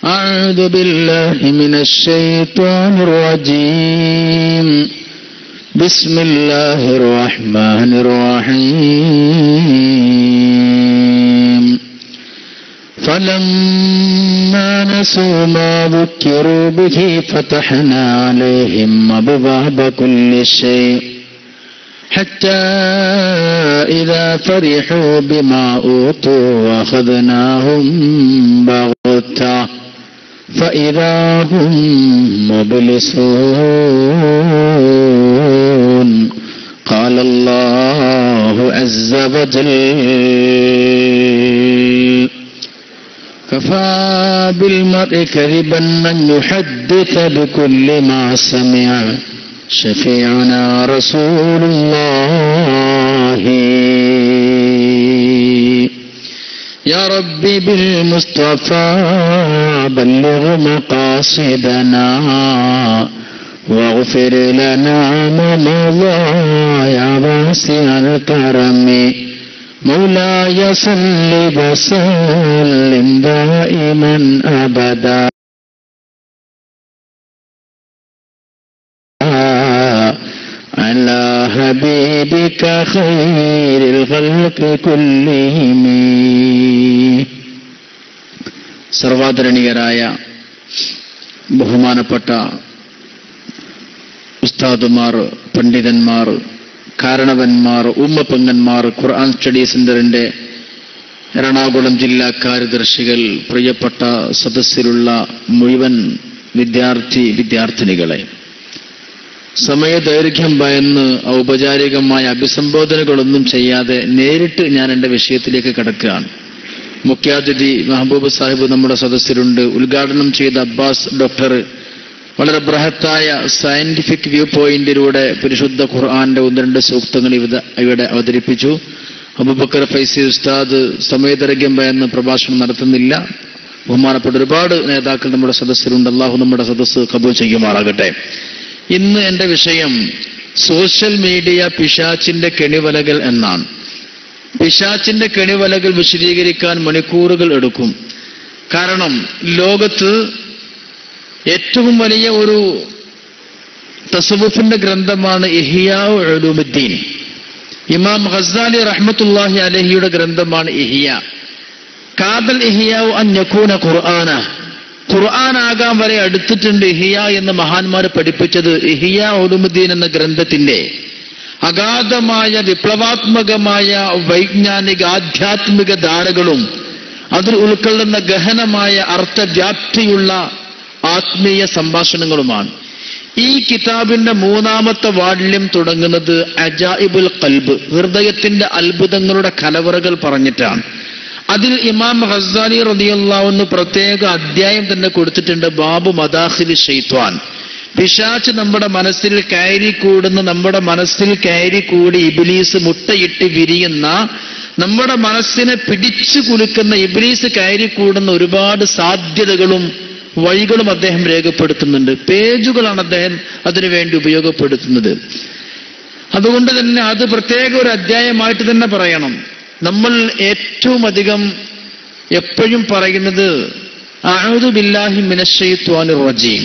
أعوذ بالله من الشيطان الرجيم بسم الله الرحمن الرحيم فلما نسوا ما ذكروا به فتحنا عليهم أبواب كل شيء حتى إذا فرحوا بما أوتوا أخذناهم بغتة فإذا هم مبلسون قال الله عز وجل كفى بالمرء كذبا أن يحدث بكل ما سمع شفيعنا رسول الله يا ربي بالمصطفى بلغ مقاصدنا واغفر لنا ما مضى يا واسع الكرم مولاي صل وسلم دائما ابدا على حبيبك خير الخلق كلهم സർവാദരണീയരായ ബഹുമാനപ്പെട്ട ഉസ്താദുമാർ പണ്ഡിതന്മാർ കാരണവന്മാർ ഉമ്മപ്പെങ്ങന്മാർ ഖുർആൻ സ്റ്റഡി സെന്ററിന്റെ എറണാകുളം ജില്ലാ കാര്യദർശികൾ പ്രിയപ്പെട്ട സദസ്സിലുള്ള മുഴുവൻ വിദ്യാർത്ഥി വിദ്യാർത്ഥിനികളെ സമയദൈർഘ്യം ഭയന്ന് ഔപചാരികമായ അഭിസംബോധനകളൊന്നും ചെയ്യാതെ നേരിട്ട് ഞാൻ എൻ്റെ വിഷയത്തിലേക്ക് കിടക്കുകയാണ് മുഖ്യാതിഥി മെഹബൂബ് സാഹിബ് നമ്മുടെ സദസ്സിലുണ്ട് ഉദ്ഘാടനം ചെയ്ത അബ്ബാസ് ഡോക്ടർ വളരെ ബൃഹത്തായ സയന്റിഫിക് വ്യൂ പോയിന്റിലൂടെ പരിശുദ്ധ ഖുർആന്റെ ഒന്ന് രണ്ട് സൂക്തങ്ങൾ ഇവിടെ ഇവിടെ അവതരിപ്പിച്ചു അബുബക്കർ ഫൈസി ഉസ്താദ് സമയദൈർഘ്യം ഭയന്ന് പ്രഭാഷണം നടത്തുന്നില്ല ബഹുമാനപ്പെട്ട ഒരുപാട് നേതാക്കൾ നമ്മുടെ സദസ്സിലുണ്ട് അള്ളാഹു നമ്മുടെ സദസ്സ് കബൂൽ ചെയ്യുമാറാകട്ടെ ഇന്ന് എന്റെ വിഷയം സോഷ്യൽ മീഡിയ പിശാച്ചിന്റെ കെണിവലകൾ എന്നാണ് പിശാച്ചിന്റെ കെണിവലകൾ വിശദീകരിക്കാൻ മണിക്കൂറുകൾ എടുക്കും കാരണം ലോകത്ത് ഏറ്റവും വലിയ ഒരു തസവുഫിന്റെ ഗ്രന്ഥമാണ് ഇഹിയാവ് എഴുലുമുദ്ദീൻ ഇമാം ഖസാലി റഹ്മത്തുല്ലാഹി അലഹിയുടെ ഗ്രന്ഥമാണ് ഇഹിയ കാതൽ ഇഹിയാവ് അന്യക്കൂന ഖുർആന ഖുർആനാകാൻ വരെ അടുത്തിട്ടുണ്ട് ഇഹിയ എന്ന് മഹാന്മാർ പഠിപ്പിച്ചത് ഇഹിയ ഒലുമുദ്ദീൻ എന്ന ഗ്രന്ഥത്തിന്റെ അഗാധമായ വിപ്ലവാത്മകമായ വൈജ്ഞാനിക ആധ്യാത്മിക ധാരകളും അതിൽ ഉൾക്കൊള്ളുന്ന ഗഹനമായ അർത്ഥവ്യാപ്തിയുള്ള ആത്മീയ സംഭാഷണങ്ങളുമാണ് ഈ കിതാബിന്റെ മൂന്നാമത്തെ വാല്യം തുടങ്ങുന്നത് അജായിബുൽ കൽബ് ഹൃദയത്തിന്റെ അത്ഭുതങ്ങളുടെ കലവറകൾ പറഞ്ഞിട്ടാണ് അതിൽ ഇമാം ഹസാലി റതിയല്ലാവുന്ന പ്രത്യേക അധ്യായം തന്നെ കൊടുത്തിട്ടുണ്ട് ബാബു മദാഖിലി ഷെയ്ത്വാൻ പിശാച്ച് നമ്മുടെ മനസ്സിൽ കയറി കൂടുന്ന നമ്മുടെ മനസ്സിൽ കയറി കൂടി ഇബിലീസ് മുട്ടയിട്ട് വിരിയുന്ന നമ്മുടെ മനസ്സിനെ പിടിച്ചു കുലുക്കുന്ന ഇബിലീസ് കയറി കൂടുന്ന ഒരുപാട് സാധ്യതകളും വഴികളും അദ്ദേഹം രേഖപ്പെടുത്തുന്നുണ്ട് പേജുകളാണ് അദ്ദേഹം അതിനുവേണ്ടി ഉപയോഗപ്പെടുത്തുന്നത് അതുകൊണ്ട് തന്നെ അത് പ്രത്യേക ഒരു അധ്യായമായിട്ട് തന്നെ പറയണം നമ്മൾ ഏറ്റവും അധികം എപ്പോഴും പറയുന്നത് അഴുതു ബില്ലാഹി മിനശ്ശൈത്വാനു റജീം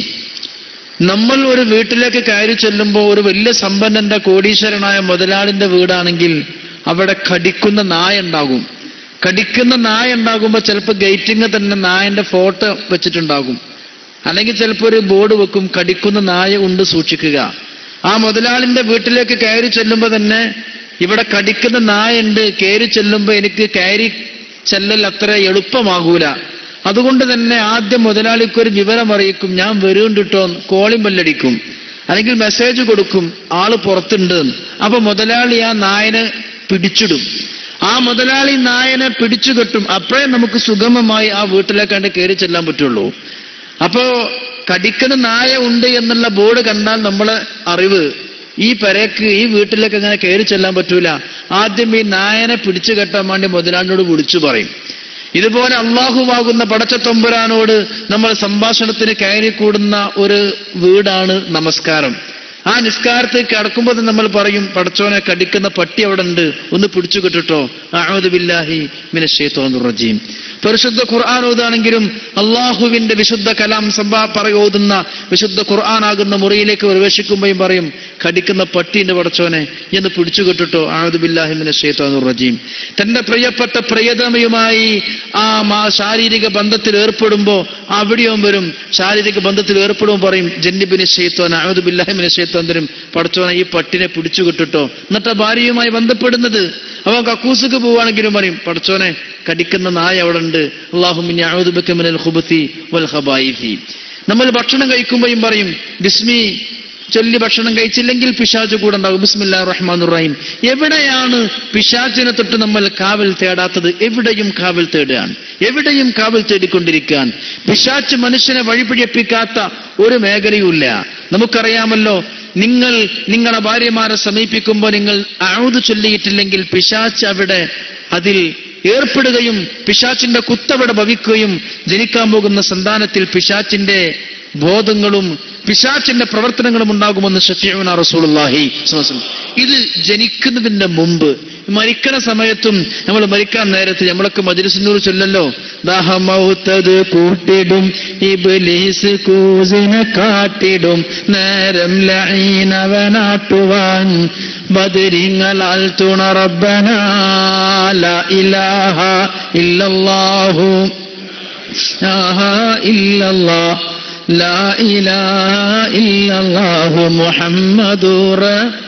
നമ്മൾ ഒരു വീട്ടിലേക്ക് കയറി ചെല്ലുമ്പോൾ ഒരു വലിയ സമ്പന്നന്റെ കോടീശ്വരനായ മുതലാളിന്റെ വീടാണെങ്കിൽ അവിടെ കടിക്കുന്ന നായ ഉണ്ടാകും കടിക്കുന്ന നായ ഉണ്ടാകുമ്പോൾ ചിലപ്പോൾ ഗേറ്റിങ് തന്നെ നായന്റെ ഫോട്ടോ വെച്ചിട്ടുണ്ടാകും അല്ലെങ്കിൽ ചിലപ്പോൾ ഒരു ബോർഡ് വെക്കും കടിക്കുന്ന നായ ഉണ്ട് സൂക്ഷിക്കുക ആ മുതലാളിന്റെ വീട്ടിലേക്ക് കയറി ചെല്ലുമ്പോൾ തന്നെ ഇവിടെ കടിക്കുന്ന നായുണ്ട് കയറി ചെല്ലുമ്പോൾ എനിക്ക് കയറി ചെല്ലൽ അത്ര എളുപ്പമാകൂല അതുകൊണ്ട് തന്നെ ആദ്യം മുതലാളിക്ക് ഒരു വിവരം അറിയിക്കും ഞാൻ വരുന്നുണ്ടിട്ടോ കോളിംഗ് ബെല്ലടിക്കും അല്ലെങ്കിൽ മെസ്സേജ് കൊടുക്കും ആള് പുറത്തുണ്ട് അപ്പൊ മുതലാളി ആ നായനെ പിടിച്ചിടും ആ മുതലാളി നായനെ പിടിച്ചു കെട്ടും അപ്പോഴേ നമുക്ക് സുഗമമായി ആ വീട്ടിലേക്കാണ്ട് കയറി ചെല്ലാൻ പറ്റുള്ളൂ അപ്പോ കടിക്കുന്ന നായ ഉണ്ട് എന്നുള്ള ബോർഡ് കണ്ടാൽ നമ്മളെ അറിവ് ഈ പെരക്ക് ഈ വീട്ടിലേക്ക് അങ്ങനെ കയറി ചെല്ലാൻ പറ്റൂല ആദ്യം ഈ നായനെ പിടിച്ചു കെട്ടാൻ വേണ്ടി മുതലാളിനോട് വിളിച്ചു പറയും ഇതുപോലെ അള്ളാഹുവാകുന്ന പടച്ചത്തൊമ്പുരാനോട് നമ്മൾ സംഭാഷണത്തിന് കയറി കൂടുന്ന ഒരു വീടാണ് നമസ്കാരം ആ നിസ്കാരത്തിൽ കിടക്കുമ്പോൾ തന്നെ നമ്മൾ പറയും പടച്ചോനെ കടിക്കുന്ന പട്ടി അവിടെ ഉണ്ട് ഒന്ന് പിടിച്ചു കിട്ടിട്ടോ അഹമ്മദ് ബില്ലാഹി മിനശ്ശേത്തോന്ന് റജീം പരിശുദ്ധ ഖുർആൻ ഓതാണെങ്കിലും അള്ളാഹുവിന്റെ വിശുദ്ധ കലാം സഭ പറയോതുന്ന വിശുദ്ധ ഖുർആനാകുന്ന മുറിയിലേക്ക് പ്രവേശിക്കുമ്പോഴും പറയും കടിക്കുന്ന പട്ടീന്റെ പടച്ചോനെ എന്ന് പിടിച്ചു കിട്ടിട്ടോ ആദുബില്ലാഹിമിനെ ഷേത്താനുർ റജീം തന്റെ പ്രിയപ്പെട്ട പ്രിയതമയുമായി ആ മാ ശാരീരിക ബന്ധത്തിൽ ഏർപ്പെടുമ്പോ അവിടെയും വരും ശാരീരിക ബന്ധത്തിൽ ഏർപ്പെടുമ്പോൾ പറയും ജന്നിബിന് ഷെയ്ത്തോൻ ആദുബില്ലാഹിമിനെ ഷെയ്ത്തോൻ തരും പടച്ചോനെ ഈ പട്ടിനെ പിടിച്ചു കിട്ടിട്ടോ എന്നിട്ട് ആ ഭാര്യയുമായി ബന്ധപ്പെടുന്നത് അവൻ കക്കൂസുക്ക് പോവുകയാണെങ്കിലും പറയും പടച്ചോനെ കടിക്കുന്ന നായ അവിടെ ഉണ്ട് അള്ളാഹുമിൻ വൽ ഖബായിഫി നമ്മൾ ഭക്ഷണം കഴിക്കുമ്പോഴും പറയും ബിസ്മി ചൊല്ലി ഭക്ഷണം കഴിച്ചില്ലെങ്കിൽ പിശാജ് കൂടെ ഉണ്ടാകും ബിസ്മില്ലാ റഹ്മാൻ റഹീം എവിടെയാണ് പിശാചിനെ തൊട്ട് നമ്മൾ കാവൽ തേടാത്തത് എവിടെയും കാവൽ തേടുകയാണ് എവിടെയും കാവൽ തേടിക്കൊണ്ടിരിക്കുകയാണ് പിശാച്ച് മനുഷ്യനെ വഴിപിഴപ്പിക്കാത്ത ഒരു മേഖലയുമില്ല നമുക്കറിയാമല്ലോ നിങ്ങൾ നിങ്ങളുടെ ഭാര്യമാരെ സമീപിക്കുമ്പോൾ നിങ്ങൾ അഴുത് ചൊല്ലിയിട്ടില്ലെങ്കിൽ പിശാച്ച് അവിടെ അതിൽ ഏർപ്പെടുകയും പിശാച്ചിന്റെ കുത്തവിടെ ഭവിക്കുകയും ജനിക്കാൻ പോകുന്ന സന്താനത്തിൽ പിശാച്ചിന്റെ ബോധങ്ങളും പിശാച്ചിന്റെ പ്രവർത്തനങ്ങളും ഉണ്ടാകുമെന്ന് ഷഫീഉന റസൂലുള്ളാഹി സ്വല്ലല്ലാഹു അലൈഹി വസല്ലം. ഇത് ജനിക്കുന്നതിന്റെ മുമ്പ് മരിക്കണ സമയത്തും നമ്മൾ മരിക്കാൻ നേരത്ത് നമ്മളൊക്കെ മജ്ലിസിനൂർ ചൊല്ലല്ലോ ദാഹമൗത്തത് കൂട്ടിടും ഇബ്ലീസ് കൂസിനെ കാട്ടിടും നേരം ലഈനവനാട്ടുവാൻ ബദരിങ്ങളാൽ തുണ റബ്ബന ലാ ഇലാഹ ഇല്ലല്ലാഹു ആഹാ ഇല്ലല്ലാഹ് ലാ ഇലാഹ ഇല്ലല്ലാഹു മുഹമ്മദുർ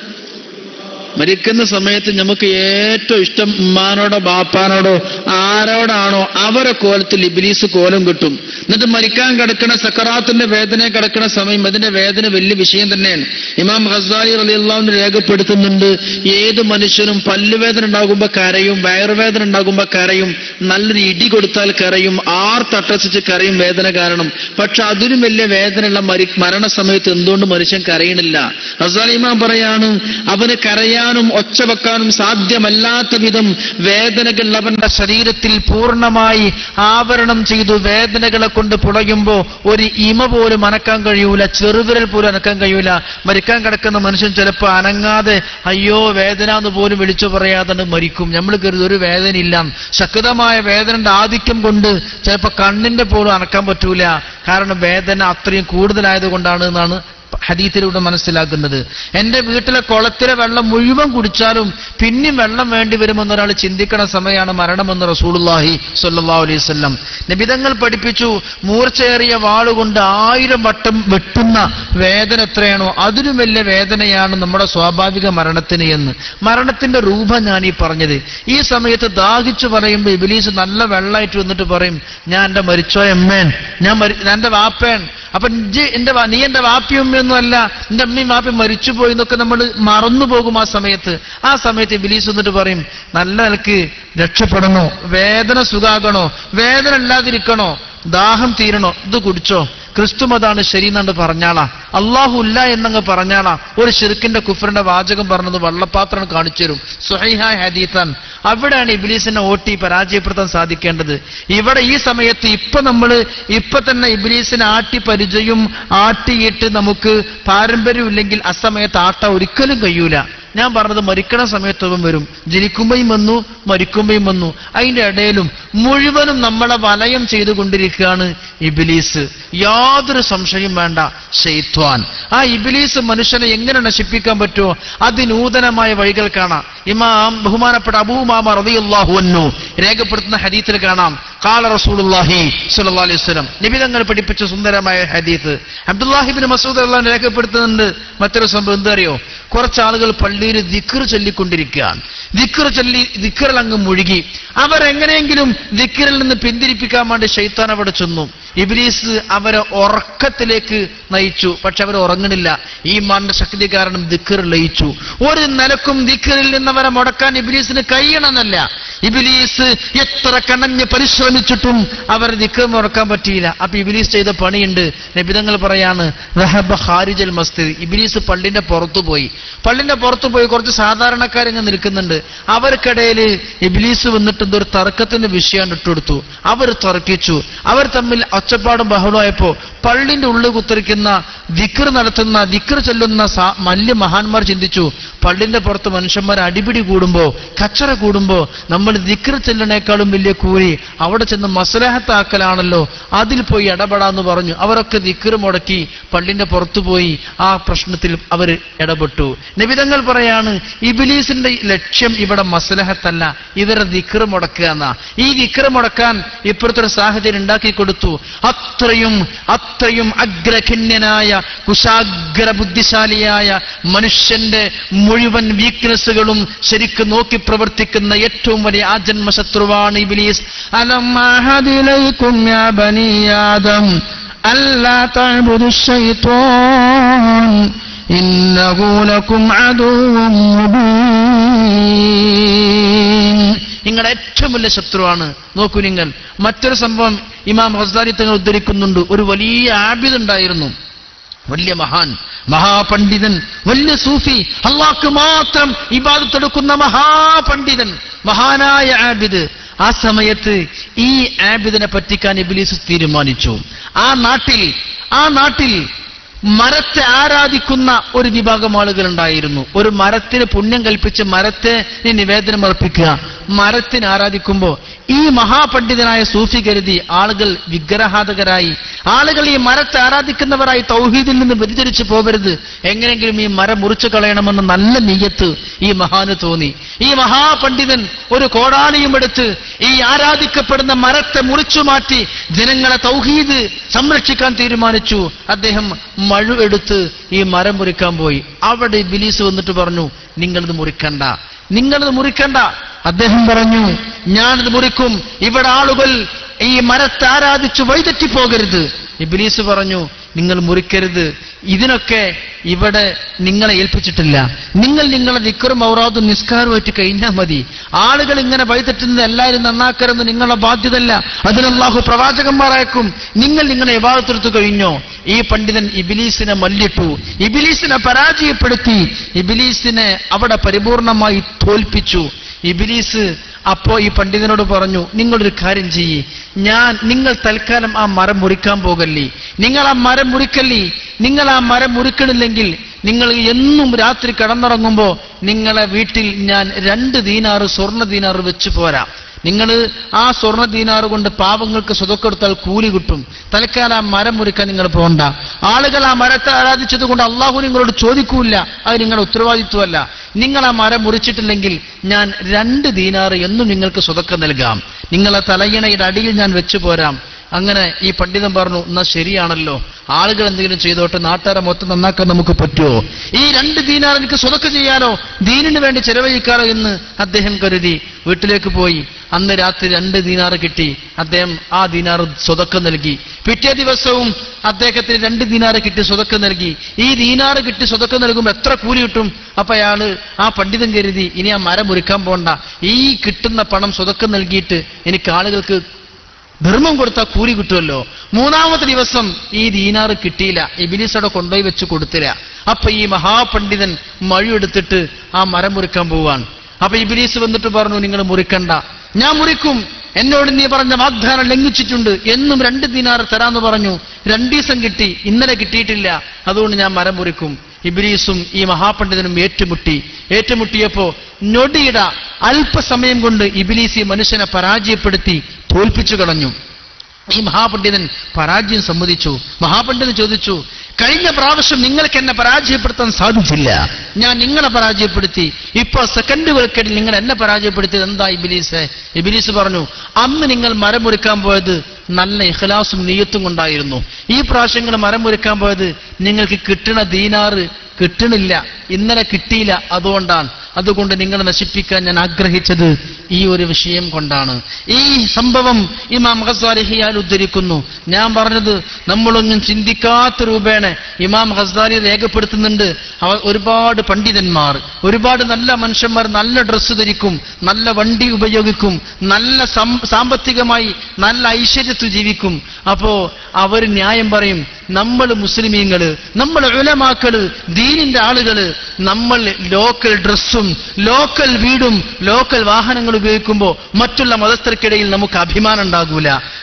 മരിക്കുന്ന സമയത്ത് നമുക്ക് ഏറ്റവും ഇഷ്ടം ഉമ്മാനോടോ ബാപ്പാനോടോ ആരോടാണോ അവരെ കോലത്തിൽ ഇബിലീസ് കോലം കിട്ടും എന്നിട്ട് മരിക്കാൻ കിടക്കുന്ന സക്കറാത്തിന്റെ വേദന കിടക്കുന്ന സമയം അതിന്റെ വേദന വലിയ വിഷയം തന്നെയാണ് ഇമാം ഹസാലി അലിയല്ലാന്ന് രേഖപ്പെടുത്തുന്നുണ്ട് ഏത് മനുഷ്യനും പല്ലുവേദന ഉണ്ടാകുമ്പോ കരയും വയറുവേദന ഉണ്ടാകുമ്പോ കരയും നല്ലൊരു ഇടി കൊടുത്താൽ കരയും ആർ തട്ടസിച്ച് കരയും വേദന കാരണം പക്ഷെ അതിനും വലിയ വേദനയുള്ള മരി മരണസമയത്ത് എന്തുകൊണ്ട് മനുഷ്യൻ കരയണില്ല ഹസാലി ഇമാം പറയാണ് അവന് കരയാനും ഒച്ച വെക്കാനും സാധ്യമല്ലാത്ത വിധം വേദനകൾ അവന്റെ ശരീരത്തിൽ പൂർണ്ണമായി ആവരണം ചെയ്തു വേദനകളെ കൊണ്ട് പുളയുമ്പോ ഒരു ഇമ പോലും അനക്കാൻ കഴിയൂല ചെറുവിരൽ പോലും അനക്കാൻ കഴിയൂല മരിക്കാൻ കിടക്കുന്ന മനുഷ്യൻ ചിലപ്പോൾ അനങ്ങാതെ അയ്യോ വേദന എന്ന് പോലും വിളിച്ചു പറയാതെ മരിക്കും നമ്മൾ കരുതി ഒരു വേദന ഇല്ല ശക്തമായ വേദനയുടെ ആധിക്യം കൊണ്ട് ചിലപ്പോൾ കണ്ണിന്റെ പോലും അനക്കാൻ പറ്റൂല കാരണം വേദന അത്രയും കൂടുതലായത് കൊണ്ടാണ് എന്നാണ് ഹദീത്തിലൂടെ മനസ്സിലാക്കുന്നത് എന്റെ വീട്ടിലെ കുളത്തിലെ വെള്ളം മുഴുവൻ കുടിച്ചാലും പിന്നെയും വെള്ളം വേണ്ടി വരുമെന്ന് ഒരാൾ ചിന്തിക്കണ സമയമാണ് മരണമെന്ന് റസൂലുള്ളാഹി സ്വല്ലല്ലാഹു അലൈഹി വസല്ലം നബിതങ്ങൾ പഠിപ്പിച്ചു മൂർച്ചയേറിയ വാളുകൊണ്ട് ആയിരം വട്ടം വെട്ടുന്ന വേദന എത്രയാണോ അതിലും വലിയ വേദനയാണ് നമ്മുടെ സ്വാഭാവിക മരണത്തിന് എന്ന് മരണത്തിന്റെ രൂപം ഞാൻ ഈ പറഞ്ഞത് ഈ സമയത്ത് ദാഹിച്ചു പറയുമ്പോൾ ഇബിലീസ് നല്ല വെള്ളമായിട്ട് വന്നിട്ട് പറയും ഞാൻ എന്റെ മരിച്ചോ എമ്മേൻ ഞാൻ മരി- ഞാൻ എന്റെ വാപ്പേൻ അപ്പൊ ഇജ്ജ് എന്റെ വാ- നീ എന്റെ വാപ്പിയും ഉമ്മയൊന്നും അല്ല എന്റെ അമ്മയും വാപ്പയും മരിച്ചുപോയി എന്നൊക്കെ നമ്മൾ മറന്നു പോകും ആ സമയത്ത് ആ സമയത്ത് ഇബിലീസ് വന്നിട്ട് പറയും നല്ല നിലക്ക് രക്ഷപ്പെടണോ വേദന സുഖാകണോ വേദന ഇല്ലാതിരിക്കണോ ദാഹം തീരണോ ഇത് കുടിച്ചോ ക്രിസ്തുമതാണ് ശരി എന്നു പറഞ്ഞാളാ അള്ളാഹു ഇല്ല എന്നങ്ങ് പറഞ്ഞാളാ ഒരു ഷിർക്കിന്റെ കുഫറിന്റെ വാചകം പറഞ്ഞത് വള്ളപ്പാത്രം കാണിച്ചു തരും സുഹൈഹായ് ഹദീത്താൻ അവിടെയാണ് ഇബിലീസിനെ ഓട്ടി പരാജയപ്പെടുത്താൻ സാധിക്കേണ്ടത് ഇവിടെ ഈ സമയത്ത് ഇപ്പൊ നമ്മൾ ഇപ്പൊ തന്നെ ഇബിലീസിനെ ആട്ടി പരിചയം ആട്ടിയിട്ട് നമുക്ക് പാരമ്പര്യമില്ലെങ്കിൽ അസമയത്ത് ആട്ട ഒരിക്കലും കഴിയൂല ഞാൻ പറഞ്ഞത് മരിക്കണ സമയത്തവൻ വരും ജനിക്കുമ്പോഴും വന്നു മരിക്കുമ്പോഴും വന്നു അതിന്റെ ഇടയിലും മുഴുവനും നമ്മളെ വലയം ചെയ്തുകൊണ്ടിരിക്കുകയാണ് ഇബിലീസ് യാതൊരു സംശയം വേണ്ട ഷെയ്ത്വാൻ ആ ഇബിലീസ് മനുഷ്യനെ എങ്ങനെ നശിപ്പിക്കാൻ പറ്റുമോ അതിനൂതനമായ വഴികൾ കാണാം ഇമാം ബഹുമാനപ്പെട്ട അബൂമാമ റളിയല്ലാഹു അൻഹു രേഖപ്പെടുത്തുന്ന ഹദീത്തിൽ കാണാം കാല റസൂലുള്ളാഹി സ്വല്ലല്ലാഹു അലൈഹി വസല്ലം നിബിതങ്ങൾ പഠിപ്പിച്ച സുന്ദരമായ ഹദീത്ത് അബ്ദുല്ലാഹിബിൻ മസൂദ് അള്ളാഹ് രേഖപ്പെടുത്തുന്നുണ്ട് മറ്റൊരു സംഭവം എന്തറിയോ കുറച്ച് ആളുകൾ പള്ളിയിൽ ദിക്കർ ചൊല്ലിക്കൊണ്ടിരിക്കുകയാണ് ദിക്കർ ചൊല്ലി ദിക്കറിൽ അങ്ങ് മുഴുകി അവരെങ്ങനെയെങ്കിലും ദിക്കറിൽ നിന്ന് പിന്തിരിപ്പിക്കാൻ വേണ്ടി ഷെയ്ത്താൻ അവിടെ ചെന്നു ഇബ്ലീസ് അവരെ ഉറക്കത്തിലേക്ക് നയിച്ചു പക്ഷെ അവർ ഉറങ്ങണില്ല ഈ മാന്റെ ശക്തി കാരണം ദിക്കർ ലയിച്ചു ഒരു നിലക്കും ദിക്കറിൽ നിന്ന് അവരെ മുടക്കാൻ ഇബ്ലീസിന് കഴിയണമെന്നല്ല ഇബിലീസ് എത്ര കണഞ്ഞ് പരിശ്രമിച്ചിട്ടും അവർ ദിക്കർ മുടക്കാൻ പറ്റിയില്ല അപ്പൊ ഇബിലീസ് ചെയ്ത പണിയുണ്ട് നബിതങ്ങൾ പറയാണ് റഹബ ഹാരിജൽ മസ്തിദ് ഇബിലീസ് പള്ളിന്റെ പുറത്തു പോയി പള്ളിന്റെ പുറത്തു പോയി കുറച്ച് സാധാരണക്കാരിങ്ങനെ നിൽക്കുന്നുണ്ട് അവർക്കിടയിൽ ഇബിലീസ് വന്നിട്ട് എന്തൊരു തർക്കത്തിന്റെ വിഷയം ഇട്ടുകൊടുത്തു അവർ തർക്കിച്ചു അവർ തമ്മിൽ ഒച്ചപ്പാടും ബഹളമായപ്പോ പള്ളിന്റെ ഉള്ളിൽ കുത്തിരിക്കുന്ന ദിക്കർ നടത്തുന്ന ദിക്കർ ചൊല്ലുന്ന സാ- വലിയ മഹാന്മാർ ചിന്തിച്ചു പള്ളിന്റെ പുറത്ത് മനുഷ്യന്മാർ അടിപിടി കൂടുമ്പോ കച്ചറ കൂടുമ്പോ നമ്മൾ ദിക്കർ ചെല്ലണേക്കാളും വലിയ കൂലി അവിടെ ചെന്ന് മസലഹത്താക്കലാണല്ലോ അതിൽ പോയി ഇടപെടാന്ന് പറഞ്ഞു അവരൊക്കെ ദിക്കർ മുടക്കി പള്ളിന്റെ പുറത്തു പോയി ആ പ്രശ്നത്തിൽ അവർ ഇടപെട്ടു നിബിതങ്ങൾ പറയാണ് ഇബിലീസിന്റെ ലക്ഷ്യം ഇവിടെ മസലഹത്തല്ല ഇവരെ ദിക്കർ മുടക്കുക എന്നാ ഈ ദിക്കർ മുടക്കാൻ ഇപ്പുറത്തെ ഒരു സാഹചര്യം ഉണ്ടാക്കി കൊടുത്തു അത്രയും അത്രയും അഗ്രഖന്യനായ കുശാഗ്ര ബുദ്ധിശാലിയായ മനുഷ്യന്റെ മുഴുവൻ വീക്ക്നെസ്സുകളും ശരിക്കും നോക്കി പ്രവർത്തിക്കുന്ന ഏറ്റവും വലിയ ആജന്മ ശത്രുവാണ് ഇബിലീസ് അലം അഹദിലൈക്കും യാ ബനി ആദം അല്ലാ തഅബുദു ശൈത്വാൻ ഇന്നഹു ലക്കും അദുവ്വൻ മുബീൻ നിങ്ങളുടെ ഏറ്റവും വലിയ ശത്രുവാണ് നോക്കൂ നിങ്ങൾ മറ്റൊരു സംഭവം ഇമാം ഹസ്ദാരി തങ്ങൾ ഉദ്ധരിക്കുന്നുണ്ട് ഒരു വലിയ ആബിദ് ഉണ്ടായിരുന്നു വലിയ മഹാൻ മഹാപണ്ഡിതൻ വലിയ സൂഫി അള്ളാഹ്ക്ക് മാത്രം ഇബാദത്തെടുക്കുന്ന മഹാപണ്ഡിതൻ മഹാനായ ആബിദ് ആ സമയത്ത് ഈ ആബിദിനെ പറ്റിക്കാൻ ഇബിലീസ് തീരുമാനിച്ചു ആ നാട്ടിൽ ആ നാട്ടിൽ മരത്തെ ആരാധിക്കുന്ന ഒരു വിഭാഗം ആളുകൾ ഉണ്ടായിരുന്നു ഒരു മരത്തിന് പുണ്യം കൽപ്പിച്ച് മരത്തെ നിവേദനം അർപ്പിക്കുക മരത്തിന് ആരാധിക്കുമ്പോൾ ഈ മഹാപണ്ഡിതനായ സൂഫി കരുതി ആളുകൾ വിഗ്രഹാതകരായി ആളുകൾ ഈ മരത്തെ ആരാധിക്കുന്നവരായി തൗഹീദിൽ നിന്ന് വ്യതിചരിച്ചു പോകരുത് എങ്ങനെയെങ്കിലും ഈ മരം മുറിച്ചു കളയണമെന്ന നല്ല നീയത്ത് ഈ മഹാന് തോന്നി ഈ മഹാപണ്ഡിതൻ ഒരു കോടാലിയും എടുത്ത് ഈ ആരാധിക്കപ്പെടുന്ന മരത്തെ മുറിച്ചു മാറ്റി ജനങ്ങളെ തൗഹീദ് സംരക്ഷിക്കാൻ തീരുമാനിച്ചു അദ്ദേഹം മഴു എടുത്ത് ഈ മരം മുറിക്കാൻ പോയി അവിടെ ബിലീസ് വന്നിട്ട് പറഞ്ഞു നിങ്ങളിത് മുറിക്കണ്ട നിങ്ങളിത് മുറിക്കണ്ട അദ്ദേഹം പറഞ്ഞു ഞാനിത് മുറിക്കും ഇവിടെ ആളുകൾ ഈ മരത്തെ ആരാധിച്ചു വഴിതെറ്റിപ്പോകരുത് ഇബിലീസ് പറഞ്ഞു നിങ്ങൾ മുറിക്കരുത് ഇതിനൊക്കെ ഇവിടെ നിങ്ങളെ ഏൽപ്പിച്ചിട്ടില്ല നിങ്ങൾ നിങ്ങളെ നിക്കറും ഔറാദും നിസ്കാരമായിട്ട് കഴിഞ്ഞാൽ മതി ആളുകൾ ഇങ്ങനെ വഴിതെറ്റുന്നത് എല്ലാവരും നന്നാക്കരുത് നിങ്ങളെ ബാധ്യതല്ല അതിനല്ലാഹു പ്രവാചകന്മാരയക്കും നിങ്ങൾ നിങ്ങളെ വിവാഹത്തെടുത്തു കഴിഞ്ഞോ ഈ പണ്ഡിതൻ ഇബിലീസിനെ മല്ലിട്ടു ഇബിലീസിനെ പരാജയപ്പെടുത്തി ഇബിലീസിനെ അവിടെ പരിപൂർണമായി തോൽപ്പിച്ചു ഇബിലീസ് അപ്പോ ഈ പണ്ഡിതനോട് പറഞ്ഞു നിങ്ങളൊരു കാര്യം ചെയ്യ് ഞാൻ നിങ്ങൾ തൽക്കാലം ആ മരം മുറിക്കാൻ പോകല്ലേ നിങ്ങൾ ആ മരം മുറിക്കല്ലേ നിങ്ങൾ ആ മരം മുറിക്കണില്ലെങ്കിൽ നിങ്ങൾ എന്നും രാത്രി കിടന്നുറങ്ങുമ്പോ നിങ്ങളെ വീട്ടിൽ ഞാൻ രണ്ട് ദീനാറ് സ്വർണ്ണ ദീനാറ് വെച്ച് പോരാ നിങ്ങൾ ആ സ്വർണ്ണ ദീനാറ് കൊണ്ട് പാവങ്ങൾക്ക് സ്വതക്കെടുത്താൽ കൂലി കിട്ടും തൽക്കാലം ആ മരം മുറിക്കാൻ നിങ്ങൾ പോകണ്ട ആളുകൾ ആ മരത്തെ ആരാധിച്ചത് കൊണ്ട് അള്ളാഹു നിങ്ങളോട് ചോദിക്കൂല അത് നിങ്ങളുടെ ഉത്തരവാദിത്വമല്ല നിങ്ങൾ ആ മരം മുറിച്ചിട്ടില്ലെങ്കിൽ ഞാൻ രണ്ട് ദീനാറ് എന്നും നിങ്ങൾക്ക് സ്വതക്ക നൽകാം നിങ്ങളെ തലയിണയുടെ അടിയിൽ ഞാൻ വെച്ചു പോരാം അങ്ങനെ ഈ പണ്ഡിതൻ പറഞ്ഞു എന്നാ ശരിയാണല്ലോ ആളുകൾ എന്തെങ്കിലും ചെയ്തോട്ടെ നാട്ടുകാരെ മൊത്തം നന്നാക്കാൻ നമുക്ക് പറ്റുമോ ഈ രണ്ട് ദീനാർ എനിക്ക് സ്വതക്ക ചെയ്യാനോ ദീനിന് വേണ്ടി ചെലവഴിക്കാറോ എന്ന് അദ്ദേഹം കരുതി വീട്ടിലേക്ക് പോയി അന്ന് രാത്രി രണ്ട് ദീനാറ് കിട്ടി അദ്ദേഹം ആ ദീനാറ് സ്വതക്ക നൽകി പിറ്റേ ദിവസവും അദ്ദേഹത്തിന് രണ്ട് ദീനാറ് കിട്ടി സ്വതക്ക നൽകി ഈ ദീനാറ് കിട്ടി സ്വതക്ക നൽകുമ്പോൾ എത്ര കൂലി കിട്ടും അപ്പൊ അയാള് ആ പണ്ഡിതൻ കരുതി ഇനി ആ മരം മുറിക്കാൻ പോണ്ട ഈ കിട്ടുന്ന പണം സ്വതക്ക നൽകിയിട്ട് എനിക്ക് ആളുകൾക്ക് ധർമ്മം കൊടുത്താൽ കൂലി കിട്ടുമല്ലോ മൂന്നാമത്തെ ദിവസം ഈ ദീനാറ് കിട്ടിയില്ല ഇബിലിസ് അവിടെ കൊണ്ടുപോയി വെച്ച് കൊടുത്തില്ല അപ്പൊ ഈ മഹാപണ്ഡിതൻ മഴയെടുത്തിട്ട് ആ മരം മുറിക്കാൻ പോവാൻ അപ്പൊ ഇബിലീസ് വന്നിട്ട് പറഞ്ഞു നിങ്ങൾ മുറിക്കണ്ട ഞാൻ മുറിക്കും എന്നോട് നീ പറഞ്ഞ വാഗ്ദാനം ലംഘിച്ചിട്ടുണ്ട് എന്നും രണ്ട് ദിനാർ തരാന്ന് പറഞ്ഞു രണ്ടു ദിവസം കിട്ടി ഇന്നലെ കിട്ടിയിട്ടില്ല അതുകൊണ്ട് ഞാൻ മരം മുറിക്കും ഇബ്രീസും ഈ മഹാപണ്ഡിതനും ഏറ്റുമുട്ടി ഏറ്റുമുട്ടിയപ്പോ ഞൊടിയിട അല്പസമയം കൊണ്ട് ഇബിലീസ് ഈ മനുഷ്യനെ പരാജയപ്പെടുത്തി തോൽപ്പിച്ചു കളഞ്ഞു ഈ മഹാപണ്ഡിതൻ പരാജയം സമ്മതിച്ചു മഹാപണ്ഡിതൻ ചോദിച്ചു കഴിഞ്ഞ പ്രാവശ്യം നിങ്ങൾക്ക് എന്നെ പരാജയപ്പെടുത്താൻ സാധിച്ചില്ല ഞാൻ നിങ്ങളെ പരാജയപ്പെടുത്തി ഇപ്പോൾ സെക്കൻഡുകൾക്കിടയിൽ നിങ്ങൾ എന്നെ പരാജയപ്പെടുത്തിയത് എന്താ ഇബിലീസ് ഇബിലീസ് പറഞ്ഞു അന്ന് നിങ്ങൾ മരം മുറിക്കാൻ പോയത് നല്ല ഇഖ്ലാസും നീയത്തും കൊണ്ടായിരുന്നു ഈ പ്രാവശ്യം നിങ്ങൾ മരം മുറിക്കാൻ പോയത് നിങ്ങൾക്ക് കിട്ടണ ദീനാറ് കിട്ടണില്ല ഇന്നലെ കിട്ടിയില്ല അതുകൊണ്ടാണ് അതുകൊണ്ട് നിങ്ങളെ നശിപ്പിക്കാൻ ഞാൻ ആഗ്രഹിച്ചത് ഈ ഒരു വിഷയം കൊണ്ടാണ് ഈ സംഭവം ഇമാം ഹസാലിഹിയാൽ ഉദ്ധരിക്കുന്നു ഞാൻ പറഞ്ഞത് നമ്മളൊന്നും ചിന്തിക്കാത്ത രൂപേണ ഇമാം ഹസാലി രേഖപ്പെടുത്തുന്നുണ്ട് അവ ഒരുപാട് പണ്ഡിതന്മാർ ഒരുപാട് നല്ല മനുഷ്യന്മാർ നല്ല ഡ്രസ്സ് ധരിക്കും നല്ല വണ്ടി ഉപയോഗിക്കും നല്ല സം- സാമ്പത്തികമായി നല്ല ഐശ്വര്യത്തിൽ ജീവിക്കും അപ്പോ അവർ ന്യായം പറയും നമ്മൾ മുസ്ലിമീങ്ങള് നമ്മൾ ഉലമാക്കള് ദീനിന്റെ ആളുകള് നമ്മൾ ലോക്കൽ ഡ്രസ്സും ലോക്കൽ വീടും ലോക്കൽ വാഹനങ്ങൾ ഉപയോഗിക്കുമ്പോൾ മറ്റുള്ള മതസ്ഥർക്കിടയിൽ നമുക്ക് അഭിമാനം ഉണ്ടാകൂല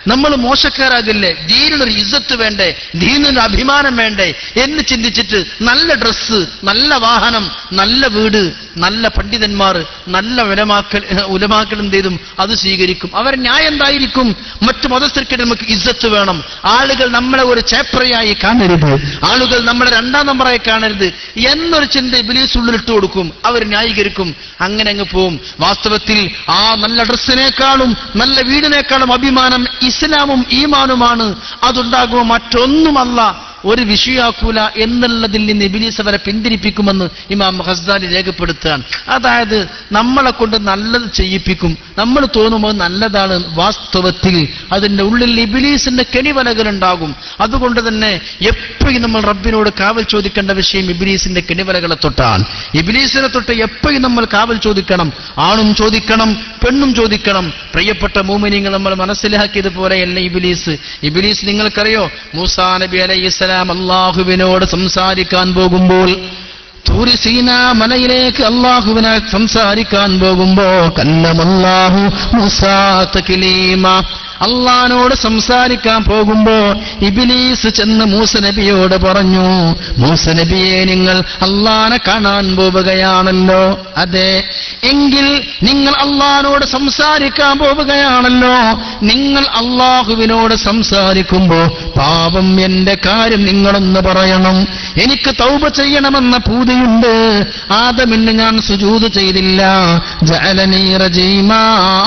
നമ്മൾ മോശക്കാരാകില്ലേ ദീനിനൊരു ഇജ്ജത്ത് വേണ്ടേ ദീനിനൊരു അഭിമാനം വേണ്ടേ എന്ന് ചിന്തിച്ചിട്ട് നല്ല ഡ്രസ്സ് നല്ല വാഹനം നല്ല വീട് നല്ല പണ്ഡിതന്മാർ നല്ല ഉലമാക്കൽ ഉലമാക്കൾ എന്ത് ചെയ്തും അത് സ്വീകരിക്കും അവർ ന്യായം എന്തായിരിക്കും മറ്റു മതസ്ഥർക്ക് നമുക്ക് ഇജ്ജത്ത് വേണം ആളുകൾ നമ്മളെ ഒരു ചേപ്രയായി കാണരുത് ആളുകൾ നമ്മളെ രണ്ടാം നമ്പറായി കാണരുത് എന്നൊരു ചിന്ത ഇബിലീസ് ഉള്ളിലിട്ട് കൊടുക്കും അവർ ന്യായീകരിക്കും അങ്ങനെ അങ്ങ് പോവും വാസ്തവത്തിൽ ആ നല്ല ഡ്രസ്സിനേക്കാളും നല്ല വീടിനേക്കാളും അഭിമാനം ഇസ്ലാമും ഈമാനുമാണ് അതുണ്ടാകുമോ മറ്റൊന്നുമല്ല ഒരു വിഷയാക്കൂല എന്നുള്ളതിൽ നിന്ന് ഇബിലീസ് അവരെ പിന്തിരിപ്പിക്കുമെന്ന് ഇമാം ഹസ്ദാലി രേഖപ്പെടുത്തുകയാണ് അതായത് നമ്മളെ കൊണ്ട് നല്ലത് ചെയ്യിപ്പിക്കും നമ്മൾ തോന്നുമ്പോൾ നല്ലതാണ് വാസ്തവത്തിൽ അതിന്റെ ഉള്ളിൽ ഇബിലീസിന്റെ കെണിവലകൾ ഉണ്ടാകും അതുകൊണ്ട് തന്നെ എപ്പോഴും നമ്മൾ റബ്ബിനോട് കാവൽ ചോദിക്കേണ്ട വിഷയം ഇബിലീസിന്റെ കെണിവലകളെ തൊട്ടാണ് ഇബിലീസിനെ തൊട്ട് എപ്പോഴും നമ്മൾ കാവൽ ചോദിക്കണം ആണും ചോദിക്കണം പെണ്ണും ചോദിക്കണം പ്രിയപ്പെട്ട മൂമിനിങ്ങൾ നമ്മൾ മനസ്സിലാക്കിയതുപോലെയല്ല ഇബിലീസ് ഇബിലീസ് നിങ്ങൾക്കറിയോ മൂസാ നബി അലൈഹി സ്വലാം അള്ളാഹുവിനോട് സംസാരിക്കാൻ പോകുമ്പോൾ തൂരി സീന മലയിലേക്ക് അള്ളാഹുവിനെ സംസാരിക്കാൻ പോകുമ്പോ കല്ലമല്ലാഹു മുസാ തക്ലീമ അള്ളഹാനോട് സംസാരിക്കാൻ പോകുമ്പോ ഇബിലീസ് ചെന്ന് മൂസ നബിയോട് പറഞ്ഞു മൂസ നബിയെ നിങ്ങൾ അള്ളഹാനെ കാണാൻ പോവുകയാണല്ലോ അതെ എങ്കിൽ നിങ്ങൾ അള്ളഹാനോട് സംസാരിക്കാൻ പോവുകയാണല്ലോ നിങ്ങൾ അള്ളാഹുവിനോട് സംസാരിക്കുമ്പോ പാപം എന്റെ കാര്യം നിങ്ങളൊന്ന് പറയണം എനിക്ക് തൗബ ചെയ്യണമെന്ന പൂതിയുണ്ട് ആദമിന് ഞാൻ സുജൂത് ചെയ്തില്ല ജഅലനീ റജീമാ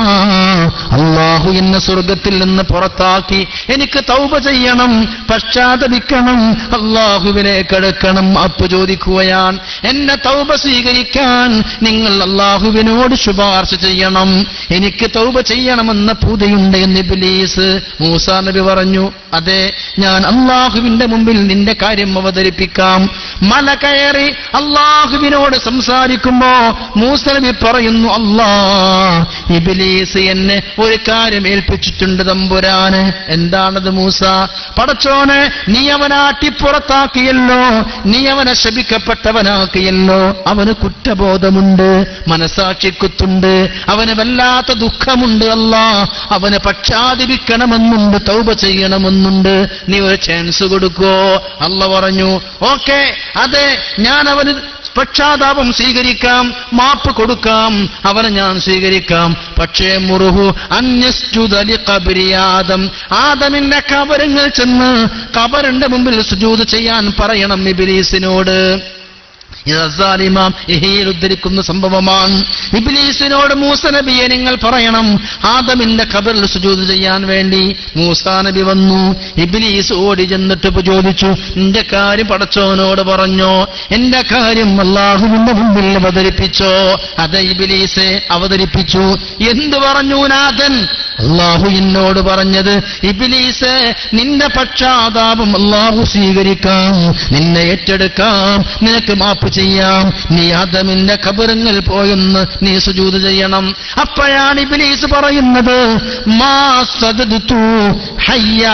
അള്ളാഹു എന്നെ സ്വർഗത്തിൽ നിന്ന് പുറത്താക്കി എനിക്ക് തൗബ ചെയ്യണം പശ്ചാത്തപിക്കണം അള്ളാഹുവിലേക്ക് അടുക്കണം അപ്പ് ചോദിക്കുകയാൻ എന്നെ തൗബ സ്വീകരിക്കാൻ നിങ്ങൾ അള്ളാഹുവിനോട് ശുപാർശ ചെയ്യണം എനിക്ക് തൗബ ചെയ്യണമെന്ന പൂതയുണ്ട് എന്ന് ഇബ്ലീസ് മൂസാ നബി പറഞ്ഞു അതെ ഞാൻ അള്ളാഹുവിന്റെ മുമ്പിൽ നിന്റെ കാര്യം അവതരിപ്പിക്കാം മല കയറി അള്ളാഹുവിനോട് സംസാരിക്കുമ്പോ മൂസ നബി പറയുന്നു അല്ലാ ഇബിലീസ് എന്നെ ഒരു കാര്യം ഏൽപ്പിച്ചിട്ടുണ്ട് തമ്പുരാന് എന്താണത് മൂസ പടച്ചോനെ നീ അവനാട്ടി പുറത്താക്കിയല്ലോ നീ അവനെ ശപിക്കപ്പെട്ടവനാക്കിയല്ലോ അവന് കുറ്റബോധമുണ്ട് മനസാക്ഷിക്കുത്തുണ്ട് അവന് വല്ലാത്ത ദുഃഖമുണ്ട് അല്ല അവന് പക്ഷാതിരിക്കണമെന്നുണ്ട് തൗബ ചെയ്യണമെന്നുണ്ട് നീ ഒരു ചാൻസ് കൊടുക്കോ അല്ല പറഞ്ഞു ഓക്കെ അതെ ഞാൻ അവന് പക്ഷാതാപം സ്വീകരിക്കാം മാപ്പ് കൊടുക്കാം അവനെ ഞാൻ സ്വീകരിക്കാം പക്ഷേ മുറുഹു അന്യസ്തുതലി കബരിയാദം ആദമിന്റെ കബരങ്ങൾ ചെന്ന് കബറിന്റെ മുമ്പിൽ സുജൂത് ചെയ്യാൻ പറയണം ഇബിലീസിനോട് ഇത് അസാലിമാം ഇഹയിൽ ഉദ്ധരിക്കുന്ന സംഭവമാണ് ഇബ്ലീസിനോട് മൂസ നബിയെ നിങ്ങൾ പറയണം ആദമിന്റെ ഖബറിൽ സുജൂത് ചെയ്യാൻ വേണ്ടി മൂസാ നബി വന്നു ഇബ്ലീസ് ഓടി ചെന്നിട്ട് ഇപ്പൊ ചോദിച്ചു നിന്റെ കാര്യം പടച്ചോനോട് പറഞ്ഞോ എന്റെ കാര്യം അള്ളാഹുവിന്റെ മുമ്പിൽ അവതരിപ്പിച്ചോ അതെ ഇബ്ലീസെ അവതരിപ്പിച്ചു എന്ത് പറഞ്ഞു നാഥൻ അള്ളാഹു എന്നോട് പറഞ്ഞത് ഇബ്ലീസ് നിന്റെ പക്ഷാതാപം അള്ളാഹു സ്വീകരിക്കാം നിന്നെ ഏറ്റെടുക്കാം നിനക്ക് മാപ്പ് ചെയ്യാം നീ ആദമിന്റെ ഖബറുങ്ങൾ പോയെന്ന് നീ സുജൂത് ചെയ്യണം അപ്പോഴാണ് ഇബ്ലീസ് പറയുന്നത് മാ സദദുതു ഹയ്യാ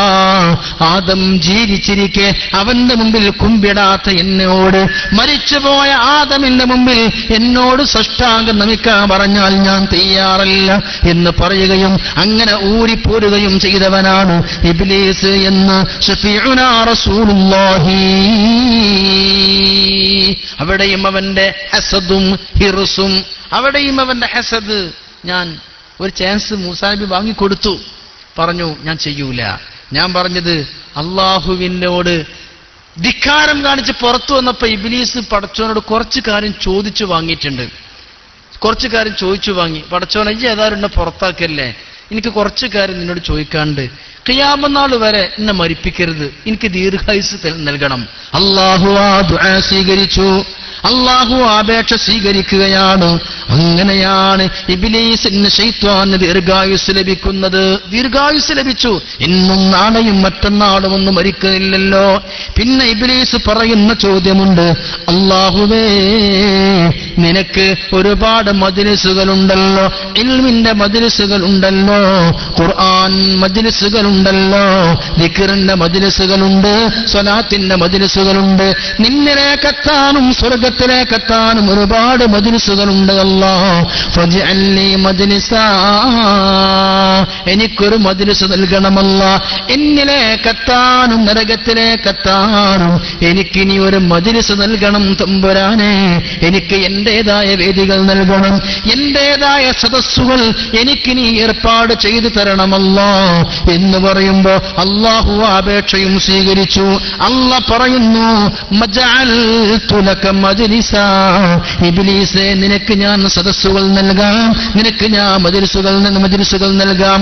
ആദം ജീവിച്ചിരിക്കെ അവന്റെ മുമ്പിൽ കുമ്പിടാത്ത എന്നോട് മരിച്ചുപോയ ആദമിന്റെ മുമ്പിൽ എന്നോട് സഷ്ടാംഗം നമിക്കാൻ പറഞ്ഞാൽ ഞാൻ തയ്യാറല്ല എന്ന് പറയുകയും അങ്ങനെ ഊരിപ്പോരുകയും ചെയ്തവനാണ് ഇബ്ലീസ് എന്ന് ഷഫീഉനാ റസൂലുള്ളാഹി അവിടെയും അവന്റെ ഹസദും ഹിറുസും അവിടെയും അവന്റെ ഹസദ് ഞാൻ ഒരു ചാൻസ് മൂസാനബി വാങ്ങിക്കൊടുത്തു പറഞ്ഞു ഞാൻ ചെയ്യൂല ഞാൻ പറഞ്ഞത് അള്ളാഹുവിനോട് ധിക്കാരം കാണിച്ച് പുറത്തു വന്നപ്പോ ഇബിലീസ് പടച്ചോനോട് കുറച്ച് കാര്യം ചോദിച്ചു വാങ്ങിയിട്ടുണ്ട് കുറച്ച് കാര്യം ചോദിച്ചു വാങ്ങി പടച്ചോനെ ഈ ഏതാരും എന്നെ പുറത്താക്കല്ലേ എനിക്ക് കുറച്ച് കാര്യം നിന്നോട് ചോദിക്കാണ്ട് ഖിയാമനാൾ വരെ എന്നെ മരിപ്പിക്കരുത് എനിക്ക് ദീർഘായുസ് ത- നൽകണം അള്ളാഹു ആ ദുആ സ്വീകരിച്ചു അള്ളാഹു ആ അപേക്ഷ സ്വീകരിക്കുകയാണ് അങ്ങനെയാണ് ഇബിലീസിന് ശൈത്വാന് ദീർഘായുസ് ലഭിക്കുന്നത് ദീർഘായുസ് ലഭിച്ചു ഇന്നും നാളെയും മറ്റന്നാളും ഒന്നും മരിക്കുന്നില്ലല്ലോ പിന്നെ ഇബിലീസ് പറയുന്ന ചോദ്യമുണ്ട് അള്ളാഹുവേ നിനക്ക് ഒരുപാട് മജിലിസുകളുണ്ടല്ലോ ഇൽമിന്റെ മജിലിസുകളുണ്ടല്ലോ ഖുർആൻ മജിലിസുകളുണ്ടല്ലോ ദിക്കറിന്റെ മജിലിസുകളുണ്ട് സ്വലാത്തിന്റെ മജിലിസുകളുണ്ട് നിന്നിലേക്കെത്താനും സ്വർഗത്തിൽ സ്വർഗത്തിലേക്ക് എത്താനും ഒരുപാട് മജിലിസുകളുണ്ട് അല്ലാ ഫജ്അൽനി മജ്ലിസാ എനിക്കൊരു മജിലിസ് നൽകണമല്ല എന്നിലേക്കെത്താനും നരകത്തിലേക്കെത്താനും എനിക്കിനി ഒരു മജിലിസ് നൽകണം തമ്പുരാനെ എനിക്ക് എന്റേതായ വേദികൾ നൽകണം എന്റേതായ സദസ്സുകൾ എനിക്കിനി ഏർപ്പാട് ചെയ്തു തരണമല്ലോ എന്ന് പറയുമ്പോ അള്ളാഹു ആ അപേക്ഷയും സ്വീകരിച്ചു അല്ല പറയുന്നു മജഅൽതു ലക മജ്ലിസ. ഇബ്ലീസേ നിനക്ക് ഞാൻ സദസ്സുകൾ നൽകാം നിനക്ക് ഞാൻ മജ്ലിസുകൾ ന- മജ്ലിസുകൾ നൽകാം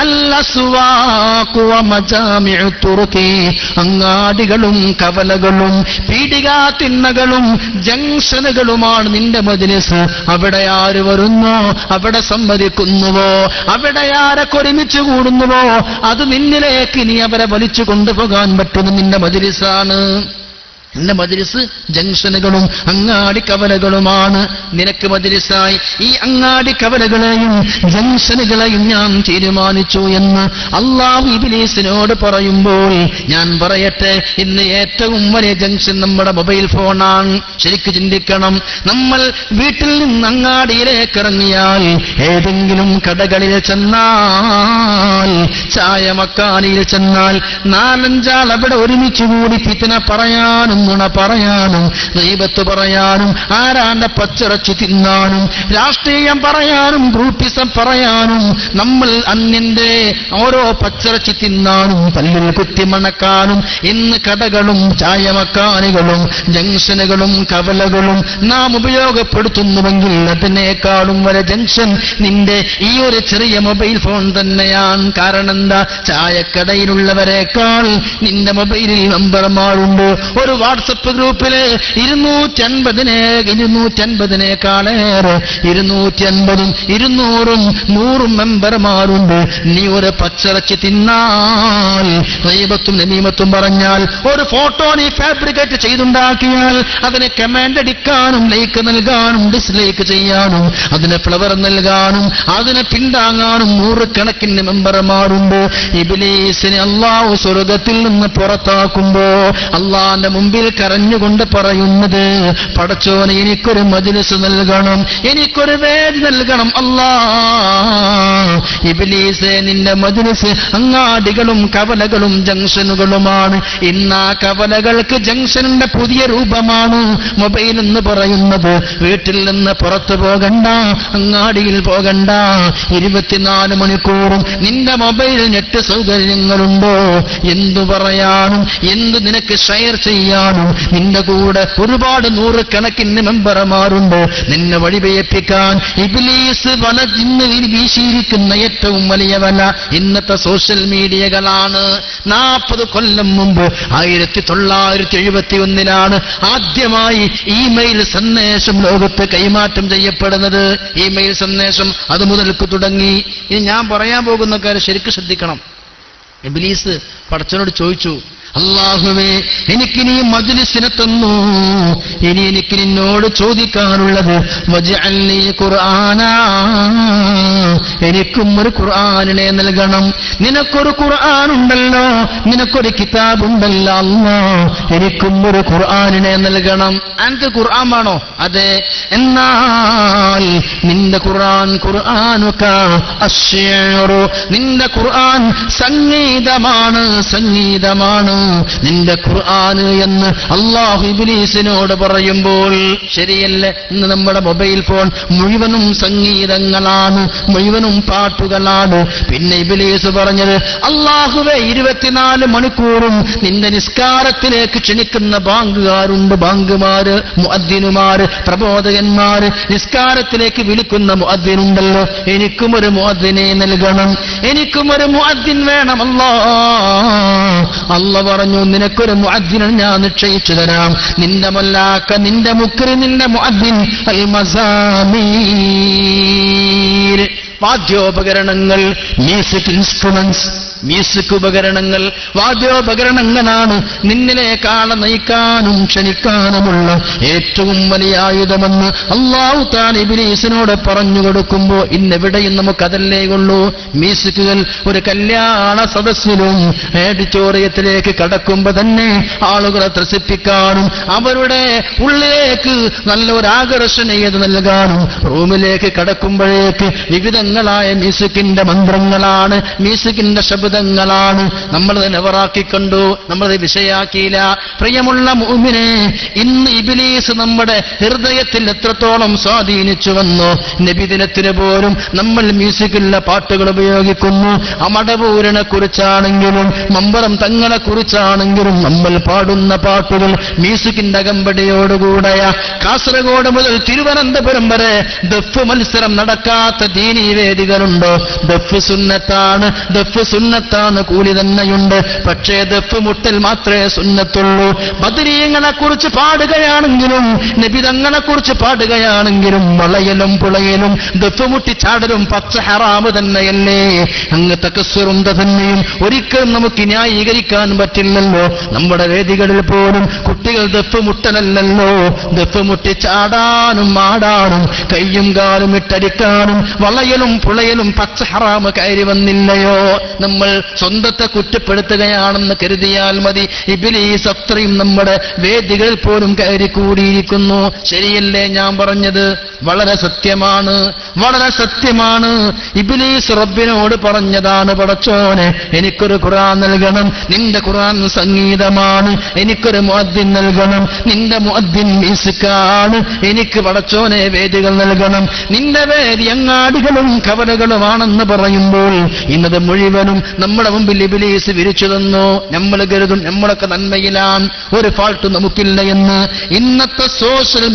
അല്ലസ്വാഖു വ മജാമിഉ തുറുഖി. അങ്ങാടികളും കവലകളും പീഡികാ തിണ്ണകളും ജംഗ്ഷനുകളുമാണ് നിന്റെ മജ്ലിസ് അവിടെ ആര് വരുന്നോ അവിടെ സമ്മതിക്കുന്നുവോ അവിടെ ആരൊക്കെ ഒരുമിച്ച് കൂടുന്നുവോ അത് നിന്നിലേക്ക് നീ അവരെ വലിച്ചു കൊണ്ടുപോകാൻ പറ്റുന്ന നിന്റെ മജ്ലിസാണ് നിന്റെ മജ്ലിസ് ജംഗ്ഷനുകളും അങ്ങാടി കവലകളുമാണ് നിനക്ക് മജ്ലിസായി ഈ അങ്ങാടി കവലകളെയും ജംഗ്ഷനുകളെയും ഞാൻ തീരുമാനിച്ചു എന്ന് അള്ളാഹു ഇബിലീസിനോട് പറയുമ്പോൾ ഞാൻ പറയട്ടെ ഇന്ന് ഏറ്റവും വലിയ ജംഗ്ഷൻ നമ്മുടെ മൊബൈൽ ഫോണാണ് ശരിക്ക് ചിന്തിക്കണം നമ്മൾ വീട്ടിൽ നിന്ന് അങ്ങാടിയിലേക്ക് ഇറങ്ങിയാൽ ഏതെങ്കിലും കടകളിൽ ചെന്നാൽ ചായ മക്കാനിയിൽ ചെന്നാൽ നാലഞ്ചാൾ അവിടെ ഒരുമിച്ച് കൂടി പിത്തിന പറയാനും നുണ പറയാനും ദൈവത്ത് പറയാനും ആരാന്റെ പച്ചിറച്ചി തിന്നാനും രാഷ്ട്രീയം പറയാനും ഗ്രൂപ്പിസം പറയാനും നമ്മൾ അന്യന്റെ ഓരോ പച്ചിറച്ചി തിന്നാനും പല്ലിൽ കുത്തി മണക്കാനും ഇന്ന് കടകളും ചായമക്കാനികളും ജംഗ്ഷനുകളും കവലകളും നാം ഉപയോഗപ്പെടുത്തുന്നുവെങ്കിൽ അതിനേക്കാളും വരെ ജംഗ്ഷൻ നിന്റെ ഈ ഒരു ചെറിയ മൊബൈൽ ഫോൺ തന്നെയാണ് കാരണം എന്താ ചായക്കടയിലുള്ളവരെക്കാൾ നിന്റെ മൊബൈലിൽ നമ്പർമാരുണ്ട് ഒരു വാട്സപ്പ് ഗ്രൂപ്പില് ഇരുന്നൂറ്റൻപതിനെ ഇരുന്നൂറ്റൻപതിനേക്കാളേറെ ഇരുന്നൂറ്റൻപതും ഇരുന്നൂറും നൂറും മെമ്പർമാരുണ്ട് നീ ഒരു പച്ചിറച്ചി തിന്നാൽ ദൈവത്തും നമീമത്തും പറഞ്ഞാൽ ഒരു ഫോട്ടോ നീ ഫാബ്രിക്കേറ്റ് ചെയ്തുണ്ടാക്കിയാൽ അതിന് കമാൻഡ് അടിക്കാനും ലൈക്ക് നൽകാനും ഡിസ്ലൈക്ക് ചെയ്യാനും അതിന് ഫ്ലവർ നൽകാനും അതിനെ പിന്താങ്ങാനും നൂറുകണക്കിന് മെമ്പർമാരുണ്ട് ഇബിലീസിനെ അള്ളാഹു സ്വർഗത്തിൽ നിന്ന് പുറത്താക്കുമ്പോ അള്ളാന്റെ മുമ്പിൽ കരഞ്ഞുകൊണ്ട് പറയുന്നത് പടച്ചോന് എനിക്കൊരു മജ്ലിസ് നൽകണം എനിക്കൊരു വേദി നൽകണം അല്ലാ ഇബിലീസെ നിന്റെ മജ്ലിസ് അങ്ങാടികളും കവലകളും ജംഗ്ഷനുകളുമാണ് ഇന്ന് ആ കവലകൾക്ക് ജംഗ്ഷനിന്റെ പുതിയ രൂപമാണ് മൊബൈൽ എന്ന് പറയുന്നത് വീട്ടിൽ നിന്ന് പുറത്തു പോകണ്ട അങ്ങാടിയിൽ പോകണ്ട ഇരുപത്തിനാല് മണിക്കൂറും നിന്റെ മൊബൈൽ നെറ്റ് സൗകര്യങ്ങളുണ്ടോ എന്തു പറയാനും എന്ത് നിനക്ക് ഷെയർ ചെയ്യാനും നിന്റെ കൂടെ ഒരുപാട് നൂറുകണക്കിന് മെമ്പർമാരുണ്ട് നിന്നെ വഴിപേപ്പിക്കാൻ ഇബിലീസ് വല ഇന്ന് വീശിയിരിക്കുന്ന ഏറ്റവും വലിയ വല ഇന്നത്തെ സോഷ്യൽ മീഡിയകളാണ് നാൽപ്പത് കൊല്ലം മുമ്പ് ആയിരത്തി തൊള്ളായിരത്തി എഴുപത്തി ഒന്നിലാണ് ആദ്യമായി ഇമെയിൽ സന്ദേശം ലോകത്ത് കൈമാറ്റം ചെയ്യപ്പെടുന്നത് ഇമെയിൽ സന്ദേശം അത് മുതൽക്ക് തുടങ്ങി ഇനി ഞാൻ പറയാൻ പോകുന്ന കാര്യം ശരിക്കും ശ്രദ്ധിക്കണം ഇബ്ലീസ് പടച്ചനോട് ചോദിച്ചു അള്ളാഹുവേ എനിക്ക് നീ മജ്ലിസിനെ തന്നു ഇനി എനിക്ക് നിന്നോട് ചോദിക്കാനുള്ളത് വജ്അൽനി ഖുർആനാ എനിക്കും ഒരു ഖുർആനിനെ നൽകണം നിനക്കൊരു ഖുർആൻ ഉണ്ടല്ലോ നിനക്കൊരു കിതാബുണ്ടല്ലോ അല്ലാ എനിക്കും ഒരു ഖുർആനിനെ നൽകണം അനക്ക് ഖുർആൻ വേണോ അതെ എന്നാൽ നിന്റെ ഖുർആൻ ഖുർആനുക അശ്ശിയറു നിന്റെ ഖുർആൻ സംഗീതമാണ് സംഗീതമാണ് നിന്റെ ഖുർആൻ എന്ന് അള്ളാഹു ഇബ്ലീസിനോട് പറയുമ്പോൾ ശരിയല്ലേ ഇന്ന് നമ്മുടെ മൊബൈൽ ഫോൺ മുഴുവനും സംഗീതങ്ങളാണ് മുഴുവനും പാട്ടുകളാണ് പിന്നെ ഇബ്ലീസ് പറഞ്ഞത് അള്ളാഹുവെ ഇരുപത്തിനാല് മണിക്കൂറും നിന്റെ നിസ്കാരത്തിലേക്ക് ക്ഷണിക്കുന്ന ബാങ്കുകാരുണ്ട് ബാങ്കുമാര് മുഅദ്ദിനുമാര് പ്രബോധകന്മാര് നിസ്കാരത്തിലേക്ക് വിളിക്കുന്ന മുഅദ്ദിനുണ്ടല്ലോ എനിക്കും ഒരു മുഅദ്ദിനെ നൽകണം എനിക്കും ഒരു മുഅദ്ദിൻ വേണം അല്ലാ അല്ല പറഞ്ഞു നിനക്കൊരു മുഅദ്ദിനെ ഞാൻ നിശ്ചയിച്ചു തരാം നിന്റെ മൊല്ലാക്ക നിന്റെ മുക്കറി നിന്റെ മുഅദ്ദിൻ അൽ മസാമീർ വാദ്യോപകരണങ്ങൾ മ്യൂസിക് ഇൻസ്ട്രുമെന്റ്സ് മ്യൂസിക് ഉപകരണങ്ങൾ വാദ്യോപകരണങ്ങളാണ് നിന്നിലേക്കാളെ നയിക്കാനും ക്ഷണിക്കാനുമുള്ള ഏറ്റവും വലിയ ആയുധമെന്ന് അള്ളാഹു താൻ ഇബിലീസിനോട് പറഞ്ഞു കൊടുക്കുമ്പോ ഇന്നെവിടെയും നമുക്കതല്ലേ ഉള്ളൂ മ്യൂസിക്കുകൾ ഒരു കല്യാണ സദസ്സിലും ഓഡിറ്റോറിയത്തിലേക്ക് കടക്കുമ്പോ തന്നെ ആളുകളെ ത്രസിപ്പിക്കാനും അവരുടെ ഉള്ളിലേക്ക് നല്ലൊരു ആകർഷണീയത നൽകാനും റൂമിലേക്ക് കടക്കുമ്പോഴേക്ക് വിവിധങ്ങളായ മ്യൂസിക്കിന്റെ മന്ത്രങ്ങളാണ് മ്യൂസിക്കിന്റെ ശബ്ദങ്ങളാണ് നമ്മൾ നെവറാക്കി കണ്ടു നമ്മളത് വിഷയാക്കിയില്ല പ്രിയമുള്ള മൂമിനെ ഇന്ന് ഇബിലീസ് നമ്മുടെ ഹൃദയത്തിൽ എത്രത്തോളം സ്വാധീനിച്ചുവെന്നോ നബിദിനത്തിന് പോലും നമ്മൾ മ്യൂസിക്കുള്ള പാട്ടുകൾ ഉപയോഗിക്കുന്നു അമടപൂരനെ കുറിച്ചാണെങ്കിലും മമ്പറം തങ്ങളെ കുറിച്ചാണെങ്കിലും നമ്മൾ പാടുന്ന പാട്ടുകൾ മ്യൂസിക്കിന്റെ അകമ്പടിയോടുകൂടയ കാസർഗോഡ് മുതൽ തിരുവനന്തപുരം വരെ ദഫ് മത്സരം നടക്കാത്ത ദീനീ വേദികളുണ്ടോ ദഫ് സുന്നത്താണ് ദഫ് സുന്നത്താണ് കൂലി തന്നെയുണ്ട് പക്ഷേ ദഫ് മുട്ടൽ മാത്രമേ സുന്നത്തുള്ളൂ ബദരീങ്ങളെ കുറിച്ച് പാടുകയാണെങ്കിലും നബിതങ്ങളെ കുറിച്ച് പാടുകയാണെങ്കിലും വളയലും പുളയലും ദഫ് മുട്ടിച്ചാടലും പച്ച ഹറാമ് തന്നെയല്ലേ അങ്ങ് തകസ്വറും തന്നെയും ഒരിക്കലും നമുക്ക് ന്യായീകരിക്കാൻ പറ്റില്ലല്ലോ നമ്മുടെ വേദികളിൽ പോലും കുട്ടികൾ ദഫ് മുട്ടലല്ലല്ലോ ദഫ് മുട്ടിച്ചാടാനും ആടാനും കയ്യും കാലും ഇട്ടടിക്കാനും വളയലും പുളയലും പച്ച ഹറാമ് കയറി വന്നില്ലയോ നമ്മൾ സ്വന്തത്തെ കുറ്റപ്പെടുത്തുകയാണെന്ന് കരുതിയാൽ മതി ഇബിലീസ് അത്രയും നമ്മുടെ വേദികളിൽ പോലും കയറി കൂടിയിരിക്കുന്നു ശരിയല്ലേ ഞാൻ പറഞ്ഞത് വളരെ സത്യമാണ് വളരെ സത്യമാണ് ഇബിലീസ് റബ്ബിനോട് പറഞ്ഞതാണ് പടച്ചോനെ എനിക്കൊരു ഖുറാൻ നൽകണം നിന്റെ ഖുറാൻ സംഗീതമാണ് എനിക്കൊരു മുഅദ്ദിൻ നൽകണം നിന്റെ മുഅദ്ദിൻ മ്യൂസിക്കാണ് എനിക്ക് പടച്ചോനെ വേദികൾ നൽകണം നിന്റെ വേദി അങ്ങാടികളും കവലകളുമാണെന്ന് പറയുമ്പോൾ ഇന്നത് മുഴുവനും നമ്മുടെ മുമ്പിൽ ഇബിലീസ് വിരിച്ചു തന്നു നമ്മൾ കരുതും നമ്മളൊക്കെ നന്മയിലാണ് ഒരു ഫാൾട്ട് നമുക്കില്ല എന്ന് ഇന്നത്തെ സോഷ്യൽ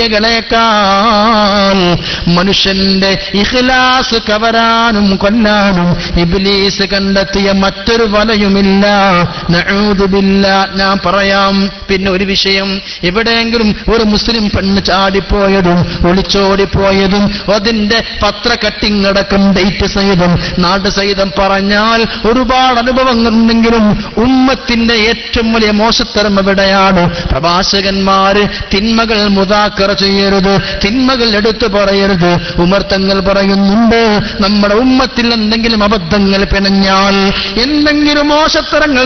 മീഡിയകളെക്കാൾ മനുഷ്യന്റെ ഇഖ്ലാസ് കവരാനും കൊല്ലാനും ഇബിലീസ് കണ്ടെത്തിയ മറ്റൊരു വലയുമില്ല നഊദുബില്ല ഞാൻ പറയാം പിന്നെ ഒരു വിഷയം എവിടെയെങ്കിലും ഒരു മുസ്ലിം പെണ്ണ് ചാടിപ്പോയതും ഒളിച്ചോടിപ്പോയതും അതിന്റെ പത്ര കട്ടിങ് അടക്കം ഡേറ്റ് സഹിതം നാട് സഹിതം പറഞ്ഞാൽ ഒരുപാട് അനുഭവങ്ങൾ ഉണ്ടെങ്കിലും ഉമ്മത്തിന്റെ ഏറ്റവും വലിയ മോശത്തരം എവിടെയാണ് പ്രഭാഷകന്മാര് തിന്മകൾ മുതാക്കറ ചെയ്യരുത് തിന്മകൾ എടുത്തു പറയരുത് ഉമർത്തങ്ങൾ പറയുന്നുണ്ട് നമ്മുടെ ഉമ്മത്തിൽ എന്തെങ്കിലും അബദ്ധങ്ങൾ പിണഞ്ഞാൽ എന്തെങ്കിലും മോശത്തരങ്ങൾ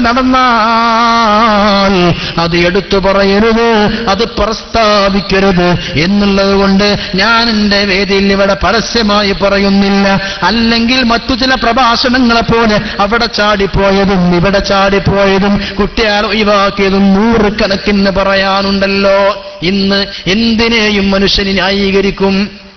നടന്നാൽ അത് എടുത്തു പറയരുത് അത് പ്രസ്താവിക്കരുത് എന്നുള്ളത് കൊണ്ട് ഞാൻ എന്റെ വേദിയിൽ ഇവിടെ പരസ്യമായി പറയുന്നില്ല അല്ലെങ്കിൽ മറ്റു ചില പ്രഭാഷണങ്ങളെ പോലെ അവിടെ ചാടിപ്പോയതും ഇവിടെ ചാടിപ്പോയതും കുട്ടിയാർ ഒഴിവാക്കിയതും നൂറുകണക്കിന് പറയാനുണ്ടല്ലോ ഇന്ന് എന്തിനേയും മനുഷ്യന് ന്യായീകരിക്കും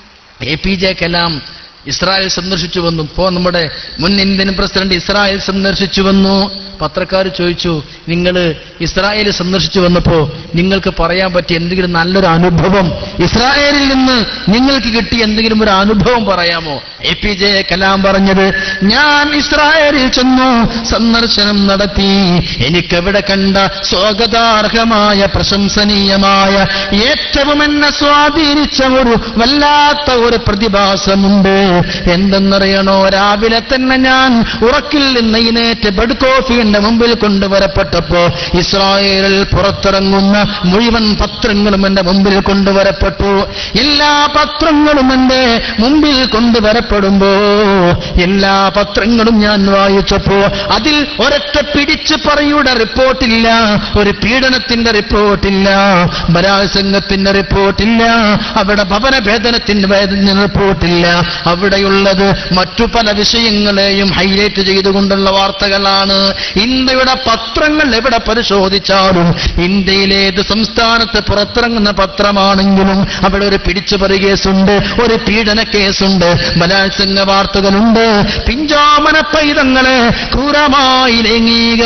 A P J Kalam Israel സന്ദർശിച്ചു വന്നു ഇപ്പോ നമ്മുടെ മുൻ ഇന്ത്യൻ പ്രസിഡന്റ് ഇസ്രായേൽ സന്ദർശിച്ചു വന്നു പത്രക്കാർ ചോദിച്ചു നിങ്ങൾ ഇസ്രായേൽ സന്ദർശിച്ചു വന്നപ്പോ നിങ്ങൾക്ക് പറയാൻ പറ്റിയ എന്തെങ്കിലും നല്ലൊരു അനുഭവം ഇസ്രായേലിൽ നിന്ന് നിങ്ങൾക്ക് കിട്ടിയ എന്തെങ്കിലും ഒരു അനുഭവം പറയാമോ എ പി ജെ കലാം പറഞ്ഞത് ഞാൻ ഇസ്രായേലിൽ ചെന്നു സന്ദർശനം നടത്തി എനിക്കവിടെ കണ്ട സ്വാഗതാർഹമായ പ്രശംസനീയമായ ഏറ്റവും എന്നെ സ്വാധീനിച്ച ഒരു വല്ലാത്ത ഒരു പ്രതിഭാസമുണ്ട് എന്തെന്നറിയണോ രാവിലെ തന്നെ ഞാൻ ഉറക്കിൽ നിന്ന് എഴുന്നേറ്റ് ബെഡ് കോഫിയുടെ മുമ്പിൽ കൊണ്ടുവരപ്പെട്ടപ്പോ ഇസ്രായേലിൽ പുറത്തിറങ്ങുന്ന മുഴുവൻ പത്രങ്ങളും എന്റെ മുമ്പിൽ കൊണ്ടുവരപ്പെട്ടു എല്ലാ പത്രങ്ങളും എന്റെ മുമ്പിൽ കൊണ്ടുവരപ്പെടുമ്പോ എല്ലാ പത്രങ്ങളും ഞാൻ വായിച്ചപ്പോ അതിൽ ഒരൊറ്റ പിടിച്ചു പറയുടെ റിപ്പോർട്ടില്ല ഒരു പീഡനത്തിന്റെ റിപ്പോർട്ടില്ല ബലാത്സംഗത്തിന്റെ റിപ്പോർട്ടില്ല അവിടെ ഭവനഭേദനത്തിന്റെ വേദന റിപ്പോർട്ടില്ല അവിടെയുള്ളത് മറ്റു പല വിഷയങ്ങളെയും ഹൈലൈറ്റ് ചെയ്തുകൊണ്ടുള്ള വാർത്തകളാണ് ഇന്ത്യയുടെ പത്രങ്ങൾ എവിടെ പരിശോധിച്ചാലും ഇന്ത്യയിലേത് സംസ്ഥാനത്ത് പുറത്തിറങ്ങുന്ന പത്രമാണെങ്കിലും അവിടെ ഒരു പിടിച്ചുപറി കേസുണ്ട് ഒരു പീഡന കേസുണ്ട് ബലാത്സംഗ വാർത്തകളുണ്ട് പിഞ്ചോമന പൈതങ്ങളെ ക്രൂരമായി ലംഘിക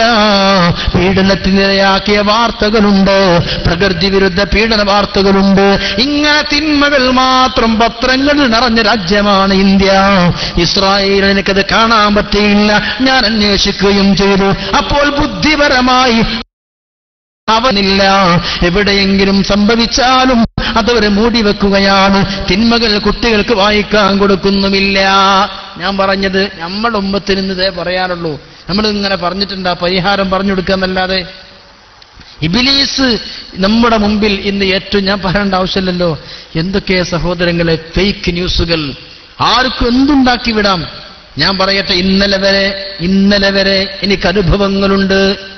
പീഡനത്തിനിരയാക്കിയ വാർത്തകളുണ്ട് പ്രകൃതി വിരുദ്ധ പീഡന വാർത്തകളുണ്ട് ഇങ്ങനെ തിന്മകൾ മാത്രം പത്രങ്ങളിൽ നിറഞ്ഞ രാജ്യമാണ് ഇന്ത്യ ഇസ്രായേൽ എനിക്കത് കാണാൻ പറ്റിയില്ല ഞാൻ അന്വേഷിക്കുകയും ചെയ്തു അപ്പോൾ ബുദ്ധിപരമായി അവനില്ല എവിടെയെങ്കിലും സംഭവിച്ചാലും അതവരെ മൂടി വെക്കുകയാണ് തിന്മകൾ കുട്ടികൾക്ക് വായിക്കാൻ കൊടുക്കുന്നുമില്ല ഞാൻ പറഞ്ഞത് നമ്മുടെ ഉമ്മത്തിന് ഇന്നതേ പറയാനുള്ളൂ നമ്മൾ ഇങ്ങനെ പറഞ്ഞിട്ടുണ്ട് ആ പരിഹാരം പറഞ്ഞു കൊടുക്കാന്നല്ലാതെ ഇബിലീസ് നമ്മുടെ മുമ്പിൽ ഇന്ന് ഏറ്റവും ഞാൻ പറയേണ്ട ആവശ്യമില്ലല്ലോ എന്തൊക്കെ സഹോദരങ്ങളെ ഫേക്ക് ന്യൂസുകൾ ആർക്കും എന്തുണ്ടാക്കി വിടാം ഞാൻ പറയട്ടെ ഇന്നലെ വരെ ഇന്നലെ വരെ എനിക്ക് അനുഭവങ്ങളുണ്ട്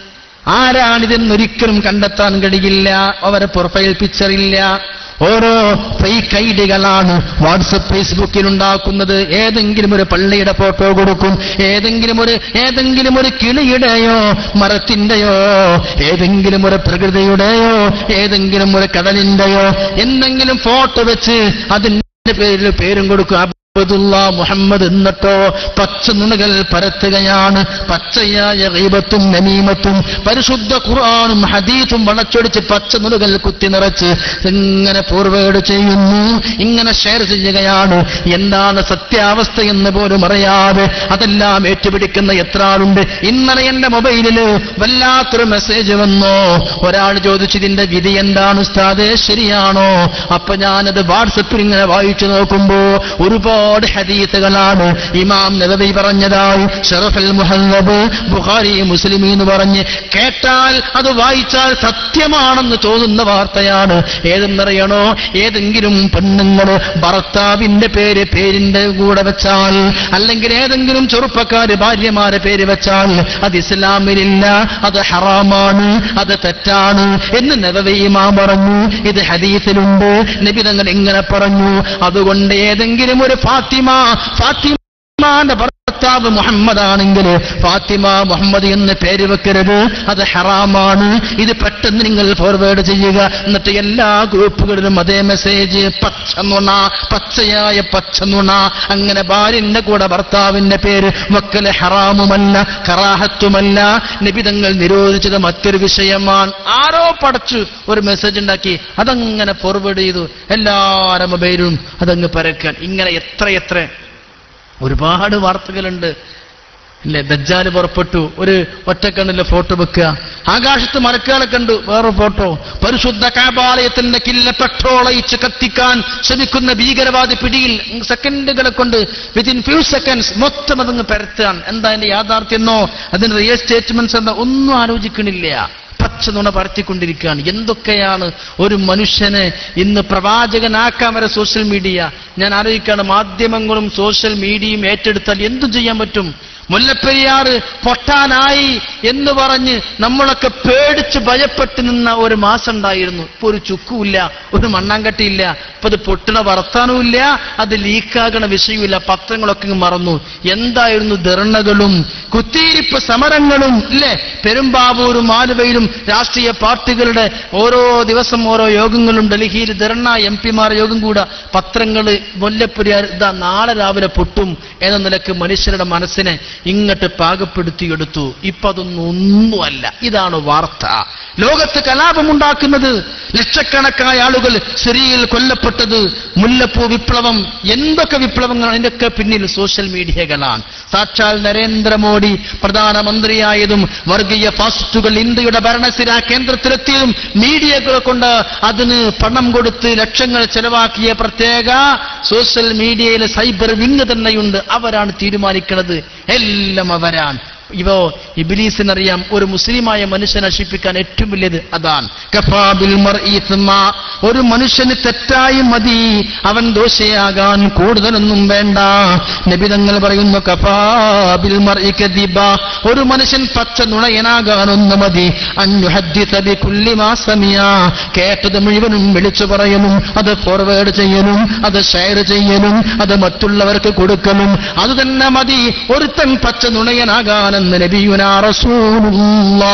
ആരാണിതെന്നൊരിക്കലും കണ്ടെത്താൻ കഴിയില്ല അവരെ പ്രൊഫൈൽ പിക്ചർ ഇല്ല ഓരോ ഫേക്ക് ഐഡികളാണ് വാട്സപ്പ് ഫേസ്ബുക്കിൽ ഉണ്ടാക്കുന്നത് ഏതെങ്കിലും ഒരു പള്ളിയുടെ ഫോട്ടോ കൊടുക്കും ഏതെങ്കിലും ഒരു ഏതെങ്കിലും ഒരു കിളിയുടെയോ മരത്തിന്റെയോ ഏതെങ്കിലും ഒരു പ്രകൃതിയുടെയോ ഏതെങ്കിലും ഒരു കടലിന്റെയോ എന്തെങ്കിലും ഫോട്ടോ വെച്ച് അതിന്റെ പേരിൽ പേരും കൊടുക്കും അബ്ദുള്ള മുഹമ്മദ് എന്നിട്ടോ പച്ച നുണകൾ പരത്തുകയാണ് പച്ചയായ റീബത്തും നമീമത്തും പരിശുദ്ധ ഖുർആാനും ഹദീസും വളച്ചൊടിച്ച് പച്ച നുണകൾ കുത്തി നിറച്ച് ഇങ്ങനെ ഫോർവേഡ് ചെയ്യുന്നു ഇങ്ങനെ ഷെയർ ചെയ്യുകയാണ് എന്താണ് സത്യാവസ്ഥ എന്ന് പോലും അറിയാതെ അതെല്ലാം ഏറ്റുപിടിക്കുന്ന എത്ര ആളുണ്ട് ഇന്നലെ എന്റെ മൊബൈലില് വല്ലാത്തൊരു മെസ്സേജ് വന്നോ ഒരാൾ ചോദിച്ചു ഇതിന്റെ വിധി എന്താണ് ഉസ്താദേ ശരിയാണോ അപ്പൊ ഞാനത് വാട്സപ്പിൽ ഇങ്ങനെ വായിച്ചു നോക്കുമ്പോ ഒരുപാട് ഹദീസുകളാണ് ഇമാം നബവി പറഞ്ഞതായി ഷറഫൽ മുഹല്ലബ് ബുഖാരി മുസ്ലിം എന്ന് പറഞ്ഞ് കേട്ടാൽ അത് വായിച്ചാൽ സത്യമാണെന്ന് തോന്നുന്ന വാർത്തയാണ് ഏതെന്നറിയണോ ഏതെങ്കിലും പെണ്ണുങ്ങള് ഭർത്താവിന്റെ പേര് പേരിന്റെ കൂടെ വെച്ചാൽ അല്ലെങ്കിൽ ഏതെങ്കിലും ചെറുപ്പക്കാര് ഭാര്യമാരെ പേര് വെച്ചാൽ അത് ഇസ്ലാമിലില്ല അത് ഹറാമാണ് അത് തെറ്റാണ് എന്ന് നബവി ഇമാം പറഞ്ഞു ഇത് ഹദീസിലുണ്ട് നബി തങ്ങൾ ഇങ്ങനെ പറഞ്ഞു അതുകൊണ്ട് ഏതെങ്കിലും ഒരു ഫാത്തിമ ഫാത്തിമാന്റെ ഭർത്താവ് മുഹമ്മദ് ആണെങ്കിൽ ഫാത്തിമ മുഹമ്മദ് എന്ന് പേര് വെക്കരുത് അത് ഹറാമാണ് ഇത് പെട്ടെന്ന് നിങ്ങൾ ഫോർവേഡ് ചെയ്യുക എന്നിട്ട് എല്ലാ ഗ്രൂപ്പുകളിലും അതേ മെസ്സേജ് പച്ച നുണ പച്ചയായ പച്ച നുണ അങ്ങനെ ഭാര്യന്റെ കൂടെ ഭർത്താവിന്റെ പേര് വക്കല് ഹറാമുമല്ല കറാഹത്തുമല്ല നിബിതങ്ങൾ നിരോധിച്ചത് മറ്റൊരു വിഷയമാണ് ആരോ പടച്ചു ഒരു മെസ്സേജ് ഉണ്ടാക്കി അതങ്ങനെ ഫോർവേഡ് ചെയ്തു എല്ലാവരുടെ മൊബൈലും അതങ്ങ് പരക്കാൻ ഇങ്ങനെ എത്ര എത്ര ഒരുപാട് വാർത്തകളുണ്ട് അല്ലേ ദജ്ജാല് പുറപ്പെട്ടു ഒരു ഒറ്റക്കണ്ണിലെ ഫോട്ടോ വെക്കുക ആകാശത്ത് മരക്കുകളെ കണ്ടു വേറെ ഫോട്ടോ പരിശുദ്ധ കാബാലയത്തിന്റെ കില്ല പെട്രോൾ അയച്ച് കത്തിക്കാൻ ശ്രമിക്കുന്ന ഭീകരവാദി പിടിയിൽ സെക്കൻഡുകളെ കൊണ്ട് വിത്തിൻ ഫ്യൂ സെക്കൻഡ്സ് മൊത്തം അതങ്ങ് പരത്താൻ എന്താ അതിന്റെ യാഥാർത്ഥ്യെന്നോ അതിന് റിയൽ സ്റ്റേറ്റ്മെന്റ്സ് എന്നോ ഒന്നും ആലോചിക്കണില്ല പച്ച നുണ പരത്തിക്കൊണ്ടിരിക്കുകയാണ് എന്തൊക്കെയാണ് ഒരു മനുഷ്യനെ ഇന്ന് പ്രവാചകനാക്കാൻ വരെ സോഷ്യൽ മീഡിയ ഞാൻ ആലോചിക്കുകയാണ് മാധ്യമങ്ങളും സോഷ്യൽ മീഡിയയും ഏറ്റെടുത്താൽ എന്തും ചെയ്യാൻ പറ്റും മുല്ലപ്പെരിയാറ് പൊട്ടാനായി എന്ന് പറഞ്ഞ് നമ്മളൊക്കെ പേടിച്ച് ഭയപ്പെട്ട് നിന്ന ഒരു മാസം ഉണ്ടായിരുന്നു ഇപ്പൊ ഒരു ചുക്കുമില്ല ഒരു മണ്ണാങ്കട്ടിയില്ല ഇപ്പൊ അത് പൊട്ടണ വർത്താനവുമില്ല അത് ലീക്കാകണ വിഷയമില്ല പത്രങ്ങളൊക്കെ ഇങ്ങ് മറന്നു എന്തായിരുന്നു ധർണകളും കുത്തിയിരിപ്പ് സമരങ്ങളും ഇല്ലേ പെരുമ്പാവൂരും ആലുവയിലും രാഷ്ട്രീയ പാർട്ടികളുടെ ഓരോ ദിവസം ഓരോ യോഗങ്ങളും ഡൽഹിയിൽ ധർണ എം പിമാർ യോഗം കൂടാ പത്രങ്ങൾ മുല്ലപ്പെരിയാർ ഇതാ നാളെ രാവിലെ പൊട്ടും എന്ന നിലക്ക് മനുഷ്യരുടെ മനസ്സിനെ ഇങ്ങോട്ട് പാകപ്പെടുത്തിയെടുത്തു ഇപ്പൊ അതൊന്നും ഒന്നുമല്ല ഇതാണ് വാർത്ത ലോകത്ത് കലാപമുണ്ടാക്കുന്നത് ലക്ഷക്കണക്കായ ആളുകൾ സിറിയയിൽ കൊല്ലപ്പെട്ടത് മുല്ലപ്പൂ വിപ്ലവം എന്തൊക്കെ വിപ്ലവങ്ങൾ അതിൻ്റെയൊക്കെ പിന്നിൽ സോഷ്യൽ മീഡിയകളാണ് സാക്ഷാൽ നരേന്ദ്രമോദി പ്രധാനമന്ത്രിയായതും വർഗീയ ഫാസിസ്റ്റുകൾ ഇന്ത്യയുടെ ഭരണസിരാ കേന്ദ്രത്തിലെത്തിയതും മീഡിയകളെ കൊണ്ട് അതിന് പണം കൊടുത്ത് ലക്ഷങ്ങൾ ചെലവാക്കിയ പ്രത്യേക സോഷ്യൽ മീഡിയയിലെ സൈബർ വിങ് തന്നെയുണ്ട് അവരാണ് തീരുമാനിക്കുന്നത് എല്ലാം അവരാണ് ഇവോ ഇബിലീസിനറിയാം ഒരു മുസ്ലിമായ മനുഷ്യനെ നശിപ്പിക്കാൻ ഏറ്റവും വലിയത് അതാണ് കഫാബിൽ മർഇ ഇത്മ. ഒരു മനുഷ്യന് തെറ്റായി മതി അവൻ ദോഷയാകാൻ കൂടുതലൊന്നും വേണ്ട നബിതങ്ങൾ പറയുന്നു കഫാബിൽ മർഇ കദിബ. ഒരു മനുഷ്യൻ പച്ച നുണയനാകാനൊന്നു മതി അഞ്ഞുഹദ്ദിത ബികുല്ലി മാ സമിയ. കേട്ടത് മുഴുവനും വിളിച്ചു പറയലും അത് ഫോർവേഡ് ചെയ്യലും അത് ഷെയർ ചെയ്യലും അത് മറ്റുള്ളവർക്ക് കൊടുക്കലും അത് തന്നെ മതി ഒരുത്തൻ പച്ച നുണയനാകാനെന്ന് നബിയുനാ റസൂലുള്ളാ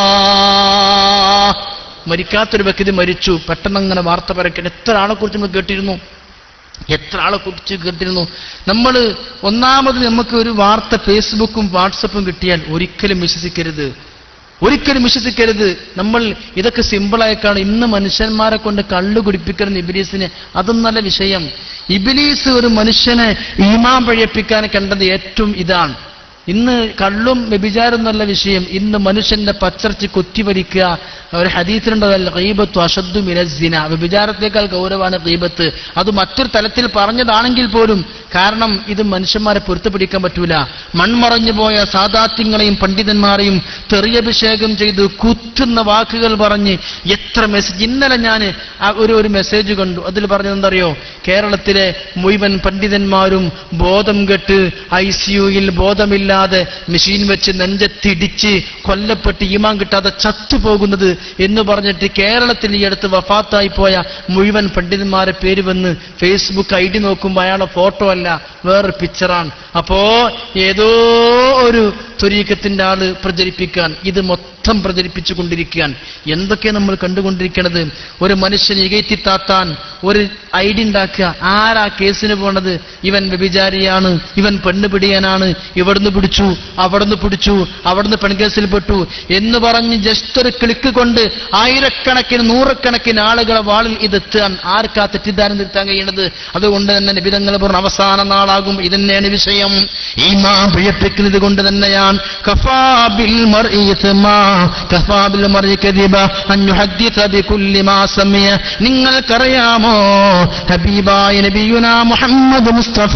മരിക്കാത്തൊരു വ്യക്തി മരിച്ചു പെട്ടെന്ന് അങ്ങനെ വാർത്ത പരക്കാൻ എത്ര ആളെ കുറിച്ച് നമ്മൾ കേട്ടിരുന്നു എത്ര ആളെ കുറിച്ച് കേട്ടിരുന്നു നമ്മൾ ഒന്നാമത് നമുക്ക് ഒരു വാർത്ത ഫേസ്ബുക്കും വാട്സപ്പും കിട്ടിയാൽ ഒരിക്കലും വിശ്വസിക്കരുത് ഒരിക്കലും വിശ്വസിക്കരുത് നമ്മൾ ഇതൊക്കെ സിമ്പിളായിക്കാണ് ഇന്ന് മനുഷ്യന്മാരെ കൊണ്ട് കള്ളു കുടിപ്പിക്കുന്ന ഇബിലീസിന് അതൊന്നല്ല വിഷയം ഇബിലീസ് ഒരു മനുഷ്യനെ ഈമാൻ പഴയപ്പിക്കാൻ കണ്ടത് ഏറ്റവും ഇതാണ് ഇന്ന് കള്ളും വ്യഭിചാരം എന്നുള്ള വിഷയം ഇന്ന് മനുഷ്യന്റെ പച്ചർച്ച് കുത്തിവലിക്കുക ഒരു ഹദീസിലുണ്ടതല്ല ഗീബത്തു അഷദ്ദു മിനസിന വ്യഭിചാരത്തേക്കാൾ ഗൗരവമാണ് ഗീബത്ത് അത് മറ്റൊരു തലത്തിൽ പറഞ്ഞതാണെങ്കിൽ പോലും കാരണം ഇത് മനുഷ്യന്മാരെ പൊരുത്തപ്പിടിക്കാൻ പറ്റൂല മൺമറഞ്ഞു പോയ സാദാത്യങ്ങളെയും പണ്ഡിതന്മാരെയും തെറിയഭിഷേകം ചെയ്ത് കുത്തുന്ന വാക്കുകൾ പറഞ്ഞ് എത്ര മെസ്സേജ് ഇന്നലെ ഞാൻ ഒരു ഒരു മെസ്സേജ് കണ്ടു അതിൽ പറഞ്ഞത് എന്തറിയോ കേരളത്തിലെ മുഴുവൻ പണ്ഡിതന്മാരും ബോധം കെട്ട് ഐ സിയുയിൽ ബോധമില്ലാതെ മെഷീൻ വെച്ച് നെഞ്ചത്തിടിച്ച് കൊല്ലപ്പെട്ട് ഈമാൻ കിട്ടാതെ ചത്തുപോകുന്നത് എന്ന് പറഞ്ഞിട്ട് കേരളത്തിൽ ഈ അടുത്ത് വഫാത്തായി പോയ മുഴുവൻ പണ്ഡിതന്മാരെ പേര് വന്ന് ഫേസ്ബുക്ക് ഐ ഡി നോക്കുമ്പോൾ അയാളെ ഫോട്ടോ അല്ല വേറൊരു പിക്ചറാണ് അപ്പോ ഏതോ ഒരു ത്വരീക്കത്തിന്റെ ആള് പ്രചരിപ്പിക്കാൻ ഇത് മൊത്തം പ്രചരിപ്പിച്ചു കൊണ്ടിരിക്കാൻ എന്തൊക്കെ നമ്മൾ കണ്ടുകൊണ്ടിരിക്കുന്നത് ഒരു മനുഷ്യനെ ഇകയത്തിത്താത്താൻ ഒരു ഐഡി ഉണ്ടാക്കുക ആരാ കേസിന് പോണത് ഇവൻ വ്യഭിചാരിയാണ് ഇവൻ പെണ്ണ് പിടിയാനാണ് ഇവിടുന്ന് പിടിച്ചു അവിടുന്ന് പിടിച്ചു അവിടുന്ന് പെൺകേസിൽ പെട്ടു എന്ന് പറഞ്ഞ് ജസ്റ്റ് ഒരു ക്ലിക്ക് കൊണ്ട് ആയിരക്കണക്കിന് നൂറക്കണക്കിന് ആളുകളെ വാളിൽ ഇതെത്താൻ ആർക്കാ തെറ്റിദ്ധാരണ നിർത്താൻ കഴിയണത് അതുകൊണ്ട് തന്നെ നിബിധങ്ങൾ പറഞ്ഞ അവസാന നാളാകും ഇതന്നെയാണ് വിഷയം ഈമാ പ്രിയപ്പിക്കുന്നത് കൊണ്ട് തന്നെയാണ് കഫാബിൽ മർഇ ഇത്മാ, കഫാബിൽ മർഇ കദിബ, അൻ യുഹദ്ദിസ ബികുല്ലി മാ സമിയ. നിങ്ങൾക്കറിയാമോ ഹബീബായ നബിയുന മുഹമ്മദ് മുസ്തഫ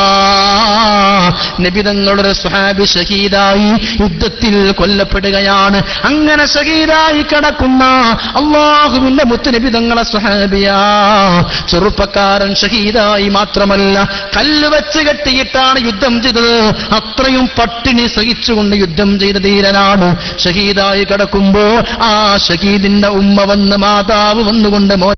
നബിതങ്ങളുടെ സ്വഹാബി ഷഹീദായി യുദ്ധത്തിൽ കൊല്ലപ്പെടുകയാണ് അങ്ങനെ ഷഹീദായി കിടക്കുന്ന അള്ളാഹുവിന്റെ മുത്തുനബിതങ്ങളെ സ്വഹാബിയാ ചെറുപ്പക്കാരൻ ഷഹീദായി മാത്രമല്ല കല്ല് വെച്ച് കെട്ടിയിട്ടാണ് യുദ്ധം ചെയ്തത് അത്രയും പട്ടിണി സഹിച്ചുകൊണ്ട് യുദ്ധം ചെയ്ത ധീരനാണ് ഷഹീദായി കിടക്കുമ്പോ ആ ഷഹീദിന്റെ ഉമ്മ വന്ന് മാതാവ് വന്നുകൊണ്ട് മോ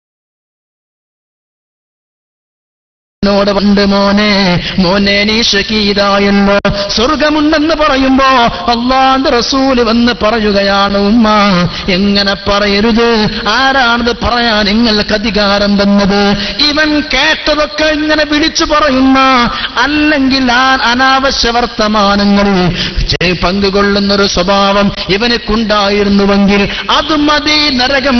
നോട് പണ്ട് മോനെ മോനെ നീ ഷഹീദായല്ലോ സ്വർഗമുണ്ടെന്ന് പറയുമ്പോ അള്ളാന്റെ റസൂല് വന്ന് പറയുകയാണ് ഉമ്മ എങ്ങനെ പറയരുത് ആരാണത് പറയാൻ നിങ്ങൾക്ക് അധികാരം തന്നത് ഇവൻ കേട്ടതൊക്കെ ഇങ്ങനെ വിളിച്ചു പറയുന്ന അല്ലെങ്കിൽ ആ അനാവശ്യ വർത്തമാനങ്ങളിൽ ചെ- പങ്കുകൊള്ളുന്നൊരു സ്വഭാവം ഇവനക്കുണ്ടായിരുന്നുവെങ്കിൽ അത് മതി നരകം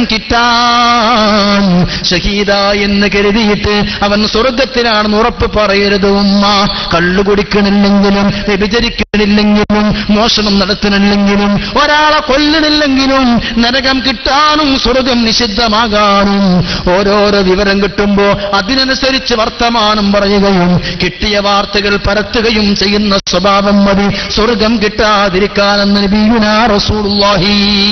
കിട്ടാൻ ഷഹീദ എന്ന് കരുതിയിട്ട് അവൻ സ്വർഗത്തിലാണെന്ന് ഉറപ്പ് പറയരുത് ഉമ്മ കള്ളു കുടിക്കണില്ലെങ്കിലും വ്യഭിചരിക്കണില്ലെങ്കിലും മോഷണം നടത്തണില്ലെങ്കിലും ഒരാളെ കൊല്ലണില്ലെങ്കിലും നരകം കിട്ടാനും സ്വർഗം നിഷിദ്ധമാകാനും ഓരോരോ വിവരം കിട്ടുമ്പോ അതിനനുസരിച്ച് വർത്തമാനം പറയുകയും കിട്ടിയ വാർത്തകൾ പരത്തുകയും ചെയ്യുന്ന സ്വഭാവം മതി സ്വർഗം കിട്ടാതിരിക്കാനെന്ന് നബിയുനാ റസൂലുള്ളാഹി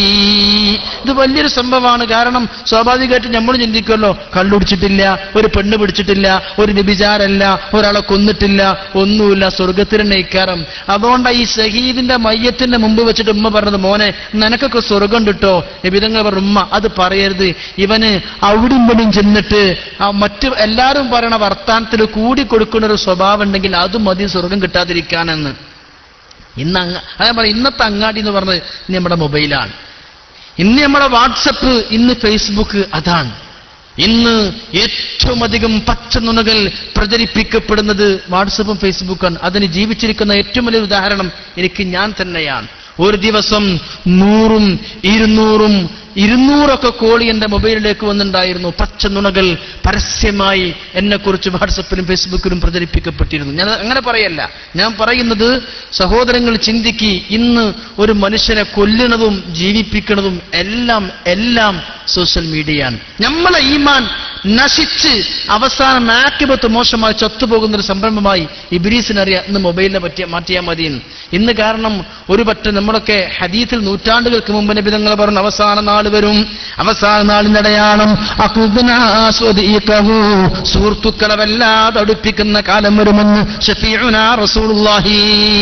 ഇത് വലിയൊരു സംഭവമാണ് കാരണം സ്വാഭാവികമായിട്ട് നമ്മൾ ചിന്തിക്കുമല്ലോ കള്ളുടിച്ചിട്ടില്ല ഒരു പെണ്ണ് പിടിച്ചിട്ടില്ല ഒരു നിബിചാരല്ല ഒരാളെ കൊന്നിട്ടില്ല ഒന്നുമില്ല സ്വർഗത്തിന് നയിക്കാരം അതുകൊണ്ട് ഈ ഷഹീദിന്റെ മയ്യത്തിന്റെ മുമ്പ് വെച്ചിട്ട് ഉമ്മ പറഞ്ഞത് മോനെ നിനക്കൊക്കെ സ്വർഗം കിട്ടോ നിബിതങ്ങൾ പറഞ്ഞു ഉമ്മ അത് പറയരുത് ഇവന് അവിടും ഇവിടും ചെന്നിട്ട് ആ മറ്റ് എല്ലാവരും പറയണ വർത്താനത്തിൽ കൂടി കൊടുക്കുന്ന ഒരു സ്വഭാവം ഉണ്ടെങ്കിൽ അത് മതി സ്വർഗം കിട്ടാതിരിക്കാനെന്ന് ഇന്ന് അങ്ങ അതാ പറയാം ഇന്നത്തെ അങ്ങാടി എന്ന് പറഞ്ഞത് ഇന്ന് നമ്മുടെ മൊബൈലാണ് ഇന്ന് നമ്മുടെ വാട്സപ്പ് ഇന്ന് ഫേസ്ബുക്ക് അതാണ് ഇന്ന് ഏറ്റവും അധികം പച്ച നുണകൾ പ്രചരിപ്പിക്കപ്പെടുന്നത് വാട്സപ്പും ഫേസ്ബുക്കാണ് അതിന് ജീവിച്ചിരിക്കുന്ന ഏറ്റവും വലിയ ഉദാഹരണം എനിക്ക് ഞാൻ തന്നെയാണ് ഒരു ദിവസം നൂറും ഇരുന്നൂറും ഇരുന്നൂറൊക്കെ കോളി എന്റെ മൊബൈലിലേക്ക് വന്നിട്ടുണ്ടായിരുന്നു പച്ച നുണകൾ പരസ്യമായി എന്നെക്കുറിച്ച് വാട്സപ്പിലും ഫേസ്ബുക്കിലും പ്രചരിപ്പിക്കപ്പെട്ടിരുന്നു ഞാൻ അങ്ങനെ പറയല്ല ഞാൻ പറയുന്നത് സഹോദരങ്ങൾ ചിന്തിക്ക് ഇന്ന് ഒരു മനുഷ്യനെ കൊല്ലുന്നതും ജീവിപ്പിക്കുന്നതും എല്ലാം എല്ലാം സോഷ്യൽ മീഡിയയാണ് നമ്മളെ ഈമാൻ നശിച്ച് അവസാനം ആക്കിപത്ത് മോശമായി ചത്തുപോകുന്ന ഒരു സംരംഭമായി ഇബിലീസിനറിയാം ഇന്ന് മൊബൈലിനെ പറ്റിയ മാറ്റിയാൽ മതി എന്ന്. ഇന്ന് കാരണം ഒരു പറ്റ നമ്മളൊക്കെ ഹദീത്തിൽ നൂറ്റാണ്ടുകൾക്ക് മുമ്പ് നബിതങ്ങൾ പറഞ്ഞു അവസാന നാൾ വരും അവസാന നാളിന്റെ അടയാളം അഖുദ്നാ സ്വദീഖഹു. സുഹൃത്തുക്കളെ വല്ലാതെ അടുപ്പിക്കുന്ന കാലം വരുമെന്ന് ഷഫീഉനാ റസൂലുള്ളാഹി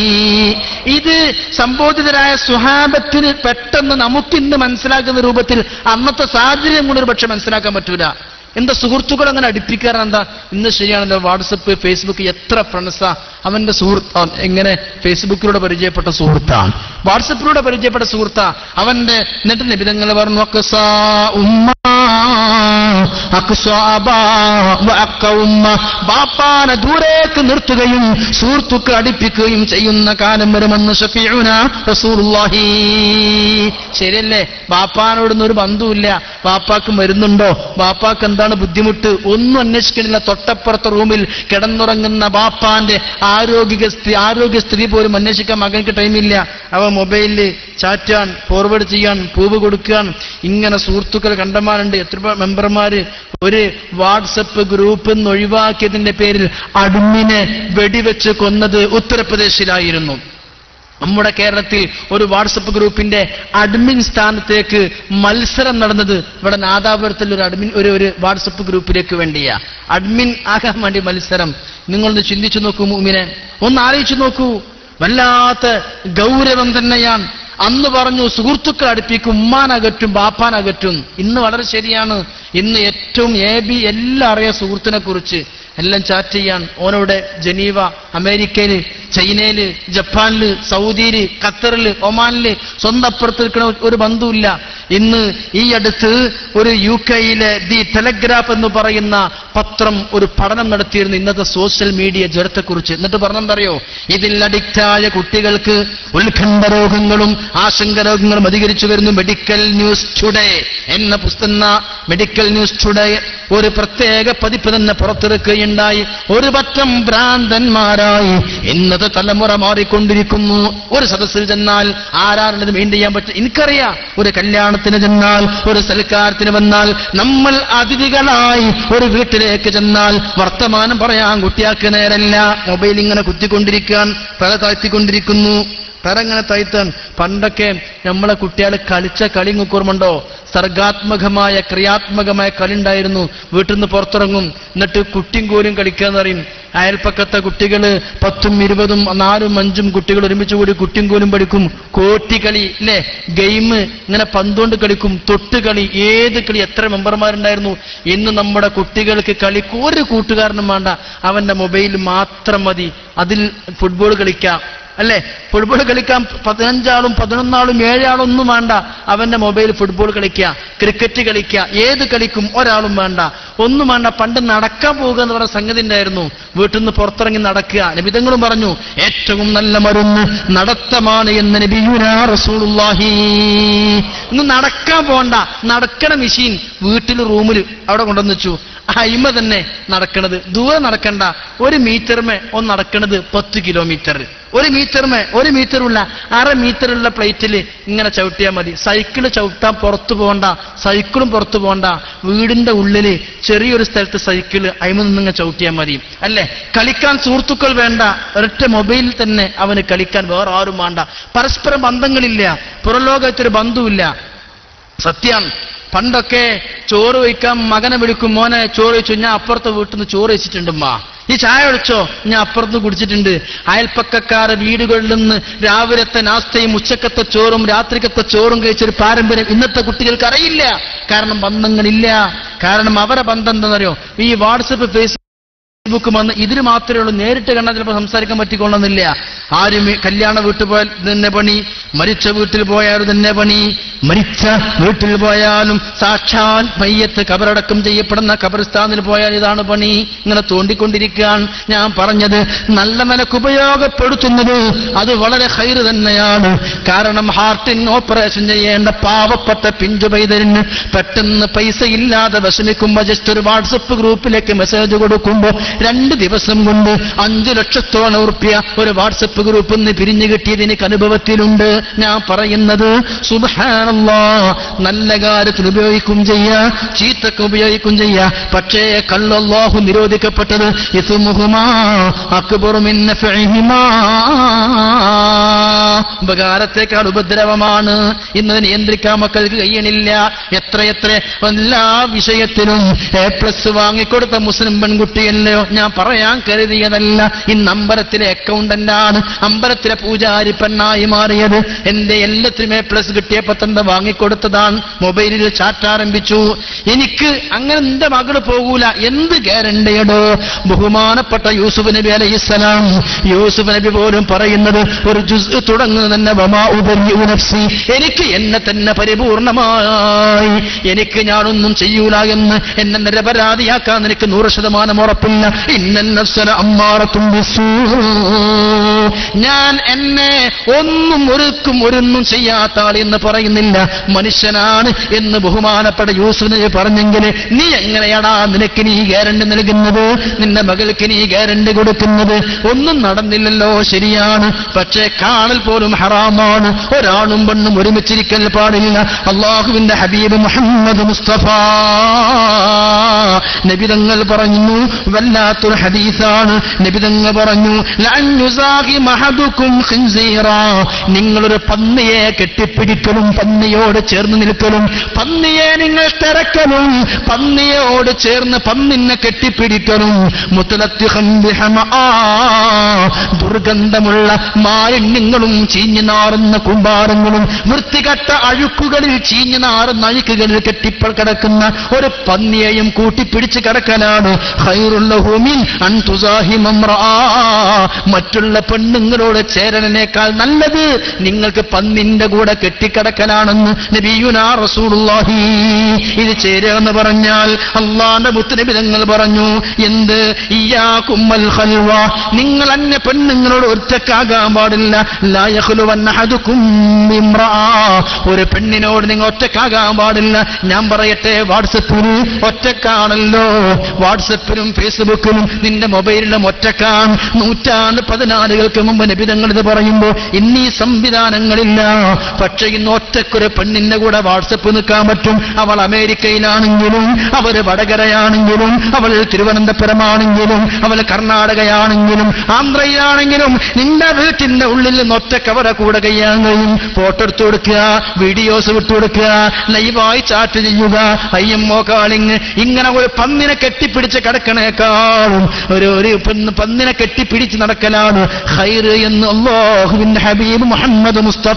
ഇത് സംബോധിതരായ സുഹാബത്തിന് പെട്ടെന്ന് നമുക്കിന്ന് മനസ്സിലാക്കുന്ന രൂപത്തിൽ അന്നത്തെ സാഹചര്യം കൊണ്ട് ഒരു പക്ഷെ മനസ്സിലാക്കാൻ പറ്റൂല എന്താ സുഹൃത്തുക്കൾ അങ്ങനെ അടുപ്പിക്കാറ് എന്താ ഇന്ന് ശരിയാണല്ലോ വാട്സപ്പ് ഫേസ്ബുക്ക് എത്ര ഫ്രണ്ട്സാ അവന്റെ സുഹൃത്ത് ആ, എങ്ങനെ ഫേസ്ബുക്കിലൂടെ പരിചയപ്പെട്ട സുഹൃത്താണ് വാട്സപ്പിലൂടെ പരിചയപ്പെട്ട സുഹൃത്താ അവന്റെ എന്നിട്ട് നിബിധങ്ങൾ പറഞ്ഞു "അക്സാ ഉമ്മ അക്സാ അബാ വ അക്ക ഉമ്മ." ബാപ്പാനെ ദൂരേക്ക് നിർത്തുകയും സുഹൃത്തുക്കൾ അടുപ്പിക്കുകയും ചെയ്യുന്ന കാലം വരുമെന്ന് ഷഫീഉന റസൂലുള്ളാഹി ശരിയല്ലേ ബാപ്പാനോടൊന്നും ഒരു ബന്ധവുമില്ല ബാപ്പാക്ക് മരുന്നുണ്ടോ ബാപ്പാക്ക് എന്താണ് ബുദ്ധിമുട്ട് ഒന്നും അന്വേഷിക്കണില്ല തൊട്ടപ്പുറത്തെ റൂമിൽ കിടന്നുറങ്ങുന്ന ബാപ്പാന്റെ ആരോഗ്യ സ്ഥിതി ആരോഗ്യ സ്ഥിതി പോലും അന്വേഷിക്കാൻ മകൾക്ക് ടൈമില്ല അവ മൊബൈലിൽ ചാറ്റാൻ ഫോർവേഡ് ചെയ്യാൻ പൂവ് കൊടുക്കാൻ ഇങ്ങനെ സുഹൃത്തുക്കൾ കണ്ടമാരുണ്ട് എത്ര മെമ്പർമാര് ഒരു വാട്സപ്പ് ഗ്രൂപ്പ് നിന്ന് ഒഴിവാക്കിയതിന്റെ പേരിൽ അഡ്മിനെ വെടിവെച്ച് കൊന്നത് ഉത്തർപ്രദേശിലായിരുന്നു നമ്മുടെ കേരളത്തിൽ ഒരു വാട്സപ്പ് ഗ്രൂപ്പിന്റെ അഡ്മിൻ സ്ഥാനത്തേക്ക് മത്സരം നടന്നത് ഇവിടെ നാദാപുരത്തിൽ ഒരു അഡ്മിൻ ഒരു ഒരു വാട്സപ്പ് ഗ്രൂപ്പിലേക്ക് വേണ്ടിയാ അഡ്മിൻ ആകാൻ വേണ്ടി മത്സരം നിങ്ങളൊന്ന് ചിന്തിച്ചു നോക്കൂ മൂമിനെ ഒന്ന് ആലോചിച്ചു നോക്കൂ വല്ലാത്ത ഗൗരവം തന്നെയാണ് അന്ന് പറഞ്ഞു സുഹൃത്തുക്കൾ അടുപ്പിക്കും ഉമ്മാനകറ്റും ബാപ്പാനകറ്റും ഇന്ന് വളരെ ശരിയാണ് ഇന്ന് ഏറ്റവും എ ബി എല്ലാം അറിയാം സുഹൃത്തിനെ കുറിച്ച് എല്ലാം ചാറ്റ് ചെയ്യാൻ ഓനോടെ ജനീവ അമേരിക്കയില് ചൈനയില് ജപ്പാനില് സൗദിയില് ഖത്തറില് ഒമാനില് സ്വന്തം അപ്പുറത്ത് നിൽക്കുന്ന ഒരു ബന്ധുവില്ല ഇന്ന് ഈ അടുത്ത് ഒരു യു കെയിലെ ദി ടെലഗ്രാഫ് എന്ന് പറയുന്ന പത്രം ഒരു പഠനം നടത്തിയിരുന്നു ഇന്നത്തെ സോഷ്യൽ മീഡിയ ജ്വരത്തെക്കുറിച്ച് എന്നിട്ട് പറഞ്ഞെന്തറിയോ ഇതിൽ അഡിക്റ്റായ കുട്ടികൾക്ക് ഉത്കണ്ഠ രോഗങ്ങളും ആശങ്ക രോഗങ്ങളും അധികരിച്ചു വരുന്നു മെഡിക്കൽ ന്യൂസ് ടുഡേ എന്ന പുസ്തക മെഡിക്കൽ ന്യൂസ് ടുഡേ ഒരു പ്രത്യേക പതിപ്പ് തന്നെ പുറത്തിറക്കുകയുണ്ടായി ഒരു പറ്റം ഭ്രാന്തന്മാരായി ഇന്നത്തെ തലമുറ മാറിക്കൊണ്ടിരിക്കുന്നു ഒരു സദസ്സിൽ ചെന്നാൽ ആരാരുള്ളത് മെയിൻ ചെയ്യാൻ പറ്റും എനിക്കറിയാം ഒരു കല്യാണത്തിന് ചെന്നാൽ ഒരു സൽക്കാരത്തിന് വന്നാൽ നമ്മൾ അതിഥികളായി ഒരു വീട്ടിലേക്ക് ചെന്നാൽ വർത്തമാനം പറയാൻ കുട്ടിയാക്ക് നേരല്ല മൊബൈൽ ഇങ്ങനെ കുത്തിക്കൊണ്ടിരിക്കാൻ തല താഴ്ത്തിക്കൊണ്ടിരിക്കുന്നു തരങ്ങനെ തയ്ത്താൻ പണ്ടൊക്കെ നമ്മളെ കുട്ടികൾ കളിച്ച കളി ഓർമ്മണ്ടോ സർഗാത്മകമായ ക്രിയാത്മകമായ കളി ഉണ്ടായിരുന്നു വീട്ടിൽ നിന്ന് പുറത്തിറങ്ങും എന്നിട്ട് കുട്ടിയും കോലും കളിക്കാന്ന് പറയും അയൽപ്പക്കത്തെ കുട്ടികൾ പത്തും ഇരുപതും നാലും അഞ്ചും കുട്ടികൾ ഒരുമിച്ച് കൂടി കുട്ടിയും കോലും പഠിക്കും കോട്ടിക്കളി അല്ലേ ഗെയിം ഇങ്ങനെ പന്തുകൊണ്ട് കളിക്കും തൊട്ട് കളി ഏത് കളി എത്ര മെമ്പർമാരുണ്ടായിരുന്നു ഇന്ന് നമ്മുടെ കുട്ടികൾക്ക് കളിക്ക് ഒരു കൂട്ടുകാരനും വേണ്ട അവന്റെ മൊബൈൽ മാത്രം മതി അതിൽ ഫുട്ബോൾ കളിക്കാം അല്ലേ ഫുട്ബോൾ കളിക്കാൻ പതിനഞ്ചാളും പതിനൊന്നാളും ഏഴാളും ഒന്നും വേണ്ട അവന്റെ മൊബൈൽ ഫുട്ബോൾ കളിക്കുക ക്രിക്കറ്റ് കളിക്കുക ഏത് കളിക്കും ഒരാളും വേണ്ട ഒന്നും വേണ്ട പണ്ട് നടക്കാൻ പോവുക എന്ന് പറഞ്ഞ സംഗതി ഉണ്ടായിരുന്നു വീട്ടിൽ നിന്ന് പുറത്തിറങ്ങി നടക്കുക നബിതങ്ങളും പറഞ്ഞു ഏറ്റവും നല്ല മരുന്ന് നടത്തമാണ് എന്ന് നബിയുനാ റസൂലുള്ളാഹി ഇന്ന് നടക്കാൻ പോണ്ട നടക്കണ മെഷീൻ വീട്ടിൽ റൂമിൽ അവിടെ കൊണ്ടുവന്ന് വെച്ചു അയിമ തന്നെ നടക്കണത് ദൂരെ നടക്കണ്ട ഒരു മീറ്റർമേ ഒന്ന് നടക്കണത് പത്ത് കിലോമീറ്റർ ഒരു മീറ്റർമേ ഒരു മീറ്ററുള്ള അര മീറ്ററുള്ള പ്ലേറ്റിൽ ഇങ്ങനെ ചവിട്ടിയാൽ മതി സൈക്കിള് ചവിട്ടാൻ പുറത്തു പോകണ്ട സൈക്കിളും പുറത്തു പോകണ്ട വീടിന്റെ ഉള്ളില് ചെറിയൊരു സ്ഥലത്ത് സൈക്കിള് അയിമ നിന്നിങ്ങനെ ചവിട്ടിയാൽ മതി അല്ലേ കളിക്കാൻ സുഹൃത്തുക്കൾ വേണ്ട ഒരൊറ്റ മൊബൈലിൽ തന്നെ അവന് കളിക്കാൻ വേറെ ആരും വേണ്ട പരസ്പരം ബന്ധങ്ങളില്ല പുറലോകത്തൊരു ബന്ധുവില്ല സത്യം പണ്ടൊക്കെ ചോറ് വയ്ക്കാൻ മകനെ വിളിക്കും മോനെ ചോറ് വെച്ചു ഞാൻ അപ്പുറത്തെ വീട്ടിൽ നിന്ന് ചോറ് വെച്ചിട്ടുണ്ടമ്മ ഈ ചായ ഒഴിച്ചോ ഞാൻ അപ്പുറത്ത് കുടിച്ചിട്ടുണ്ട് അയൽപ്പക്കക്കാരെ വീടുകളിൽ നിന്ന് രാവിലത്തെ നാസ്തയും ഉച്ചക്കത്തെ ചോറും രാത്രിക്കത്തെ ചോറും കഴിച്ചൊരു പാരമ്പര്യം ഇന്നത്തെ കുട്ടികൾക്ക് അറിയില്ല കാരണം ബന്ധങ്ങളില്ല കാരണം അവരെ ബന്ധം എന്താണെന്നറിയോ ഈ വാട്സപ്പ് ഫേസ് ഫേസ്ബുക്ക് വന്ന് ഇതിന് മാത്രമേ ഉള്ളൂ നേരിട്ട് കണ്ടാൽ ചിലപ്പോൾ സംസാരിക്കാൻ പറ്റിക്കൊള്ളുന്നില്ല ആരും ഈ കല്യാണ വീട്ടിൽ പോയാൽ തന്നെ പണി മരിച്ച വീട്ടിൽ പോയാലും തന്നെ പണി മരിച്ച വീട്ടിൽ പോയാലും സാക്ഷാൽ മയ്യത്ത് കബറടക്കം ചെയ്യപ്പെടുന്ന കബർസ്ഥാനിൽ പോയാൽ ഇതാണ് പണി ഇങ്ങനെ തോണ്ടിക്കൊണ്ടിരിക്കാൻ ഞാൻ പറഞ്ഞത് നല്ല നിലക്ക് ഉപയോഗപ്പെടുത്തുന്നത് അത് വളരെ ഹൈറ് തന്നെയാണ് കാരണം ഹാർട്ടിന് ഓപ്പറേഷൻ ചെയ്യേണ്ട പാവപ്പെട്ട പിഞ്ചു പൈതലിന് പെട്ടെന്ന് പൈസ ഇല്ലാതെ വിഷമിക്കുമ്പോ ജസ്റ്റ് ഒരു വാട്സപ്പ് ഗ്രൂപ്പിലേക്ക് മെസ്സേജ് കൊടുക്കുമ്പോ രണ്ട് ദിവസം കൊണ്ട് അഞ്ചു ലക്ഷത്തോളം ഉറുപ്പ്യ ഒരു വാട്സപ്പ് ഗ്രൂപ്പിൽ നിന്ന് പിരിഞ്ഞു കിട്ടിയത് എനിക്ക് അനുഭവത്തിലുണ്ട് ഞാൻ പറയുന്നത് സുബാനല്ലാ നല്ല കാര്യത്തിന് ഉപയോഗിക്കും ചെയ്യാ ചീത്തക്ക് ഉപയോഗിക്കും ചെയ്യാ പക്ഷേ കള്ളല്ലാഹു നിരോധിക്കപ്പെട്ടത് ഇസുമുഹുമാ അക്ബറുമിൻ നഫഇഹിമാ ഉപകാരത്തെക്കാൾ ഉപദ്രവമാണ് ഇന്ന് നിയന്ത്രിക്കാൻ മക്കൾക്ക് കഴിയണില്ല എത്രയെത്ര എല്ലാ വിഷയത്തിലും എ പ്ലസ് വാങ്ങിക്കൊടുത്ത മുസ്ലിം പെൺകുട്ടിയല്ലയോ ഞാൻ പറയാൻ കരുതിയതല്ല ഇന്ന് അമ്പലത്തിലെ അക്കൗണ്ടന്റാണ് അമ്പലത്തിലെ പൂജാരി പെണ്ണായി മാറിയത് എന്റെ എല്ലാത്തിനും എ പ്ലസ് കിട്ടിയപ്പോ തന്നെ വാങ്ങിക്കൊടുത്തതാണ് മൊബൈലിൽ ചാറ്റ് ആരംഭിച്ചു എനിക്ക് അങ്ങനെ നിന്റെ മകള് പോകൂല എന്ത് ഗ്യാരണ്ടിയടോ ബഹുമാനപ്പെട്ട യൂസുഫ് നബി അലൈഹിസ്സലാം യൂസുഫ് നബി പോലും പറയുന്നത് ഒരു ജുസ് തുടങ്ങുന്നത് തന്നെ വമാ ഉബരിഉ നഫ്സി എനിക്ക് എന്നെ തന്നെ പരിപൂർണമായി എനിക്ക് ഞാനൊന്നും ചെയ്യൂല എന്ന് എന്നെ നിരപരാധിയാക്കാൻ എനിക്ക് നൂറ് ശതമാനം ഉറപ്പില്ല ഇന്നൻ നഫ്സല അമ്മാറത്തും ബിസ്സൂ. ഞാൻ എന്നെ ഒന്നും ഒരുക്കും ഒരൊന്നും ചെയ്യാത്ത ആൾ എന്ന് പറയുന്നില്ല നടന്നില്ല മനുഷ്യനാണ് എന്ന് ബഹുമാനപ്പെട്ട യൂസുഫ് നബി പറഞ്ഞെങ്കിൽ നീ എങ്ങനെയാടാ നിനക്ക് നീ ഗ്യാരണ്ടി നൽകുന്നത് നിന്റെ മകൾക്ക് നീ ഗ്യാരണ്ടി കൊടുക്കുന്നത് ഒന്നും നടന്നില്ലല്ലോ ശരിയാണ് പക്ഷേ കാണൽ പോലും ഹറാമാണ് ഒരാണും പെണ്ണും ഒരുമിച്ചിരിക്കൽ പാടില്ല അള്ളാഹുവിന്റെ ഹബീബ് മുഹമ്മദ് മുസ്തഫ നബിതങ്ങൾ പറഞ്ഞു വല്ലാത്തൊരു ഹദീസാണ് നബിതങ്ങൾ പറഞ്ഞു ലൻ യുസാഹിമ അഹദുക്കും ഖിൻസീറാ. നിങ്ങളൊരു പന്നിയെ കെട്ടിപ്പിടിക്കലും പന്നിയോട് ചേർന്ന് നിൽക്കലും പന്നിയെ നിങ്ങൾ തിരക്കലും പന്നിയോട് ചേർന്ന് പന്നിനെ കെട്ടിപ്പിടിക്കലും മുത്തലത്തിഹം ബിഹമആ. ദുർഗന്ധമുള്ള മാലിന്യങ്ങളും ചീഞ്ഞു നാറുന്ന കുമ്പാരങ്ങളും വൃത്തികെട്ട അഴുക്കുകളിൽ ചീഞ്ഞു നാറുന്ന അഴുക്കുകളിൽ കെട്ടിപ്പൾ കിടക്കുന്ന ഒരു പന്നിയെയും കൂട്ടിപ്പിടിച്ച് കിടക്കലാണ് ഖൈറുല്ലഹുമിൻ അൻ തുസാഹിമ ഇമ്രആ. മറ്റുള്ള പെണ്ണുങ്ങളോട് ചേരനേക്കാൾ നല്ലത് നിങ്ങൾക്ക് പന്നിന്റെ കൂടെ കെട്ടിക്കിടക്കലാണെന്ന് നബിയുനാ റസൂലുള്ളാഹി ഇത് ചേരുക പറഞ്ഞാൽ അള്ളാന്റെ മുത്തുനബി തങ്ങൾ പറഞ്ഞു എന്ത് ഇയാക്കുമ്മൽ ഖൽവ നിങ്ങൾ അന്യ പെണ്ണുങ്ങളോട് ഒറ്റക്കാകാൻ പാടില്ല ലാ യഖ്ലുവന്ന അഹദുക്കും ബിംറഅ. ഒരു പെണ്ണിനോട് നിങ്ങൾ ഒറ്റക്കാകാൻ പാടില്ല ഞാൻ പറയട്ടെ വാട്സപ്പിൽ ഒറ്റക്കാണല്ലോ വാട്സപ്പിലും ഫേസ്ബുക്കിലും നിന്റെ മൊബൈലിലും ഒറ്റക്കാൻ നൂറ്റാണ്ട് പതിനാലുകൾക്ക് മുമ്പ് നബിതങ്ങൾ ഇത് പറയുമ്പോൾ ഇന്ന് ഈ സംവിധാനങ്ങളില്ല പക്ഷെ ഇന്ന് ഒറ്റക്കൊരു പെണ്ണിന്റെ കൂടെ വാട്സപ്പ് നിൽക്കാൻ പറ്റും അവൾ അമേരിക്കയിലാണെങ്കിലും അവര് വടകരയാണെങ്കിലും അവൾ തിരുവനന്തപുരമാണെങ്കിലും അവൾ കർണാടകയാണെങ്കിലും ആന്ധ്രയിലാണെങ്കിലും നിന്റെ വീട്ടിന്റെ ഉള്ളിൽ നിന്ന് ഒറ്റക്ക് അവരെ കൂടെ കഴിയാൻ കഴിയും ഫോട്ടോ എടുത്തു കൊടുക്കുക വീഡിയോസ് വിട്ടുകൊടുക്കുക ലൈവായി ചാറ്റ് ചെയ്യുക അയ്യമ്മോ കാളിങ് ഇങ്ങനെ ഒരു പന്നിനെ കെട്ടിപ്പിടിച്ച് കിടക്കണേക്കാളും ഒരു ഒരു പെണ്ണ് പന്നിനെ കെട്ടിപ്പിടിച്ച് നടക്കലാണ് ഹൈറ് എന്ന് അള്ളാഹുവിന്റെ ഹബീബ് മുഹമ്മദ് മുസ്തഫ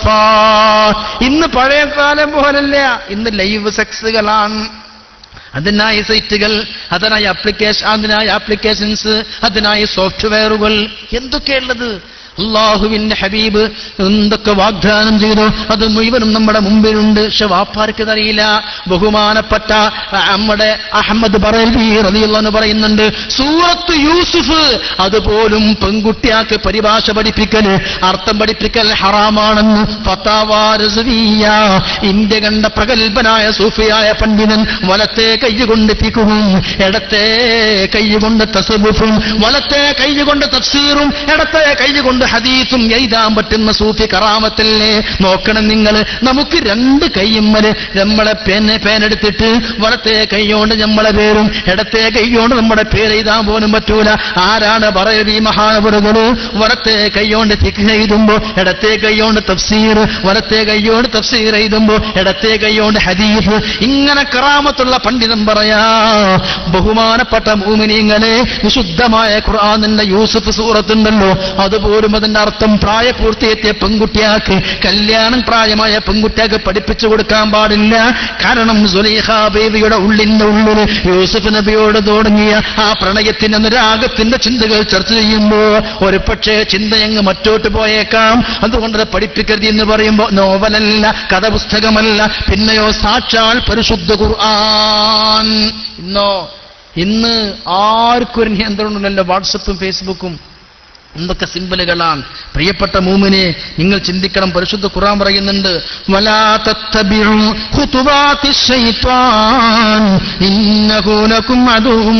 ഇന്ന് പഴയ കാലം പോലല്ല ഇന്ന് ലൈവ് സെക്സുകളാണ് അതിനായി സൈറ്റുകൾ അതിനായി ആപ്ലിക്കേഷൻ അതിനായി ആപ്ലിക്കേഷൻസ് അതിനായി സോഫ്റ്റ്വെയറുകൾ എന്തൊക്കെയുള്ളത് അള്ളാഹുവിന്റെ ഹബീബ് എന്തൊക്കെ വാഗ്ദാനം ചെയ്തു അത് മുഴുവനും നമ്മുടെ മുമ്പിലുണ്ട് പക്ഷെ വാപ്പാർക്ക് അറിയില്ല ബഹുമാനപ്പെട്ട ആ, നമ്മുടെ അഹമ്മദ് എന്ന് പറയുന്നുണ്ട് സൂറത്ത് യൂസുഫ് അതുപോലും പെൺകുട്ടിയാക്ക് പരിഭാഷ പഠിപ്പിക്കൽ അർത്ഥം പഠിപ്പിക്കൽ ഹറാമാണെന്ന് ഫത്താവാ റസ്വിയ്യ. ഇന്ത്യ കണ്ട പ്രഗത്ഭനായ സൂഫിയായ പണ്ഡിതൻ വലത്തെ കൈകൊണ്ട് പിക്കുവും ഇടത്തെ കൈകൊണ്ട് തസബുഫും വലത്തെ കൈകൊണ്ട് തഫ്സീറും ഇടത്തെ കൈകൊണ്ട് ഹദീസും എഴുതാൻ പറ്റുന്ന സൂഫി കറാമത്തല്ലേ നോക്കണം നിങ്ങൾ നമുക്ക് രണ്ട് കൈയുമ്മല് നമ്മളെ പേന പേനെടുത്തിട്ട് വലത്തെ കൈയോണ്ട് നമ്മളെ പേരും ഇടത്തെ കൈയോണ്ട് നമ്മുടെ പേര് എഴുതാൻ പോലും പറ്റൂല ആരാണ് പറയത് ഈ മഹാനവറുകള് വലത്തെ കൈയോണ്ട് ഫിഖ് എഴുതുമ്പോ ഇടത്തെ കൈയോണ്ട് തഫ്സീർ വലത്തെ കൈയോണ്ട് തഫ്സീർ എഴുതുമ്പോ ഇടത്തെ കൈയോണ്ട് ഹദീഫ് ഇങ്ങനെ കറാമത്തുള്ള പണ്ഡിതൻ പറയാ ബഹുമാനപ്പെട്ട മൂമിനിങ്ങളെ വിശുദ്ധമായ ഖുർആാനിന്റെ യൂസുഫ് സൂറത്തുണ്ടല്ലോ അതുപോലും അതിന്റെ അർത്ഥം പ്രായപൂർത്തിയെത്തിയ പെൺകുട്ടിയാക്ക് കല്യാണം പ്രായമായ പെൺകുട്ടിയാക്ക് പഠിപ്പിച്ചു കൊടുക്കാൻ പാടില്ല കാരണം സുലൈഹ ബേബിയുടെ ഉള്ളിന്റെ ഉള്ളിൽ യൂസുഫ് നബിയോട് തുടങ്ങിയ ആ പ്രണയത്തിന്റെ അനുരാഗത്തിന്റെ ചിന്തകൾ ചർച്ച ചെയ്യുമ്പോ ഒരു പക്ഷേ ചിന്തയങ്ങ് മറ്റോട്ട് പോയേക്കാം അതുകൊണ്ട് അത് പഠിപ്പിക്കരുത് എന്ന് പറയുമ്പോ നോവലല്ല കഥപുസ്തകമല്ല പിന്നെയോ സാക്ഷാൽ പരിശുദ്ധ ഖുർആൻ ഇന്നോ ഇന്ന് ആർക്കും ഒരു നിയന്ത്രണമില്ലല്ലോ വാട്സപ്പും ഫേസ്ബുക്കും എന്തൊക്കെ സിമ്പലുകളാണ് പ്രിയപ്പെട്ട മൂമിനെ നിങ്ങൾ ചിന്തിക്കണം പരിശുദ്ധ ഖുർആൻ പറയുന്നുണ്ട് വലാ തത്തബിഉ ഖുതുവാതി ശൈത്വാൻ ഇന്നഹു ലക്കും അദുവ്വും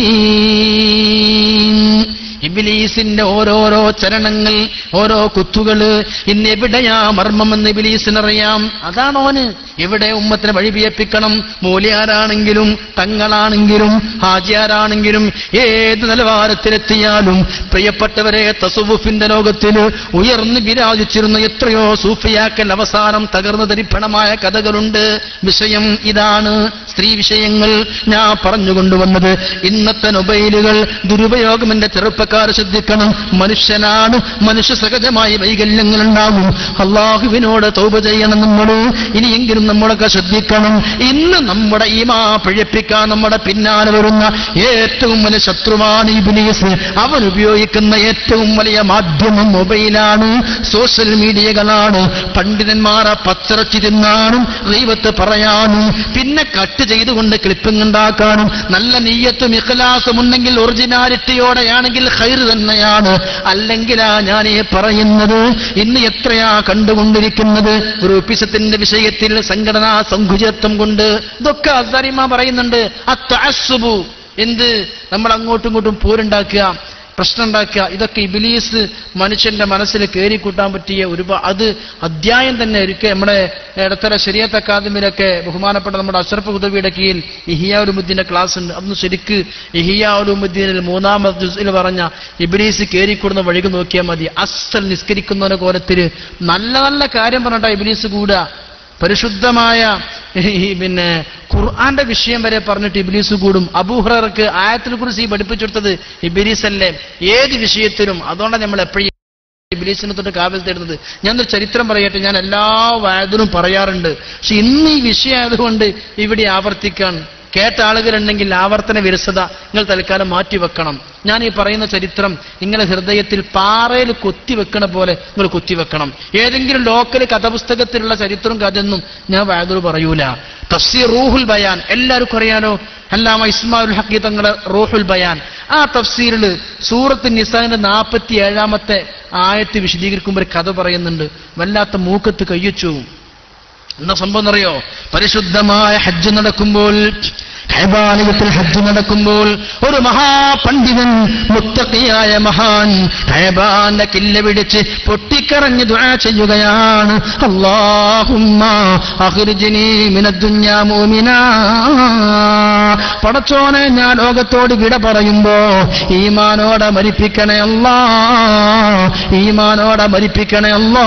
മുബീൻ ഇബിലീസിന്റെ ഓരോരോ ചരണങ്ങൾ ഓരോ കുത്തുകള് ഇന്ന് എവിടെയാ മർമ്മമെന്ന് ഇബിലീസിനറിയാം അതാണോന് എവിടെ ഉമ്മത്തിനെ വഴിപിയപ്പിക്കണം മൂലിയാരാണെങ്കിലും തങ്ങളാണെങ്കിലും ഹാജിയാരാണെങ്കിലും ഏത് നിലവാരത്തിലെത്തിയാലും പ്രിയപ്പെട്ടവരെ തസുവുഫിന്റെ ലോകത്തിൽ ഉയർന്നു വിരാജിച്ചിരുന്ന എത്രയോ സൂഫിയാക്കൽ അവസാനം തകർന്നു തരിപ്പണമായ കഥകളുണ്ട് വിഷയം ഇതാണ് സ്ത്രീ വിഷയങ്ങൾ ഞാൻ പറഞ്ഞുകൊണ്ടുവന്നത് ഇന്നത്തെ മൊബൈലുകൾ ദുരുപയോഗം എന്റെ ചെറുപ്പക്കാർ ശ്രദ്ധിക്കണം മനുഷ്യനാണ് മനുഷ്യ സഹജമായ വൈകല്യങ്ങൾ ഉണ്ടാകും അള്ളാഹുവിനോട് തൗപ ചെയ്യണം നമ്മൾ ഇനിയെങ്കിലും നമ്മളൊക്കെ ശ്രദ്ധിക്കണം ഇന്ന് നമ്മുടെ ഈമാ പിഴപ്പിക്കാൻ നമ്മുടെ പിന്നാലെ വരുന്ന ഏറ്റവും വലിയ ശത്രുവാണ് ഇബിലീസ് അവൻ ഉപയോഗിക്കുന്ന ഏറ്റവും വലിയ മാധ്യമം മൊബൈലാണ് സോഷ്യൽ മീഡിയകളാണ് പണ്ഡിതന്മാരെ പച്ചിറച്ചി തിന്നാനും ദൈവത്തെ പറയാനും പിന്നെ കട്ട് ചെയ്തുകൊണ്ട് ക്ലിപ്പിംഗ് ഉണ്ടാക്കാനും നല്ല നീയത്തും ഇഖലാസും ഉണ്ടെങ്കിൽ ഒറിജിനാലിറ്റിയോടെയാണെങ്കിൽ ഹൈർ തന്നെയാണ് അല്ലെങ്കിലാ ഞാൻ ഈ പറയുന്നത് ഇന്ന് എത്രയാ കണ്ടുകൊണ്ടിരിക്കുന്നത് ഗ്രൂപ്പിസത്തിന്റെ വിഷയത്തിൽ സംഘടനാ സങ്കുചിതത്വം കൊണ്ട് ഇതൊക്കെ അസരിമ പറയുന്നുണ്ട് അത്തഅസ്സുബു എന്ത് നമ്മൾ അങ്ങോട്ടും ഇങ്ങോട്ടും പോരുണ്ടാക്കുക പ്രശ്നം ഉണ്ടാക്കുക ഇതൊക്കെ ഇബിലീസ് മനുഷ്യന്റെ മനസ്സിൽ കയറിക്കൂട്ടാൻ പറ്റിയ ഒരുപാട് അത് അധ്യായം തന്നെ ഒരിക്കൽ നമ്മുടെ ഇടത്തര ശരിയത്ത് അക്കാദമിയിലൊക്കെ ബഹുമാനപ്പെട്ട നമ്മുടെ അഷറഫ് ഉദവിയുടെ കീഴിൽ ഇഹിയാലുമുദ്ദീന്റെ ക്ലാസ് ഉണ്ട് അതൊന്ന് ശരിക്ക് ഇഹിയാലുമുദ്ദീനിൽ മൂന്നാമത് ജുസിൽ പറഞ്ഞ ഇബിലീസ് കയറിക്കൂടുന്ന വഴിക്ക് നോക്കിയാൽ മതി അസൽ നിസ്കരിക്കുന്നവരുടെ കോലത്തിൽ നല്ല നല്ല കാര്യം പറഞ്ഞിട്ടാ ഇബിലീസ് കൂടുക പരിശുദ്ധമായ ഈ പിന്നെ ഖുർആന്റെ വിഷയം വരെ പറഞ്ഞിട്ട് ഇബിലീസ് കൂടും അബൂഹറർക്ക് ആയത്തിനെ കുറിച്ച് ഈ പഠിപ്പിച്ചെടുത്തത് ഇബിലീസ് അല്ലേ ഏത് വിഷയത്തിലും അതുകൊണ്ടാണ് നമ്മൾ എപ്പോഴും ഇബിലീസിനെ തൊട്ട് കാവൽ തരുന്നത് ഞാനൊരു ചരിത്രം പറയട്ടെ ഞാൻ എല്ലാ വായതിലും പറയാറുണ്ട് പക്ഷെ ഇന്ന് ഈ വിഷയമായതുകൊണ്ട് ഇവിടെ ആവർത്തിക്കാൻ കേട്ട ആളുകളുണ്ടെങ്കിൽ ആവർത്തന വിരസത നിങ്ങൾ തൽക്കാലം മാറ്റിവെക്കണം ഞാൻ ഈ പറയുന്ന ചരിത്രം നിങ്ങളുടെ ഹൃദയത്തിൽ പാറയിൽ കൊത്തിവെക്കണ പോലെ നിങ്ങൾ കൊത്തിവെക്കണം ഏതെങ്കിലും ലോക്കൽ കഥപുസ്തകത്തിലുള്ള ചരിത്രവും കഥയൊന്നും ഞാൻ വായതോട് പറയൂല തഫ്സീർ റൂഹുൽ ബയാൻ എല്ലാവർക്കും അറിയാലോ അല്ലാമ ഇസ്മാഉൽ ഹക്കി തങ്ങളുടെ റൂഹുൽ ബയാൻ ആ തഫ്സീറിൽ സൂറത്ത് നിസാന്റെ നാൽപ്പത്തി ഏഴാമത്തെ ആയത്ത് വിശദീകരിക്കുമ്പോൾ ഒരു കഥ പറയുന്നുണ്ട് വല്ലാത്ത മൂക്കത്ത് കയ്യച്ചു എന്താ സംഭവം എന്നറിയോ പരിശുദ്ധമായ ഹജ്ജ് നടക്കുമ്പോൾ ഹൈബാലയത്തിൽ ഹജ്ജ് നടക്കുമ്പോൾ ഒരു മഹാപണ്ഡിതൻ മുത്തക്കിയായ മഹാൻ ഹൈബാന്റെ കില്ല പിടിച്ച് പൊട്ടിക്കറഞ്ഞ് ദുആ ചെയ്യുകയാണ് അല്ലാഹുമ്മ അഖ്രിജ്നി മിനദ്ദുന്യാ മുഅ്മിനാ പടച്ചോനെ ഞാൻ ലോകത്തോട് വിട പറയുമ്പോ ഈമാനോടെ മരിപ്പിക്കണേ അല്ലാ ഈമാനോടെ മരിപ്പിക്കണേ അല്ലാ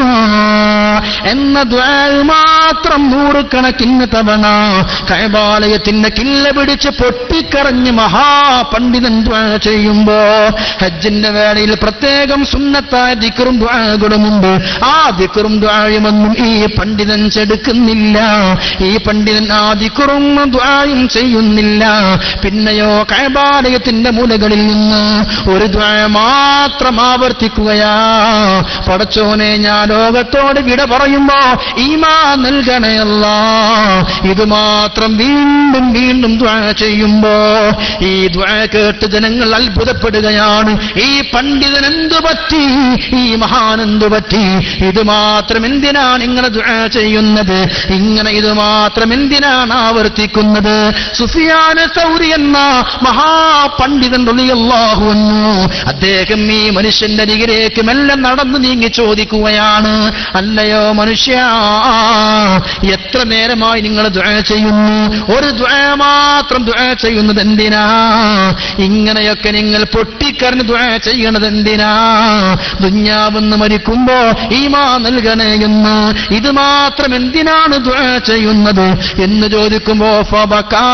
എന്ന ദ്വാ മാത്രം നൂറുകണക്കിന് തവണ കൈബാലയത്തിന്റെ കില്ല പിടിച്ച് പൊട്ടിക്കറഞ്ഞ് മഹാപണ്ഡിതൻ ദ്വാ ചെയ്യുമ്പോ ഹജ്ജിന്റെ വേളയിൽ പ്രത്യേകം സുന്നത്തായ ദിക്കറും ദ്വാകളുമുണ്ട് ആ ദിക്കറും ദ്വായുമൊന്നും ഈ പണ്ഡിതൻ ചെടുക്കുന്നില്ല ഈ പണ്ഡിതൻ ആ ദിക്കറും ദ്വായും ചെയ്യുന്നില്ല പിന്നെയോ കൈബാലയത്തിന്റെ മൂലകളിൽ നിന്ന് ഒരു ദ്വാ മാത്രം ആവർത്തിക്കുകയാ പടച്ചോനെ ഞാൻ ലോകത്തോട് വിട പറയുമ്പോ ഈമാ നൽകണയല്ല ഇത് മാത്രം വീണ്ടും വീണ്ടും ദ്വാ ചെയ്യുമ്പോ ഈ ദ്വാ കേട്ട് ജനങ്ങൾ അത്ഭുതപ്പെടുകയാണ് ഈ പണ്ഡിതൻ എന്തു പറ്റി ഈ മഹാൻ എന്തു പറ്റി ഇത് മാത്രം എന്തിനാണ് ഇങ്ങനെ ദ്വാ ചെയ്യുന്നത് ഇങ്ങനെ ഇത് മാത്രം എന്തിനാണ് ആവർത്തിക്കുന്നത് സുഫിയാന സൗരി എന്ന മഹാപണ്ഡിതൻ റളിയല്ലാഹു അൻഹു അദ്ദേഹം ഈ മനുഷ്യന്റെ അരികിലേക്ക് മെല്ലെ നടന്നു നീങ്ങി ചോദിക്കുകയാണ് അല്ലയോ മനുഷ്യ എത്ര നേരമായി നിങ്ങൾ ദ്വാ ചെയ്യുന്നു ഒരു ദ്വാ മാത്രം ദ്വാ ചെയ്യുന്നത് എന്തിനാ ഇങ്ങനെയൊക്കെ നിങ്ങൾ പൊട്ടിക്കറിഞ്ഞ് ദ്വാ ചെയ്യണത് എന്തിനാ ദുഞ്ഞാവെന്ന് മരിക്കുമ്പോ ഈമാ നൽകണേ എന്ന് ഇത് മാത്രം എന്തിനാണ് ദ്വാ ചെയ്യുന്നത് എന്ന് ചോദിക്കുമ്പോ ഫബക്കാ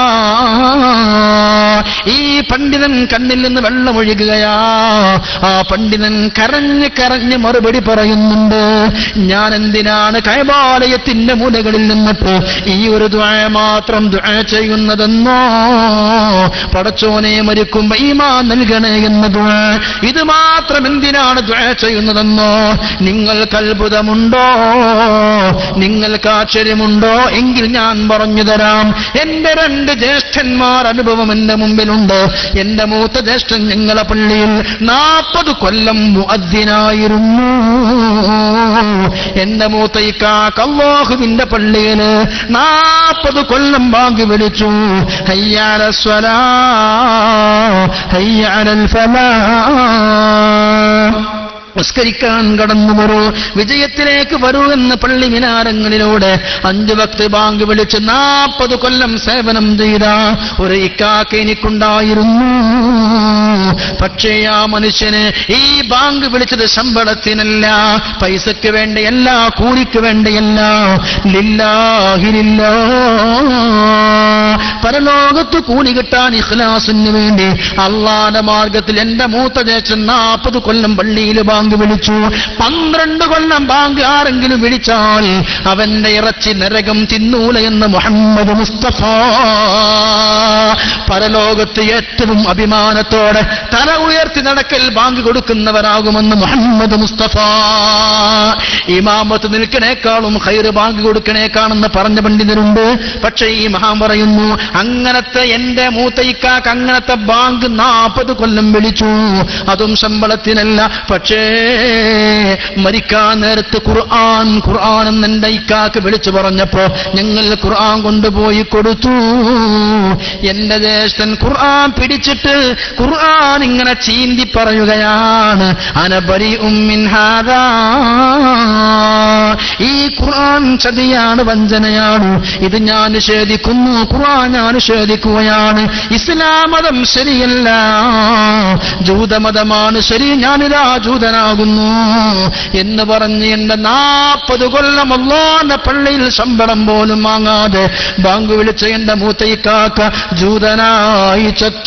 ഈ പണ്ഡിതൻ കണ്ണിൽ നിന്ന് വെള്ളമൊഴുകുകയാ ആ പണ്ഡിതൻ കരഞ്ഞ് കരഞ്ഞ് മറുപടി പറയുന്നുണ്ട് ഞാൻ എന്തിനാണ് കൈബാലയത്തിന്റെ മൂലകളിൽ നിന്നിട്ട് ഈ ഒരു ദ്വായ മാത്രം ദ്വാ ചെയ്യുന്നതെന്നോ പടച്ചോനെ മരിക്കുമ്പോ ഈമാ നൽകണേ എന്ന ദ്വാ ഇത് മാത്രം എന്തിനാണ് ദ്വാ ചെയ്യുന്നതെന്നോ നിങ്ങൾക്ക് അത്ഭുതമുണ്ടോ നിങ്ങൾക്ക് ആശ്ചര്യമുണ്ടോ എങ്കിൽ ഞാൻ പറഞ്ഞു തരാം എന്റെ രണ്ട് ജ്യേഷ്ഠന്മാർ അനുഭവം എന്റെ മുമ്പിലുണ്ട് എന്റെ മൂത്ത ജ്യേഷ്ഠൻ ഞങ്ങളെ പള്ളിയിൽ നാൽപ്പത് കൊല്ലം മുഅദ്ദിനായിരുന്നു എന്റെ മൂത്ത ഇക്കാക്ക് അള്ളാഹുവിന്റെ പള്ളിയില് നാൽപ്പത് കൊല്ലം ബാങ്ക് വിളിച്ചു ഹയ്യാല സ്വലാ ഹയ്യാലൽ ഫലാ നിസ്കരിക്കാൻ കടന്നു വരൂ വിജയത്തിലേക്ക് വരൂ എന്ന് പള്ളി മിനാരങ്ങളിലൂടെ അഞ്ചു ഭക്തി ബാങ്ക് വിളിച്ച് നാൽപ്പത് കൊല്ലം സേവനം ചെയ്ത ഒരു ഇക്കാക്ക് എനിക്കുണ്ടായിരുന്നു പക്ഷേ ആ മനുഷ്യന് ഈ ബാങ്ക് വിളിച്ചത് ശമ്പളത്തിനല്ല പൈസയ്ക്ക് വേണ്ടിയല്ല കൂലിക്ക് വേണ്ടിയല്ല ലില്ലാഹിലില്ല പരലോകത്ത് കൂലി കിട്ടാൻ ഇഖ്ലാസിന് വേണ്ടി അള്ളാന്റെ മാർഗത്തിൽ എന്റെ മൂത്ത ദേശം നാൽപ്പത് കൊല്ലം പള്ളിയിൽ ബാങ്ക് ബാങ്ക് വിളിച്ചു പന്ത്രണ്ട് കൊല്ലം ബാങ്ക് ആരെങ്കിലും വിളിച്ചാൽ അവന്റെ ഇറച്ചി നരകം തിന്നൂല എന്ന് മുഹമ്മദ് മുസ്തഫ പരലോകത്ത് ഏറ്റവും അഭിമാനത്തോടെ തല ഉയർത്തി നടക്കൽ ബാങ്ക് കൊടുക്കുന്നവരാകുമെന്ന് മുഹമ്മദ് മുസ്തഫ ഇമാമത്ത് നിൽക്കണേക്കാളും ഹൈറ് ബാങ്ക് കൊടുക്കണേക്കാണെന്ന് പറഞ്ഞ പണ്ഡിതരുണ്ട് പക്ഷേ ഈ മഹാൻ പറയുന്നു അങ്ങനത്തെ എന്റെ മൂത്തയിക്കാക്ക് അങ്ങനത്തെ ബാങ്ക് നാൽപ്പത് കൊല്ലം വിളിച്ചു അതും ശമ്പളത്തിനല്ല പക്ഷേ മരിക്കാൻ നേരത്ത് ഖുർആൻ ഖുർആൻ എന്ന് എന്റെ ഇക്കാക്ക് വിളിച്ചു പറഞ്ഞപ്പോ ഞങ്ങൾ ഖുർആൻ കൊണ്ടുപോയി കൊടുത്തു എന്റെ ജ്യേഷ്ഠൻ ഖുർആൻ പിടിച്ചിട്ട് ഖുർആൻ ഇങ്ങനെ ചീന്തി പറയുകയാണ് അനബരി ഉമ്മിൻ ഹാദാ ഈ ഖുർആൻ ചതിയാണ് വഞ്ചനയാണ് ഇത് ഞാൻ നിഷേധിക്കുന്നു ഖുർആൻ ഞാൻ നിഷേധിക്കുകയാണ് ഇസ്ലാം മതം ശരിയല്ല ജൂതമതമാണ് ശരി ഞാനിതാ ജൂതനാകുന്നു എന്ന് പറഞ്ഞ് എന്റെ നാൽപ്പത് കൊല്ലം അള്ളാന്റെ പള്ളിയിൽ ശമ്പളം പോലും വാങ്ങാതെ ബാങ്ക് വിളിച്ച എന്റെ മൂത്തയിക്കാക്ക ജൂതനായി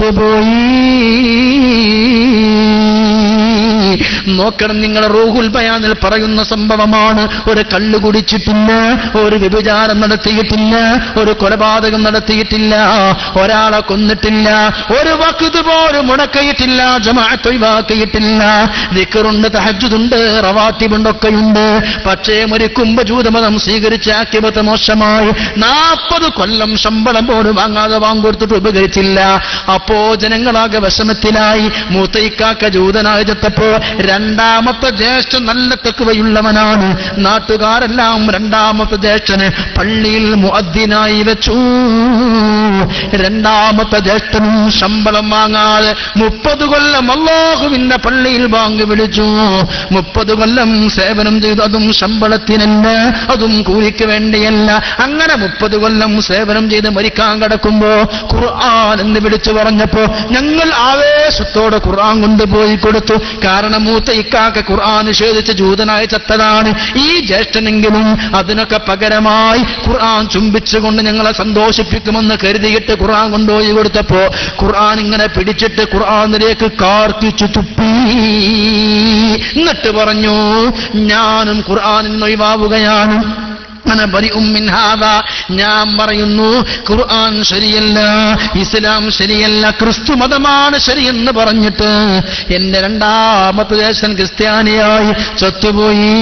ചത്തുപോയി നോക്കണം നിങ്ങൾ റൂഹുൽ ബയാനിൽ പറയുന്ന സംഭവമാണ് ഒരു കള്ളു കുടിച്ചിട്ടില്ല ഒരു വ്യഭിചാരം നടത്തിയിട്ടില്ല ഒരു കൊലപാതകം നടത്തിയിട്ടില്ല ഒരാളെ കൊന്നിട്ടില്ല ഒരു വക്കുത് പോലും മുടക്കിയിട്ടില്ല ജമാഅത്ത് ഒഴിവാക്കിയിട്ടില്ല ദിക്കറുണ്ട് തഹജുദുണ്ട് റവാത്തിബുണ്ടൊക്കെയുണ്ട് പക്ഷേ മരിക്കുമ്പോ ജൂതമതം സ്വീകരിച്ച ആക്കിപത്ത് മോശമായി നാൽപ്പത് കൊല്ലം ശമ്പളം പോലും വാങ്ങാതെ വാങ്ങിക്കൊടുത്തിട്ട് ഉപകരിച്ചില്ല അപ്പോ ജനങ്ങളാകെ വിഷമത്തിലായി മൂത്തയിക്കാക്ക ജൂതനായി ചത്തപ്പോ രണ്ടാമത്തെ ജ്യേഷ്ഠൻ നല്ല തെക്കുവയുള്ളവനാണ് നാട്ടുകാരെല്ലാം രണ്ടാമത്തെ ജ്യേഷ്ഠന് പള്ളിയിൽ മുഅദ്ദിനായി വെച്ചു രണ്ടാമത്തെ ജ്യേഷ്ഠനും ശമ്പളം വാങ്ങാതെ മുപ്പത് കൊല്ലം അള്ളാഹുവിന്റെ പള്ളിയിൽ ബാങ്ക് വിളിച്ചു മുപ്പത് കൊല്ലം സേവനം ചെയ്തു അതും ശമ്പളത്തിനല്ല അതും കൂലിക്ക് വേണ്ടിയല്ല അങ്ങനെ മുപ്പത് കൊല്ലം സേവനം ചെയ്ത് മരിക്കാൻ കിടക്കുമ്പോ ഖുർആൻ എന്ന് വിളിച്ചു പറഞ്ഞപ്പോ ഞങ്ങൾ ആവേശത്തോടെ ഖുർആൻ കൊണ്ടുപോയി കൊടുത്തു കാരണം മൂത്ത ഇക്കാക്ക് ഖുർആൻ നിഷേധിച്ച് ജൂതനായി ചത്തതാണ് ഈ ജ്യേഷ്ഠനെങ്കിലും അതിനൊക്കെ പകരമായി ഖുർആൻ ചുംബിച്ചുകൊണ്ട് ഞങ്ങളെ സന്തോഷിപ്പിക്കുമെന്ന് കരുതിയിട്ട് ഖുർആൻ കൊണ്ടുപോയി കൊടുത്തപ്പോ ഖുർആൻ ഇങ്ങനെ പിടിച്ചിട്ട് ഖുർആനിലേക്ക് കാർത്തിച്ചു തുപ്പി എന്നിട്ട് പറഞ്ഞു ഞാനും ഖുർആനിൽ നിന്ന് ഒഴിവാവുകയാണ് അന ബരിഉം മിൻ ഹാദാ. ഞാൻ പറയുന്നു ഖുർആൻ ശരിയല്ല ഇസ്ലാം ശരിയല്ല ക്രിസ്തു മതമാണ് ശരിയെന്ന് പറഞ്ഞിട്ട് എന്റെ രണ്ടാമത്തെ ദേശൻ ക്രിസ്ത്യാനിയായി ചത്തുപോയി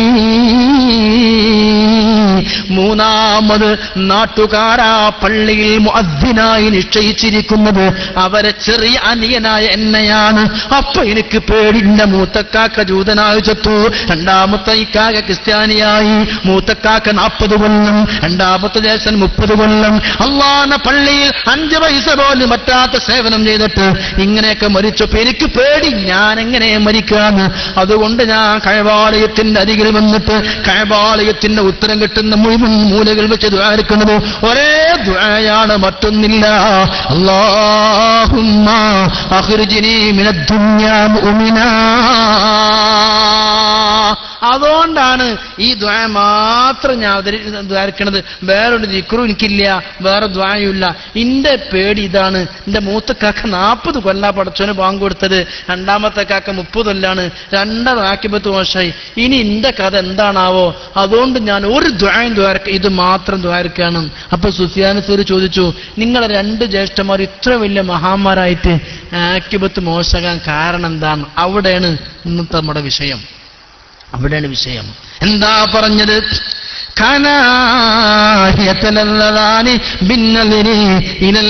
മൂന്നാമത് നാട്ടുകാരാ പള്ളിയിൽ മുഅദ്ദിനായി നിശ്ചയിച്ചിരിക്കുന്നത് അവരെ ചെറിയ അനിയനായ എന്നെയാണ് അപ്പൊ എനിക്ക് പേടിന്റെ മൂത്തക്കാക്ക ജൂതനായി ചത്തു രണ്ടാമത്തെ ഇക്കാക ക്രിസ്ത്യാനിയായി മൂത്തക്കാക്ക നാൽപ്പത് കൊല്ലം രണ്ടാമത്തെ ദേശൻ മുപ്പത് കൊല്ലം അള്ളാന പള്ളിയിൽ അഞ്ച് പൈസ പോലും പറ്റാത്ത സേവനം ചെയ്തിട്ട് ഇങ്ങനെയൊക്കെ മരിച്ചപ്പോ എനിക്ക് പേടി ഞാൻ എങ്ങനെ മരിക്കാന്ന് അതുകൊണ്ട് ഞാൻ കഴവാലയത്തിന്റെ അരികിൽ വന്നിട്ട് കഴവാലയത്തിന്റെ ഉത്തരം കിട്ടുന്ന മുഴുവൻ മൂലകൾ വെച്ച് ദ്വാരിക്കുന്നത് ഒരേ ദ്വായാണ് മറ്റൊന്നില്ല അള്ളാഹുമ്മ അഖ്രിജ്നി മിനദ്ദുന്യാ മുഅ്മിനാ അതുകൊണ്ടാണ് ഈ ദ്വായ മാത്രം ഞാൻ ദ്വാരിക്കണത് വേറൊരു ദിക്റും എനിക്കില്ല വേറെ ദ്വായുമില്ല ഇന്റെ പേടി ഇതാണ് എന്റെ മൂത്ത കാക്ക നാൽപ്പത് കൊല്ലാ പടച്ചോന് ബാങ്ക് കൊടുത്തത് രണ്ടാമത്തെ കാക്ക മുപ്പത് കൊല്ലാണ് രണ്ടതാക്കിപ്പത്ത് മോശമായി ഇനി ഇന്റെ കഥ എന്താണാവോ അതുകൊണ്ട് ഞാൻ ഒരു ദ്വായം ദ്വാരക്ക ഇത് മാത്രം ദ്വാരക്കാണ് അപ്പൊ സുഫിയാനസൂർ ചോദിച്ചു നിങ്ങളെ രണ്ട് ജ്യേഷ്ഠന്മാർ ഇത്ര വലിയ മഹാന്മാരായിട്ട് ആക്കിബത്ത് മോശമാകാൻ കാരണം എന്താണ് അവിടെയാണ് ഇന്നത്തെ നമ്മുടെ വിഷയം അവിടെയാണ് വിഷയം എന്താ പറഞ്ഞത് കനാഹിയത്തലല്ലതാനി ഭിന്നതിന് ഇനൽ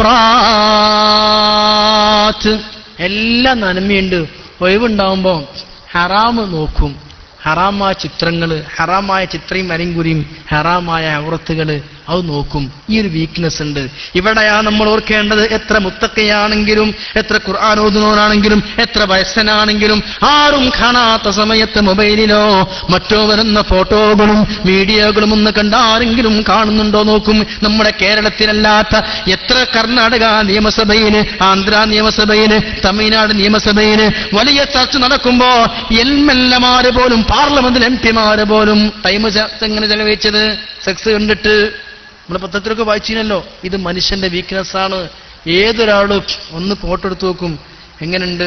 ഔറാത്ത് എല്ലാം നന്മയുണ്ട് ഒഴിവുണ്ടാവുമ്പോ ഹറാമ് നോക്കും ഹറാമായ ചിത്രങ്ങള് ഹറാമായ ചിത്രയും വരങ്കുരിയും ഹറാമായ ഔറത്തുകള് അത് നോക്കും ഈ ഒരു വീക്ക്നെസ് ഉണ്ട് ഇവിടെയാണ് നമ്മൾ ഓർക്കേണ്ടത് എത്ര മുത്തക്കയാണെങ്കിലും എത്ര ഖുർആാനോദനോനാണെങ്കിലും എത്ര വയസ്സനാണെങ്കിലും ആരും കാണാത്ത സമയത്ത് മൊബൈലിലോ മറ്റോ വരുന്ന ഫോട്ടോകളും വീഡിയോകളും ഒന്ന് കണ്ട് ആരെങ്കിലും കാണുന്നുണ്ടോ നോക്കും നമ്മുടെ കേരളത്തിലല്ലാത്ത എത്ര കർണാടക നിയമസഭയില് ആന്ധ്ര നിയമസഭയില് തമിഴ്നാട് നിയമസഭയില് വലിയ ചർച്ച നടക്കുമ്പോ എം എൽ എമാര് പോലും പാർലമെന്റിൽ എം പിമാര് പോലും ടൈം എങ്ങനെ ചെലവഴിച്ചത് സെക്സ് കണ്ടിട്ട് നമ്മൾ പത്രത്തിലൊക്കെ വായിച്ചിനല്ലോ ഇത് മനുഷ്യന്റെ വീക്ക്നെസ് ആണ് ഏതൊരാളും ഒന്ന് ഫോട്ടോ എടുത്ത് നോക്കും എങ്ങനെയുണ്ട്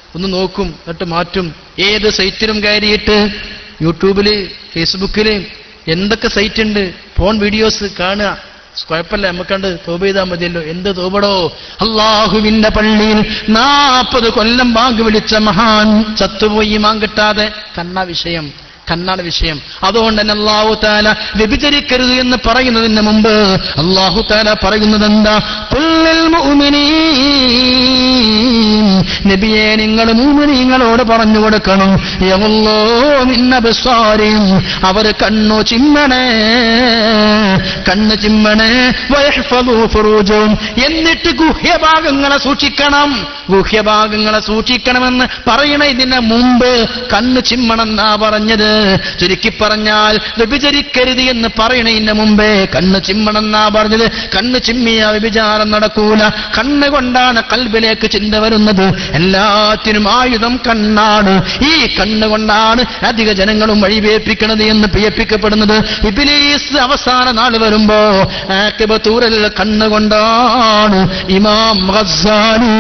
ഒന്ന് നോക്കും എന്നിട്ട് മാറ്റും ഏത് സൈറ്റിലും കയറിയിട്ട് യൂട്യൂബില് ഫേസ്ബുക്കില് എന്തൊക്കെ സൈറ്റ് ഉണ്ട് ഫോൺ വീഡിയോസ് കാണുക കുഴപ്പമില്ല നമുക്കണ്ട് തോപ ചെയ്താൽ മതിയല്ലോ എന്ത് തോപടോ അള്ളാഹുവിന്റെ പള്ളിയിൽ നാൽപ്പത് കൊല്ലം ബാങ്ക് വിളിച്ച മഹാൻ ചത്തുപോയി മാൻ കിട്ടാതെ കണ്ണ വിഷയം കണ്ണാണ് വിഷയം അതുകൊണ്ട് തന്നെ അള്ളാഹു താല വ്യഭിചരിക്കരുത് എന്ന് പറയുന്നതിന് മുമ്പ് അള്ളാഹു താല പറയുന്നത് എന്താ പുല്ലിൽ മുഅ്മിനീൻ. നബിയെ നിങ്ങൾ മൂമിനീങ്ങളോട് പറഞ്ഞു കൊടുക്കണം യവല്ലോ നിന്നബസാരിയും അവര് കണ്ണു ചിമ്മണേ കണ്ണ് ചിമ്മണേ വയഹ്ഫദൂ ഫുറൂജും എന്നിട്ട് ഗുഹ്യഭാഗങ്ങളെ സൂക്ഷിക്കണം ഗുഹ്യഭാഗങ്ങളെ സൂക്ഷിക്കണമെന്ന് പറയണ ഇതിന് മുമ്പ് കണ്ണ് ചിമ്മണമെന്നാ പറഞ്ഞത് ചുരുക്കി പറഞ്ഞാൽ വ്യഭിചരിക്കരുത് എന്ന് പറയണതിന് മുമ്പേ കണ്ണ് ചിമ്മണമെന്നാ പറഞ്ഞത് കണ്ണ് ചിമ്മിയ വ്യഭിചാരം നടക്കൂല കണ്ണ് കൊണ്ടാണ് കൽബിലേക്ക് ചിന്ത വരുന്നത് എല്ലാത്തിനും ആയുധം കണ്ണാണ് ഈ കണ്ണ് കൊണ്ടാണ് അധിക ജനങ്ങളും വഴിവേപ്പിക്കണത് എന്ന് പ്രിയപ്പിക്കപ്പെടുന്നത് ഇബിലീസ് അവസാന നാൾ വരുമ്പോ ആക്കിബത്തൂരൽ കണ്ണുകൊണ്ടാണ് ഇമാം ഗസ്സാലി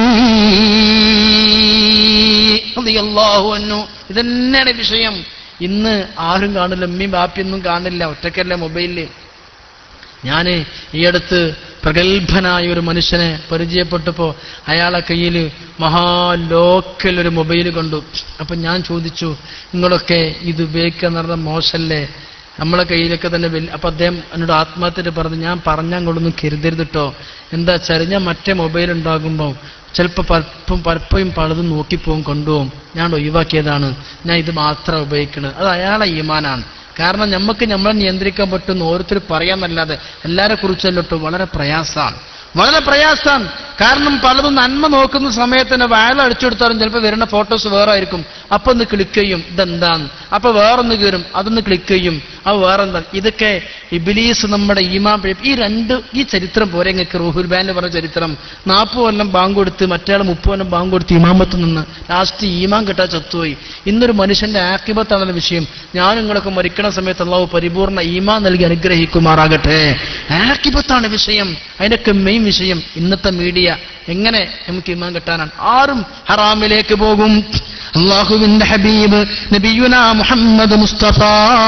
റളിയല്ലാഹു അൻഹു ഇതന്നെയാണ് വിഷയം ഇന്ന് ആരും കാണില്ല ഉമ്മയും ബാപ്പിയൊന്നും കാണില്ല ഒറ്റക്കല്ല മൊബൈലില് ഞാൻ ഈ അടുത്ത് പ്രഗത്ഭനായ ഒരു മനുഷ്യനെ പരിചയപ്പെട്ടപ്പോ അയാളെ കയ്യിൽ മഹാലോക്കൽ ഒരു മൊബൈൽ കണ്ടു അപ്പൊ ഞാൻ ചോദിച്ചു നിങ്ങളൊക്കെ ഇത് ഉപയോഗിക്കുക എന്ന് പറഞ്ഞാൽ മോശല്ലേ നമ്മളെ കയ്യിലൊക്കെ തന്നെ വലിയ അപ്പൊ അദ്ദേഹം എന്നോട് ആത്മഹത്യയുടെ പറഞ്ഞു ഞാൻ പറഞ്ഞാൽ കൊണ്ടൊന്നും കരുതരുത് കേട്ടോ എന്താ വെച്ചാൽ ഞാൻ മറ്റേ മൊബൈൽ ഉണ്ടാകുമ്പോൾ ചിലപ്പോൾ പലപ്പം പലപ്പോഴും പലതും നോക്കിപ്പോവും കൊണ്ടുപോകും ഞാൻ ഒഴിവാക്കിയതാണ് ഞാൻ ഇത് മാത്രം ഉപയോഗിക്കുന്നത് അത് അയാളെ ഈമാനാണ് കാരണം നമുക്ക് നമ്മളെ നിയന്ത്രിക്കാൻ പറ്റുന്ന ഓരോരുത്തർ പറയാന്നല്ലാതെ എല്ലാരെ കുറിച്ചല്ലോട്ട് വളരെ പ്രയാസമാണ് വളരെ പ്രയാസമാണ് കാരണം പലതും നന്മ നോക്കുന്ന സമയത്ത് തന്നെ വയൽ അടിച്ചെടുത്താലും ചിലപ്പോൾ വരുന്ന ഫോട്ടോസ് വേറെ ആയിരിക്കും അപ്പൊ ഒന്ന് ക്ലിക്ക് ചെയ്യും ഇതെന്താന്ന് അപ്പൊ വേറൊന്ന് കയറും അതൊന്ന് ക്ലിക്ക് ചെയ്യും അത് വേറെ എന്താ ഇതൊക്കെ ഇബിലീസ് നമ്മുടെ ഈമാൻ പിഴ- ഈ രണ്ട് ഈ ചരിത്രം പോരെ നിങ്ങൾക്ക് റൂഹുൽ ബാൻഡ് പറഞ്ഞ ചരിത്രം നാൽപ്പത് കൊല്ലം ബാങ്ക് കൊടുത്ത് മറ്റേ മുപ്പത് കൊല്ലം ബാങ്ക് കൊടുത്ത് ഇമാമത്ത് നിന്ന് ലാസ്റ്റ് ഈമാൻ കിട്ടാ ചത്തുപോയി ഇന്നൊരു മനുഷ്യന്റെ ആക്കിബത്താണെന്ന വിഷയം ഞാൻ നിങ്ങളൊക്കെ മരിക്കണ സമയത്ത് അള്ളാഹു പരിപൂർണ ഈമാൻ നൽകി അനുഗ്രഹിക്കുമാറാകട്ടെ ആക്കിബത്താണ് വിഷയം അതിന്റെയൊക്കെ മെയിൻ വിഷയം ഇന്നത്തെ മീഡിയ എങ്ങനെ നമുക്ക് ഈമാൻ കിട്ടാനാണ് ആരും ഹറാമിലേക്ക് പോകും അള്ളാഹുവിന്റെ ഹബീബ് നബിയുന മുഹമ്മദ് മുസ്തഫ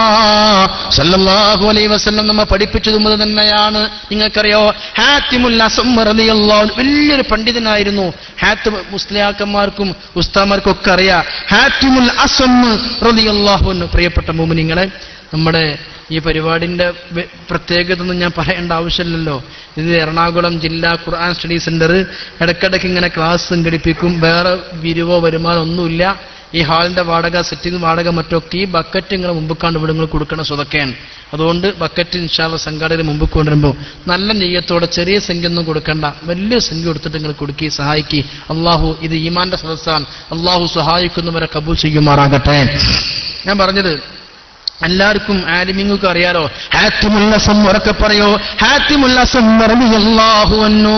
സല്ലല്ലാഹു അലൈഹി വസല്ലം നമ്മെ പഠിപ്പിച്ചതും അത് തന്നെയാണ് നിങ്ങൾക്കറിയോ ഹാത്തിമുൽ അസം റളിയല്ലാഹു അൻഹു വലിയൊരു പണ്ഡിതനായിരുന്നു ഹാത്ത് മുസ്ലിയാക്കന്മാർക്കും ഉസ്താമാർക്കും ഒക്കെ അറിയാം ഹാത്തിമുൽ അസം റളിയല്ലാഹു അൻഹു പ്രിയപ്പെട്ട മോമിനിങ്ങളെ നമ്മുടെ ഈ പരിപാടിന്റെ വെ- പ്രത്യേകത ഒന്നും ഞാൻ പറയേണ്ട ആവശ്യമില്ലല്ലോ ഇത് എറണാകുളം ജില്ലാ ഖുർആൻ സ്റ്റഡി സെന്റർ ഇടയ്ക്കിടയ്ക്ക് ഇങ്ങനെ ക്ലാസ് സംഘടിപ്പിക്കും വേറെ വിരിവോ വരുമാനം ഒന്നുമില്ല ഈ ഹാളിന്റെ വാടക സെറ്റിംഗ് വാടക മറ്റൊക്കെ ഈ ബക്കറ്റ് ഇങ്ങനെ മുമ്പ് ഇവിടെ നിങ്ങൾ കൊടുക്കണ സ്വതൊക്കെയാണ് അതുകൊണ്ട് ബക്കറ്റ് ഇൻഷാള്ള സംഘാടകർ മുമ്പ് കൊണ്ടുവരുമ്പോൾ നല്ല നെയ്യത്തോടെ ചെറിയ സംഖ്യ ഒന്നും കൊടുക്കണ്ട വലിയ സംഖ്യ കൊടുത്തിട്ട് നിങ്ങൾ കൊടുക്കി സഹായിക്കി അള്ളാഹു ഇത് ഈമാന്റെ സദസ്സാണ് അള്ളാഹു സഹായിക്കുന്നവരെ കബൂൽ ചെയ്യുമാറാകട്ടെ ഞാൻ പറഞ്ഞത് എല്ലാവർക്കും ആലിമിങ്ങൾക്ക് അറിയാലോ ഹാത്തിമുല്ലസം ഉറക്കെ പറയോ ഹാത്തിമുല്ലസം അള്ളാഹു അന്നു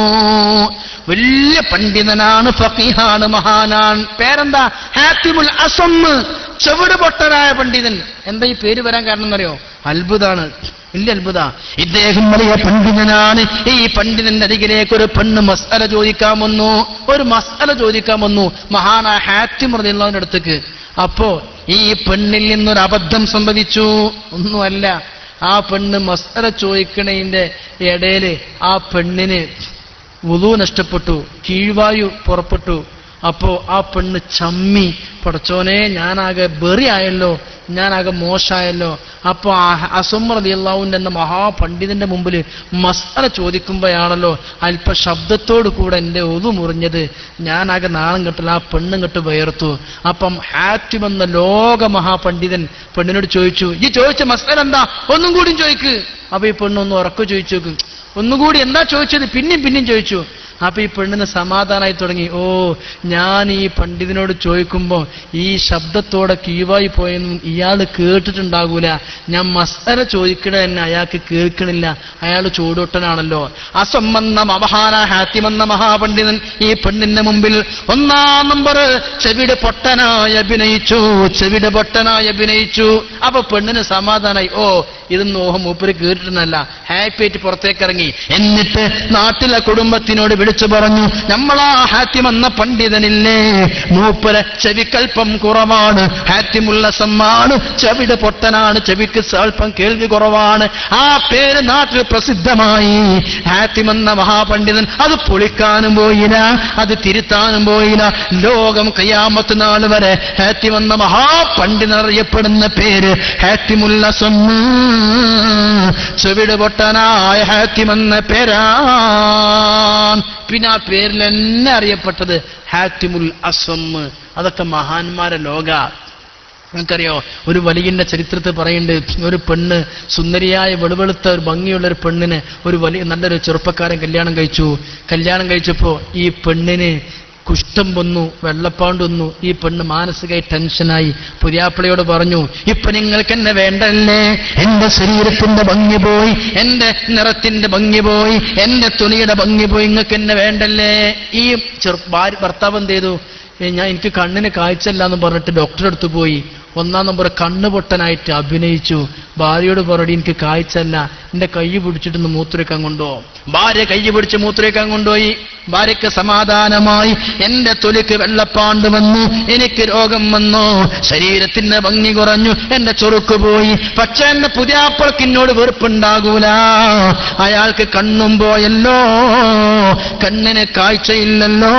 വലിയ പണ്ഡിതനാണ് ഫക്കീഹാണ് മഹാനാൻ പേരെന്താ ഹാത്തിമുൽ അസം ചെവിട് പൊട്ടനായ പണ്ഡിതൻ എന്താ ഈ പേര് വരാൻ കാരണം എന്നറിയോ അത്ഭുതാണ് വലിയ അത്ഭുത ഇദ്ദേഹം വലിയ പണ്ഡിതനാണ് ഈ പണ്ഡിതന്റെ അരികിലേക്ക് ഒരു പെണ്ണ് മസാല ചോദിക്കാൻ വന്നു ഒരു മസാല ചോദിക്കാൻ വന്നു മഹാനായ ഹാത്തിം റളിയല്ലാഹുവിന്റെ അടുത്തേക്ക് അപ്പോ ഈ പെണ്ണിൽ നിന്നൊരു അബദ്ധം സംഭവിച്ചു ഒന്നുമല്ല ആ പെണ്ണ് മസ്തര ചോദിക്കണതിന്റെ ഇടയിൽ ആ പെണ്ണിന് വുളു നഷ്ടപ്പെട്ടു കീഴ്വായു പുറപ്പെട്ടു അപ്പോ ആ പെണ്ണ് ചമ്മി പടച്ചോനെ ഞാനാകെ ബെറിയായല്ലോ ഞാനാകെ മോശമായല്ലോ അപ്പൊ അസുമൃതി അള്ളാഹുവിന്റെ എന്ന മഹാപണ്ഡിതന്റെ മുമ്പിൽ മസാല ചോദിക്കുമ്പോഴാണല്ലോ അല്പ ശബ്ദത്തോടു കൂടെ എന്റെ ഒതു മുറിഞ്ഞത് ഞാനാകെ നാളം കെട്ടില്ല ആ പെണ്ണും കെട്ട് വേർത്തു അപ്പം ഹാറ്റിം എന്ന ലോക മഹാപണ്ഡിതൻ പെണ്ണിനോട് ചോദിച്ചു ഈ ചോദിച്ച മസാല എന്താ ഒന്നും കൂടിയും ചോദിക്ക് അപ്പൊ ഈ പെണ്ണൊന്ന് ഉറക്കു ചോദിച്ചു നോക്കും ഒന്നുകൂടി എന്താ ചോദിച്ചത് പിന്നെയും പിന്നെയും ചോദിച്ചു അപ്പൊ ഈ പെണ്ണിന് സമാധാനമായി തുടങ്ങി ഓ ഞാൻ ഈ പണ്ഡിതനോട് ചോദിക്കുമ്പോ ഈ ശബ്ദത്തോടെ കീവായി പോയെന്നും ഇയാൾ കേട്ടിട്ടുണ്ടാകൂല ഞാൻ മസ്തര ചോദിക്കണ തന്നെ അയാൾക്ക് കേൾക്കണില്ല അയാൾ ചൂടൊട്ടനാണല്ലോ അസംബന്ധ മഹാന ഹാത്തിമെന്ന മഹാപണ്ഡിതൻ ഈ പെണ്ണിന്റെ മുമ്പിൽ ഒന്നാം നമ്പർ ചെവിട് പൊട്ടനായി അഭിനയിച്ചു ചെവിട് പൊട്ടനായി അഭിനയിച്ചു അപ്പൊ പെണ്ണിന് സമാധാനായി ഓ ഇതൊന്നും ഓഹം മൂപ്പര് കേട്ടിട്ടുന്നല്ല ഹാപ്പി ആയിട്ട് പുറത്തേക്ക് ഇറങ്ങി എന്നിട്ട് നാട്ടിലെ കുടുംബത്തിനോട് വിളിച്ചു പറഞ്ഞു നമ്മളാ ഹാത്യം എന്ന പണ്ഡിതനില്ലേ മൂപ്പര് ചെവിക്കൽപ്പം കുറവാണ് ഹാത്യമുള്ള സമ്മാണ് ചെവിട് പൊട്ടനാണ് ചെവിക്ക് സ്വല്പം കേൾവി കുറവാണ് ആ പേര് നാട്ടിൽ പ്രസിദ്ധമായി ഹാത്യം എന്ന മഹാപണ്ഡിതൻ അത് പൊളിക്കാനും പോയില്ല അത് തിരുത്താനും പോയില്ല ലോകം കയ്യാമത്ത് നാൾ വരെ ഹാത്യം എന്ന മഹാപണ്ഡിതൻ അറിയപ്പെടുന്ന പേര് ഹാത്തിമുല്ല സൊന്ന് ചെവിട് പൊട്ടനായ ഹാത്യം എന്ന പേരാൻ പിന്നെ ആ പേരിൽ തന്നെ അറിയപ്പെട്ടത് ഹാത്തിമുൽ അസമ്മ് അതൊക്കെ മഹാന്മാരെ ലോക നിങ്ങൾക്കറിയോ ഒരു വലിയന്റെ ചരിത്രത്തിൽ പറയുന്നുണ്ട് ഒരു പെണ്ണ് സുന്ദരിയായ വെളുവെളുത്ത ഒരു ഭംഗിയുള്ള ഒരു പെണ്ണിന് ഒരു വലിയ നല്ലൊരു ചെറുപ്പക്കാരൻ കല്യാണം കഴിച്ചു കല്യാണം കഴിച്ചപ്പോ ഈ പെണ്ണിന് കുഷ്ഠം വന്നു വെള്ളപ്പാണ്ട് വന്നു ഈ പെണ്ണ് മാനസികമായി ടെൻഷനായി പുതിയാപ്പിളയോട് പറഞ്ഞു ഇപ്പൊ നിങ്ങൾക്ക് എന്നെ വേണ്ടല്ലേ എന്റെ ശരീരത്തിന്റെ ഭംഗി പോയി എന്റെ നിറത്തിന്റെ ഭംഗി പോയി എന്റെ തുണിയുടെ ഭംഗി പോയി നിങ്ങൾക്ക് എന്നെ വേണ്ടല്ലേ ഈ ചെറു ഭാര്യ ഭർത്താവ് എന്ത് ചെയ്തു ഏ, ഞാൻ എനിക്ക് കണ്ണിന് കാഴ്ചയില്ല എന്ന് പറഞ്ഞിട്ട് ഡോക്ടറെ അടുത്ത് പോയി ഒന്നാം നമ്പർ കണ്ണ് പൊട്ടനായിട്ട് അഭിനയിച്ചു ഭാര്യയോട് പറഞ്ഞു എനിക്ക് കാഴ്ചയല്ല എന്റെ കൈ പിടിച്ചിട്ടൊന്ന് മൂത്രയ്ക്കാൻ കൊണ്ടുപോകും ഭാര്യ കൈ പിടിച്ച് മൂത്രയ്ക്കാൻ കൊണ്ടുപോയി ഭാര്യയ്ക്ക് സമാധാനമായി എന്റെ തൊലിക്ക് വെള്ളപ്പാണ്ട് വന്നു എനിക്ക് രോഗം വന്നു ശരീരത്തിന്റെ ഭംഗി കുറഞ്ഞു എന്റെ ചൊറുക്ക് പോയി പക്ഷെ എന്റെ പുതിയാപ്പൾക്ക് എന്നോട് വെറുപ്പുണ്ടാകൂല അയാൾക്ക് കണ്ണും പോയല്ലോ കണ്ണിന് കാഴ്ചയില്ലല്ലോ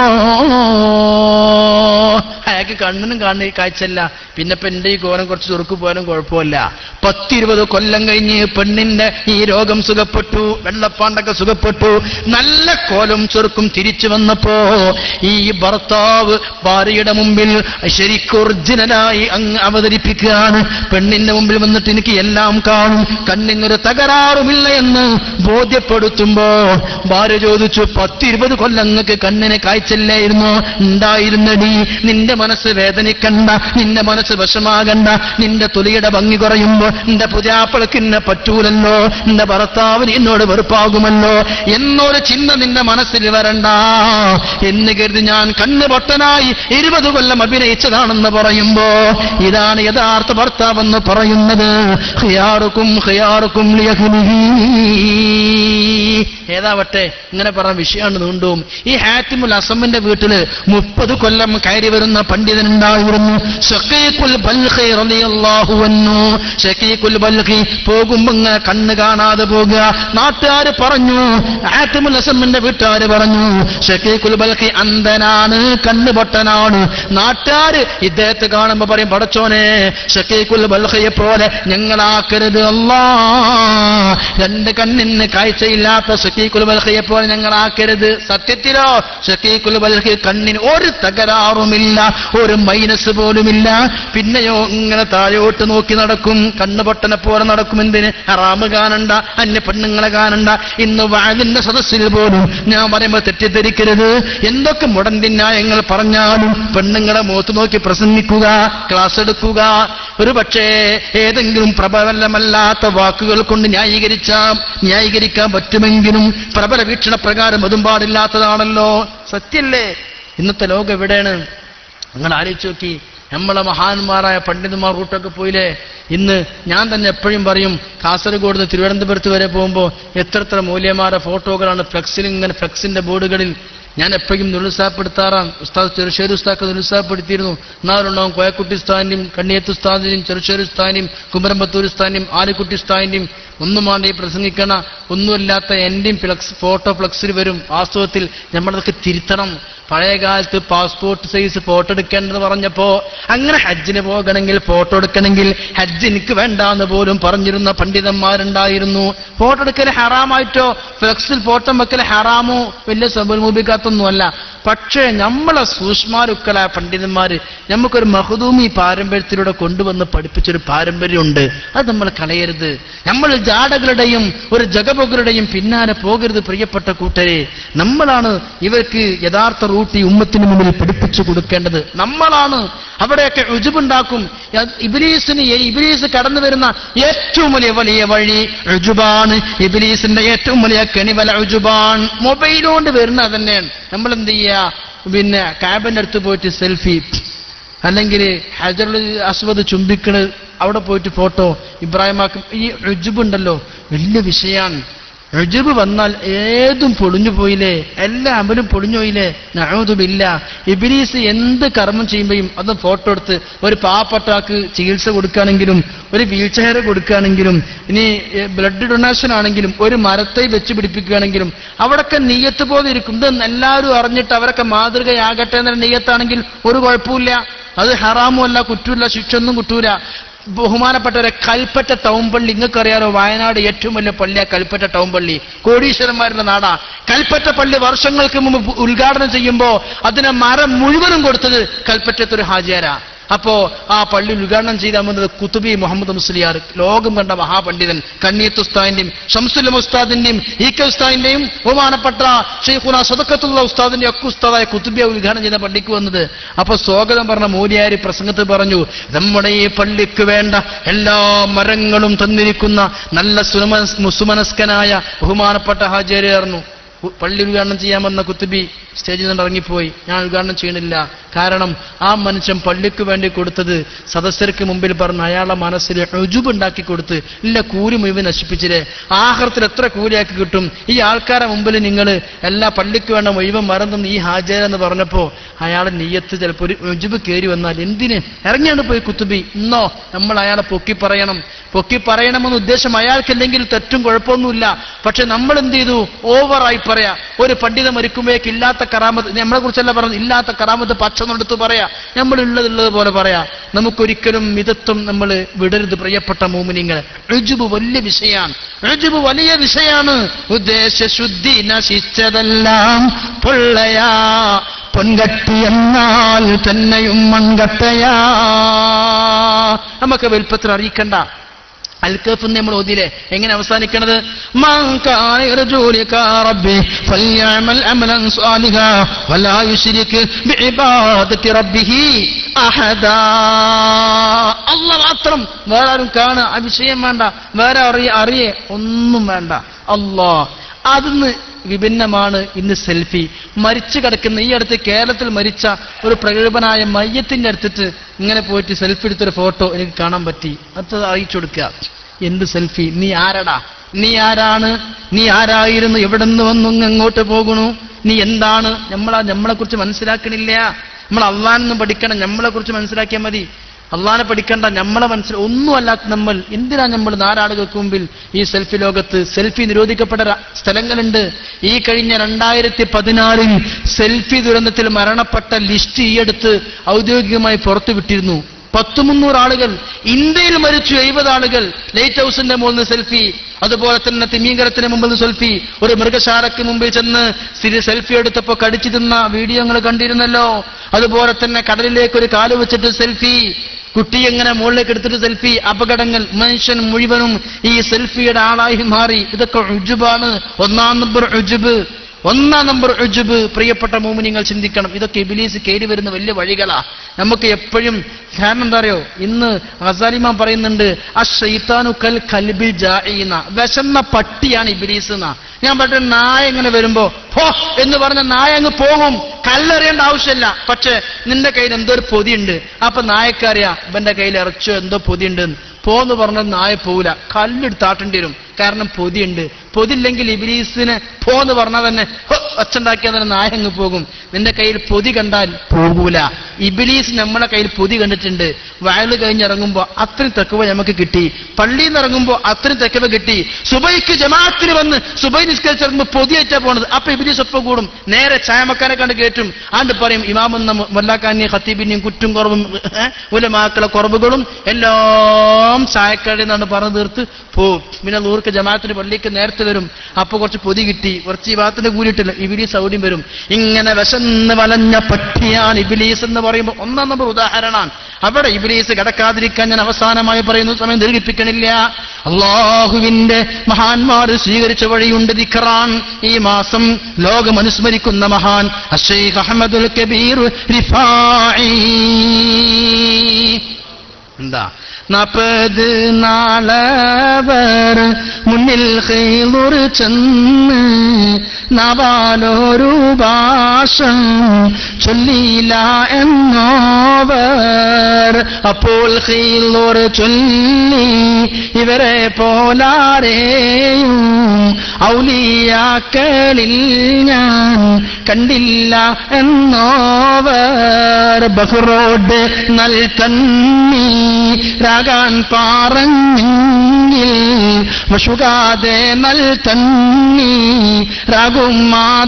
അയാൾക്ക് കണ്ണിനും കാണുന്ന കാഴ്ചയില്ല പിന്നെ ഇപ്പൊ എന്റെ ഈ കോലം കുറച്ച് ചുറുക്ക് പോയാലും കുഴപ്പമില്ല പത്തിരുപത് കൊല്ലം കഴിഞ്ഞ് പെണ്ണിന്റെ ഈ രോഗം സുഖപ്പെട്ടു വെള്ളപ്പാണ്ടൊക്കെ സുഖപ്പെട്ടു നല്ല കോലും ചുരുക്കും തിരിച്ചു വന്നപ്പോ ഈ ഭർത്താവ് ഭാര്യയുടെ മുമ്പിൽ ശരിക്കും ഒറിജിനലായി അങ്ങ് അവതരിപ്പിക്കുകയാണ് പെണ്ണിന്റെ മുമ്പിൽ വന്നിട്ട് എനിക്ക് എല്ലാം കാണും കണ്ണിനൊരു തകരാറുമില്ല എന്ന് ബോധ്യപ്പെടുത്തുമ്പോ ഭാര്യ ചോദിച്ചു പത്തിരുപത് കൊല്ലം അങ്ങക്ക് കണ്ണിന് കാഴ്ചയില്ലായിരുന്നോ ഉണ്ടായിരുന്നടി നിന്റെ മനസ്സ് വേദനിക്കണ്ട നിന്റെ മനസ്സ് വിഷമാകണ്ട നിന്റെ തുലിയുടെ ഭംഗി കുറയുമ്പോ നിന്റെ പുതിയാപ്പിളക്ക് എന്നെ പറ്റൂലല്ലോ നിന്റെ ഭർത്താവിന് എന്നോട് വെറുപ്പാകുമല്ലോ എന്നൊരു ചിന്ത നിന്റെ മനസ്സിൽ വരണ്ട എന്ന് കരുതി ഞാൻ കണ്ണ് പൊട്ടനായി ഇരുപത് കൊല്ലം അഭിനയിച്ചതാണെന്ന് പറയുമ്പോ ഇതാണ് യഥാർത്ഥ ഭർത്താവെന്ന് പറയുന്നത് ഹിയാറുക്കും ഹിയാറുക്കും ലിയഹ്ലിഹി. ഏതാവട്ടെ ഇങ്ങനെ പറഞ്ഞ വിഷയമാണ് നീണ്ടും ഈ ഹാറ്റിമുൽ അസമിന്റെ വീട്ടില് മുപ്പത് കൊല്ലം കയറി വരുന്ന പണ്ഡിതനുണ്ടായിരുന്നു ഷക്കീഖുൽ ബൽഖി റളിയല്ലാഹു അൻഹു ഷക്കീഖുൽ ബൽഖി പോകുമ്പോ ഇങ്ങനെ കണ്ണ് കാണാതെ പോകുക നാട്ടുകാർ പറഞ്ഞു ഹാറ്റിമുൽ അസമിന്റെ വീട്ടുകാര് പറഞ്ഞു ഷക്കീഖുൽ ബൽഖി അന്ധനാണ് കണ്ണ് പൊട്ടനാണ് നാട്ടുകാര് ഇദ്ദേഹത്തെ കാണുമ്പോ പറയും പടച്ചോനെ ഷക്കീഖുൽ ബൽഖിയെ പോലെ ഞങ്ങളാക്കരുത് അല്ലാ രണ്ട് കണ്ണിന് കാഴ്ചയില്ലാത്ത ഷക്കീഖുൽ ബൽഖിയെ പോലെ ഞങ്ങളാക്കരുത് സത്യത്തിലോ ഷക്കീഖുൽ ബൽഖി കണ്ണിന് ഒരു തകരാറുമില്ല ഒരു മൈനസ് പോലുമില്ല പിന്നെയോ ഇങ്ങനെ താഴോട്ട് നോക്കി നടക്കും കണ്ണ് പൊട്ടനെ പോലെ നടക്കും എന്തിന് ഹറാമ് കാണണ്ട അന്യ പെണ്ണുങ്ങളെ കാണണ്ട ഇന്ന് വാതിന്റെ സദസ്സിൽ പോലും ഞാൻ പറയുമ്പോൾ തെറ്റിദ്ധരിക്കരുത് എന്തൊക്കെ മുടന്തി ന്യായങ്ങൾ പറഞ്ഞാലും പെണ്ണുങ്ങളെ മുഖത്ത് നോക്കി പ്രസംഗിക്കുക ക്ലാസ് എടുക്കുക ഒരു പക്ഷേ ഏതെങ്കിലും പ്രബലമല്ലാത്ത വാക്കുകൾ കൊണ്ട് ന്യായീകരിച്ചാം ന്യായീകരിക്കാൻ പറ്റുമെങ്കിലും പ്രബല വീക്ഷണ പ്രകാരം അതും പാടില്ലാത്തതാണല്ലോ സത്യല്ലേ ഇന്നത്തെ ലോകം എവിടെയാണ് നിങ്ങൾ ആലോചിച്ച് നോക്കി നമ്മളെ മഹാന്മാരായ പണ്ഡിതന്മാർ റൂട്ടൊക്കെ പോയില്ലേ ഇന്ന് ഞാൻ തന്നെ എപ്പോഴും പറയും കാസർഗോഡ് നിന്ന് തിരുവനന്തപുരത്ത് വരെ പോകുമ്പോൾ എത്ര എത്ര മൂല്യമാരുടെ ഫോട്ടോകളാണ് ഫ്ലെക്സിൽ ഇങ്ങനെ ഫ്ലെക്സിന്റെ ബോർഡുകളിൽ ഞാൻ എപ്പോഴും നിരുത്സാഹപ്പെടുത്താറാണ് ഉസ്താദ് ചെറുശ്ശേരി ഉസ്താദ് നിരുത്സാഹപ്പെടുത്തിയിരുന്നു എന്നാലുണ്ടാവും കോയക്കുട്ടി ഉസ്താദിന്റെയും കണ്ണിയത്ത് ഉസ്താദിന്റെയും ചെറുശ്ശേരി ഉസ്താദിന്റെയും കുമരമ്പത്തൂർ ഉസ്താദിന്റെയും ആലിക്കുട്ടി ഉസ്താദിന്റെയും ഒന്നും വേണ്ട ഈ പ്രസംഗിക്കണ ഒന്നുമില്ലാത്ത എന്റെയും ഫ്ലക്സ് ഫോട്ടോ ഫ്ലക്സിൽ വരും വാസ്തവത്തിൽ നമ്മളതൊക്കെ തിരുത്തണം പഴയ കാലത്ത് പാസ്പോർട്ട് സൈസ് ഫോട്ടോ എടുക്കേണ്ടത് പറഞ്ഞപ്പോ അങ്ങനെ ഹജ്ജിന് പോകണമെങ്കിൽ ഫോട്ടോ എടുക്കണമെങ്കിൽ ഹജ്ജ് എനിക്ക് വേണ്ട എന്ന് പോലും പറഞ്ഞിരുന്ന പണ്ഡിതന്മാരുണ്ടായിരുന്നു ഫോട്ടോ എടുക്കൽ ഹറാമായിട്ടോ ഫ്ലക്സിൽ ഫോട്ടോ വെക്കൽ ഹറാമോ വലിയ സബൽമൂപിക്കാത്തൊന്നുമല്ല പക്ഷേ നമ്മളെ സൂക്ഷ്മാരുക്കളായ പണ്ഡിതന്മാര് നമുക്കൊരു മഹദൂമി പാരമ്പര്യത്തിലൂടെ കൊണ്ടുവന്ന് പഠിപ്പിച്ചൊരു പാരമ്പര്യമുണ്ട് അത് നമ്മൾ കളയരുത് നമ്മൾ ജാടകളുടെയും ഒരു ജഗബുകളുടെയും പിന്നാലെ പോകരുത് പ്രിയപ്പെട്ട കൂട്ടരെ നമ്മളാണ് ഇവർക്ക് യഥാർത്ഥ റൂട്ട് ഈ ഉമ്മത്തിന് മുന്നിൽ പഠിപ്പിച്ചു കൊടുക്കേണ്ടത് നമ്മളാണ് അവിടെയൊക്കെ രുജുബുണ്ടാക്കും ഇബിലീസിന് ഇബിലീസ് കടന്നു വരുന്ന ഏറ്റവും വലിയ വലിയ വഴി രുജുബാണ് ഇബിലീസിന്റെ ഏറ്റവും വലിയ കെണിവല രുജുബാൻ മൊബൈൽ കൊണ്ട് വരുന്നത് തന്നെയാണ് നമ്മൾ എന്ത് ചെയ്യുക പിന്നെ ക്യാബിന്റെ അടുത്ത് പോയിട്ട് സെൽഫി അല്ലെങ്കിൽ ഹജറുൽ അസ്വദ് ചുംബിക്കണ് അവിടെ പോയിട്ട് ഫോട്ടോ ഇബ്രാഹിമാക്കും ഈ റുജുബ് ഉണ്ടല്ലോ വലിയ വിഷയാണ് റുജുബ് വന്നാൽ ഏതും പൊളിഞ്ഞു പോയില്ലേ എല്ലാ അമലും പൊളിഞ്ഞു പോയില്ലേ നഴുതുമില്ല ഇബിലീസ് എന്ത് കർമ്മം ചെയ്യുമ്പോഴും അത് ഫോട്ടോ എടുത്ത് ഒരു പാവപ്പെട്ടാക്ക് ചികിത്സ കൊടുക്കുകയാണെങ്കിലും ഒരു വീൽ ചെയർ കൊടുക്കുകയാണെങ്കിലും ഇനി ബ്ലഡ് ഡൊണേഷൻ ആണെങ്കിലും ഒരു മരത്തെ വെച്ച് പിടിപ്പിക്കുകയാണെങ്കിലും അവിടൊക്കെ നെയ്യത്ത് പോലെ ഇരിക്കും ഇത് എല്ലാവരും അറിഞ്ഞിട്ട് അവരൊക്കെ മാതൃകയാകട്ടെ എന്ന നെയ്യത്താണെങ്കിൽ ഒരു കുഴപ്പമില്ല അത് ഹറാമുമല്ല കുറ്റൂല ശിക്ഷ ഒന്നും കുറ്റൂല ബഹുമാനപ്പെട്ടവരെ കൽപ്പറ്റ ടൗൺ പള്ളി നിങ്ങൾക്കറിയാലോ വയനാട് ഏറ്റവും വലിയ പള്ളിയാ കൽപ്പറ്റ ടൗൺ പള്ളി കോടീശ്വരന്മാരുടെ നാടാ കൽപ്പറ്റ പള്ളി വർഷങ്ങൾക്ക് മുമ്പ് ഉദ്ഘാടനം ചെയ്യുമ്പോ അതിനെ മരം മുഴുവനും കൊടുത്തത് കൽപ്പറ്റത്തൊരു ഹാജിയാരാ അപ്പോ ആ പള്ളി ഉദ്ഘാടനം ചെയ്താൽ വന്നത് കുത്തുബി മുഹമ്മദ് മുസ്ലിയാർ ലോകം കണ്ട മഹാപണ്ഡിതൻ കണ്ണിയത്ത് ഉസ്താദിന്റെയും ഷംസുലം ഉസ്താദിന്റെയും ഇ കെ ഉസ്താദിന്റെയും ബഹുമാനപ്പെട്ട ഷെയ്ഖുന സദക്കത്തുള്ള ഉസ്താദിന്റെ ഒക്കെ ഉസ്താദായ കുത്തുബിയ ഉദ്ഘാടനം ചെയ്ത പള്ളിക്ക് വന്നത് അപ്പൊ സ്വാഗതം പറഞ്ഞ മൂലിയാരി പ്രസംഗത്തിൽ പറഞ്ഞു നമ്മുടെ ഈ പള്ളിക്ക് വേണ്ട എല്ലാ മരങ്ങളും തന്നിരിക്കുന്ന നല്ല സുമനസ് സുമനസ്കനായ ബഹുമാനപ്പെട്ട ഹാജരായിരുന്നു പള്ളി ഉദ്ഘാടനം ചെയ്യാൻ വന്ന കുത്തുബി സ്റ്റേജിൽ നിന്ന് ഇറങ്ങിപ്പോയി ഞാൻ ഉദ്ഘാടനം ചെയ്യണില്ല കാരണം ആ മനുഷ്യൻ പള്ളിക്ക് വേണ്ടി കൊടുത്തത് സദസ്യർക്ക് മുമ്പിൽ പറഞ്ഞ് അയാളെ മനസ്സിൽ രുജുബ് ഉണ്ടാക്കി കൊടുത്ത് ഇല്ല കൂലി മുഴുവൻ നശിപ്പിച്ചില്ലേ ആഹൃത്തിൽ എത്ര കൂലിയാക്കി കിട്ടും ഈ ആൾക്കാരെ മുമ്പിൽ നിങ്ങൾ എല്ലാ പള്ളിക്ക് വേണ്ട മുഴുവൻ മറന്നും ഈ ഹാജര എന്ന് പറഞ്ഞപ്പോ അയാളെ നെയ്യത്ത് ചിലപ്പോൾ ഒരു രുജുബ് കയറി വന്നാൽ എന്തിന് ഇറങ്ങിയാണ് പോയി കുത്തുബി ഇന്നോ നമ്മൾ അയാളെ പൊക്കി പറയണം പൊക്കി പറയണമെന്ന് ഉദ്ദേശം അയാൾക്കില്ലെങ്കിൽ തെറ്റും കുഴപ്പമൊന്നുമില്ല പക്ഷെ നമ്മൾ എന്ത് ചെയ്തു ഓവറായി പറയാ ഒരു പണ്ഡിത മരിക്കുമ്പോഴേക്ക് ഇല്ലാത്ത കറാമത്ത് നമ്മളെ കുറിച്ചല്ല പറഞ്ഞു ഇല്ലാത്ത കറാമത്ത് പച്ച നടത്ത് പറയാ നമ്മൾ ഉള്ളതുള്ളത് പോലെ പറയാ നമുക്കൊരിക്കലും മിതത്വം നമ്മൾ വിടരുത് പ്രിയപ്പെട്ട മോമിനിങ്ങൾ ഋജുബ് വലിയ വിഷയാണ് ഋജുബ് വലിയ വിഷയാണ് ഉദ്ദേശ ശുദ്ധി നശിച്ചതെല്ലാം പൊള്ളയാ പൊൻകട്ടി എന്നാൽ തന്നെയും മൺകട്ടയാ നമുക്ക് വലുപ്പത്തിൽ അറിയിക്കണ്ട അൽക്കഫ് നമ്മൾ ഓതിയില്ലേ എങ്ങനെ അവസാനിക്കണത് മൻ കാന യർജു ലിഖാ റബ്ബി ഫൽയഅമൽ അമലൻ സാലിഹാ വലാ യുശ്രിക് ബിഇബാദത്തി റബ്ബിഹി അഹദാ അല്ലാഹ് മാത്രം വേറെ ആരും കാണുക ആ വിഷയം വേണ്ട വേറെ അറിയ അറിയേ ഒന്നും വേണ്ട അല്ലാഹ് അതിന്ന് വിഭിന്നമാണ് ഇന്ന് സെൽഫി മരിച്ചു കിടക്കുന്ന ഈ അടുത്ത് കേരളത്തിൽ മരിച്ച ഒരു പ്രഗത്ഭനായ മയ്യത്തിന്റെ അടുത്തിട്ട് ഇങ്ങനെ പോയിട്ട് സെൽഫി എടുത്തൊരു ഫോട്ടോ എനിക്ക് കാണാൻ പറ്റി അത് അറിയിച്ചു കൊടുക്കുക എന്ത് സെൽഫി നീ ആരടാ നീ ആരാണ് നീ ആരായിരുന്നു എവിടെ നിന്ന് വന്നു ഇങ്ങ് എങ്ങോട്ട് പോകണു നീ എന്താണ് നമ്മളാ നമ്മളെ കുറിച്ച് മനസ്സിലാക്കണില്ല നമ്മൾ അള്ളാനെന്ന് പഠിക്കണം നമ്മളെ കുറിച്ച് മനസ്സിലാക്കിയാൽ മതി അള്ളാനെ പഠിക്കണ്ട നമ്മളെ മനസ്സിൽ ഒന്നുമല്ലാത്ത നമ്മൾ എന്തിനാ നമ്മൾ നാലാളുകൾക്ക് മുമ്പിൽ ഈ സെൽഫി ലോകത്ത് സെൽഫി നിരോധിക്കപ്പെട്ട ര- സ്ഥലങ്ങളുണ്ട് ഈ കഴിഞ്ഞ രണ്ടായിരത്തി പതിനാറിൽ സെൽഫി ദുരന്തത്തിൽ മരണപ്പെട്ട ലിസ്റ്റ് ഈ അടുത്ത് ഔദ്യോഗികമായി പുറത്തുവിട്ടിരുന്നു പത്ത് മുന്നൂറ് ആളുകൾ ഇന്ത്യയിൽ മരിച്ചു എഴുപത് ആളുകൾ ലൈറ്റ് ഹൗസിന്റെ മുകളിൽ നിന്ന് സെൽഫി അതുപോലെ തന്നെ തിമീങ്കരത്തിന് മുമ്പിൽ നിന്ന് സെൽഫി ഒരു മൃഗശാലയ്ക്ക് മുമ്പിൽ ചെന്ന് സ്ഥിതി സെൽഫി എടുത്തപ്പോ കടിച്ചു തിന്ന വീഡിയോ നിങ്ങൾ കണ്ടിരുന്നല്ലോ അതുപോലെ തന്നെ കടലിലേക്ക് ഒരു കാല് വെച്ചിട്ട് സെൽഫി കുട്ടി എങ്ങനെ മുകളിലേക്ക് എടുത്തിട്ട് സെൽഫി അപകടങ്ങൾ മനുഷ്യൻ മുഴുവനും ഈ സെൽഫിയുടെ ആളായി മാറി ഇതൊക്കെ ഉജുബാണ് ഒന്നാം നമ്പർ ഉജുബ് ഒന്നാം നമ്പർ ഉജുബ് പ്രിയപ്പെട്ട മോമിനിങ്ങൾ ചിന്തിക്കണം ഇതൊക്കെ ഇബിലീസ് കയറി വരുന്ന വലിയ വഴികളാ നമുക്ക് എപ്പോഴും കാരണം എന്താ അറിയോ ഇന്ന് ഹസാലിമ പറയുന്നുണ്ട് അഷൈത്താനു കൽ കൽബിൽ ജായിന്ന വിശന്ന പട്ടിയാണ് ഇബിലീസ് എന്നാ ഞാൻ പറഞ്ഞ നായ ഇങ്ങനെ വരുമ്പോ ഹോ എന്ന് പറഞ്ഞ നായ അങ്ങ് പോകും കല്ലെറിയേണ്ട ആവശ്യമില്ല പക്ഷെ നിന്റെ കയ്യിൽ എന്തോ ഒരു പൊതിയുണ്ട് അപ്പൊ നായക്കറിയാ ഇവന്റെ കയ്യിൽ ഇറച്ചോ എന്തോ പൊതിയുണ്ട് പോന്ന് പറഞ്ഞാൽ നായ പോവില്ല കല്ലെടുത്താട്ടേണ്ടി വരും കാരണം പൊതിയുണ്ട് പൊതില്ലെങ്കിൽ ഇബിലീസിന് പോന്ന് പറഞ്ഞാൽ തന്നെ ഹോ, ഒച്ചുണ്ടാക്കിയാൽ തന്നെ നായ അങ്ങ് പോകും നിന്റെ കയ്യിൽ പൊതി കണ്ടാൽ പോകൂല ഇബിലീസ് നമ്മളെ കയ്യിൽ പൊതി കണ്ടിട്ടുണ്ട് വയല് കഴിഞ്ഞിറങ്ങുമ്പോ അത്രയും തെക്കവ നമുക്ക് കിട്ടി പള്ളിയിൽ നിന്ന് ഇറങ്ങുമ്പോ അത്രയും തെക്കവ കിട്ടി സുബൈക്ക് ജമാഅത്തിന് വന്ന് സുബൈ നിസ്കരിച്ചിറങ്ങുമ്പോ പൊതിയേറ്റാ പോണത് അപ്പൊ ഇബിലീസ് ഒപ്പം കൂടും നേരെ ചായമക്കാരെ കണ്ട് കേട്ടും ആണ്ട് പറയും ഇമാമെന്ന മൊല്ലാക്കാനെയും ഖത്തീബിനെയും കുറ്റും കുറവും ഏഹ്, ഉലമാക്കളെ കുറവുകളും എല്ലാം ചായക്കടയിൽ നിന്നാണ് പറഞ്ഞു തീർത്ത് പോവും പിന്നെ നൂർക്ക് ജമാഅത്തിന് പള്ളിക്ക് നേരത്തെ വരും അപ്പൊ കുറച്ച് പൊതി കിട്ടി കുറച്ച് ഈ ഭാഗത്തിന്റെ കൂടിയിട്ടില്ല ഇബിലീസ് സൗദ്യം വരും ഇങ്ങനെ വിശന്ന് വലഞ്ഞ പട്ടിയാണ് ഇബിലീസ് എന്ന് പറയുമ്പോൾ ഒന്നാം നമ്പർ ഉദാഹരണമാണ് അവിടെ ഇബിലീസ് കിടക്കാതിരിക്കാൻ ഞാൻ അവസാനമായി പറയുന്ന സമയം ദീർഘിപ്പിക്കണില്ല അള്ളാഹുവിന്റെ മഹാന്മാർ സ്വീകരിച്ച വഴിയുണ്ട് ദിഖറാൻ ഈ മാസം ലോകം അനുസ്മരിക്കുന്ന മഹാൻ അഷൈഖ് അഹമ്മദുൽ കബീർ റിഫായി എന്താ നാപ്പത് നാളവർ മുന്നിൽ ഖൈലുർ ചെന്ന് നവാലൊരു ഭാഷം ചൊല്ലിയില്ല എന്നോവർ അപ്പോൾ ഹീലോർ ചൊല്ലി ഇവരെ പോലാരെയും ഔലിയാക്കളിൽ ഞാൻ കണ്ടില്ല എന്നോവർ ബഹ്റോഡ് നൽ തന്നി രാഗാൻ പാറഞ്ഞെങ്കിൽ വശുകാതെ നൽ തന്നി രാഗും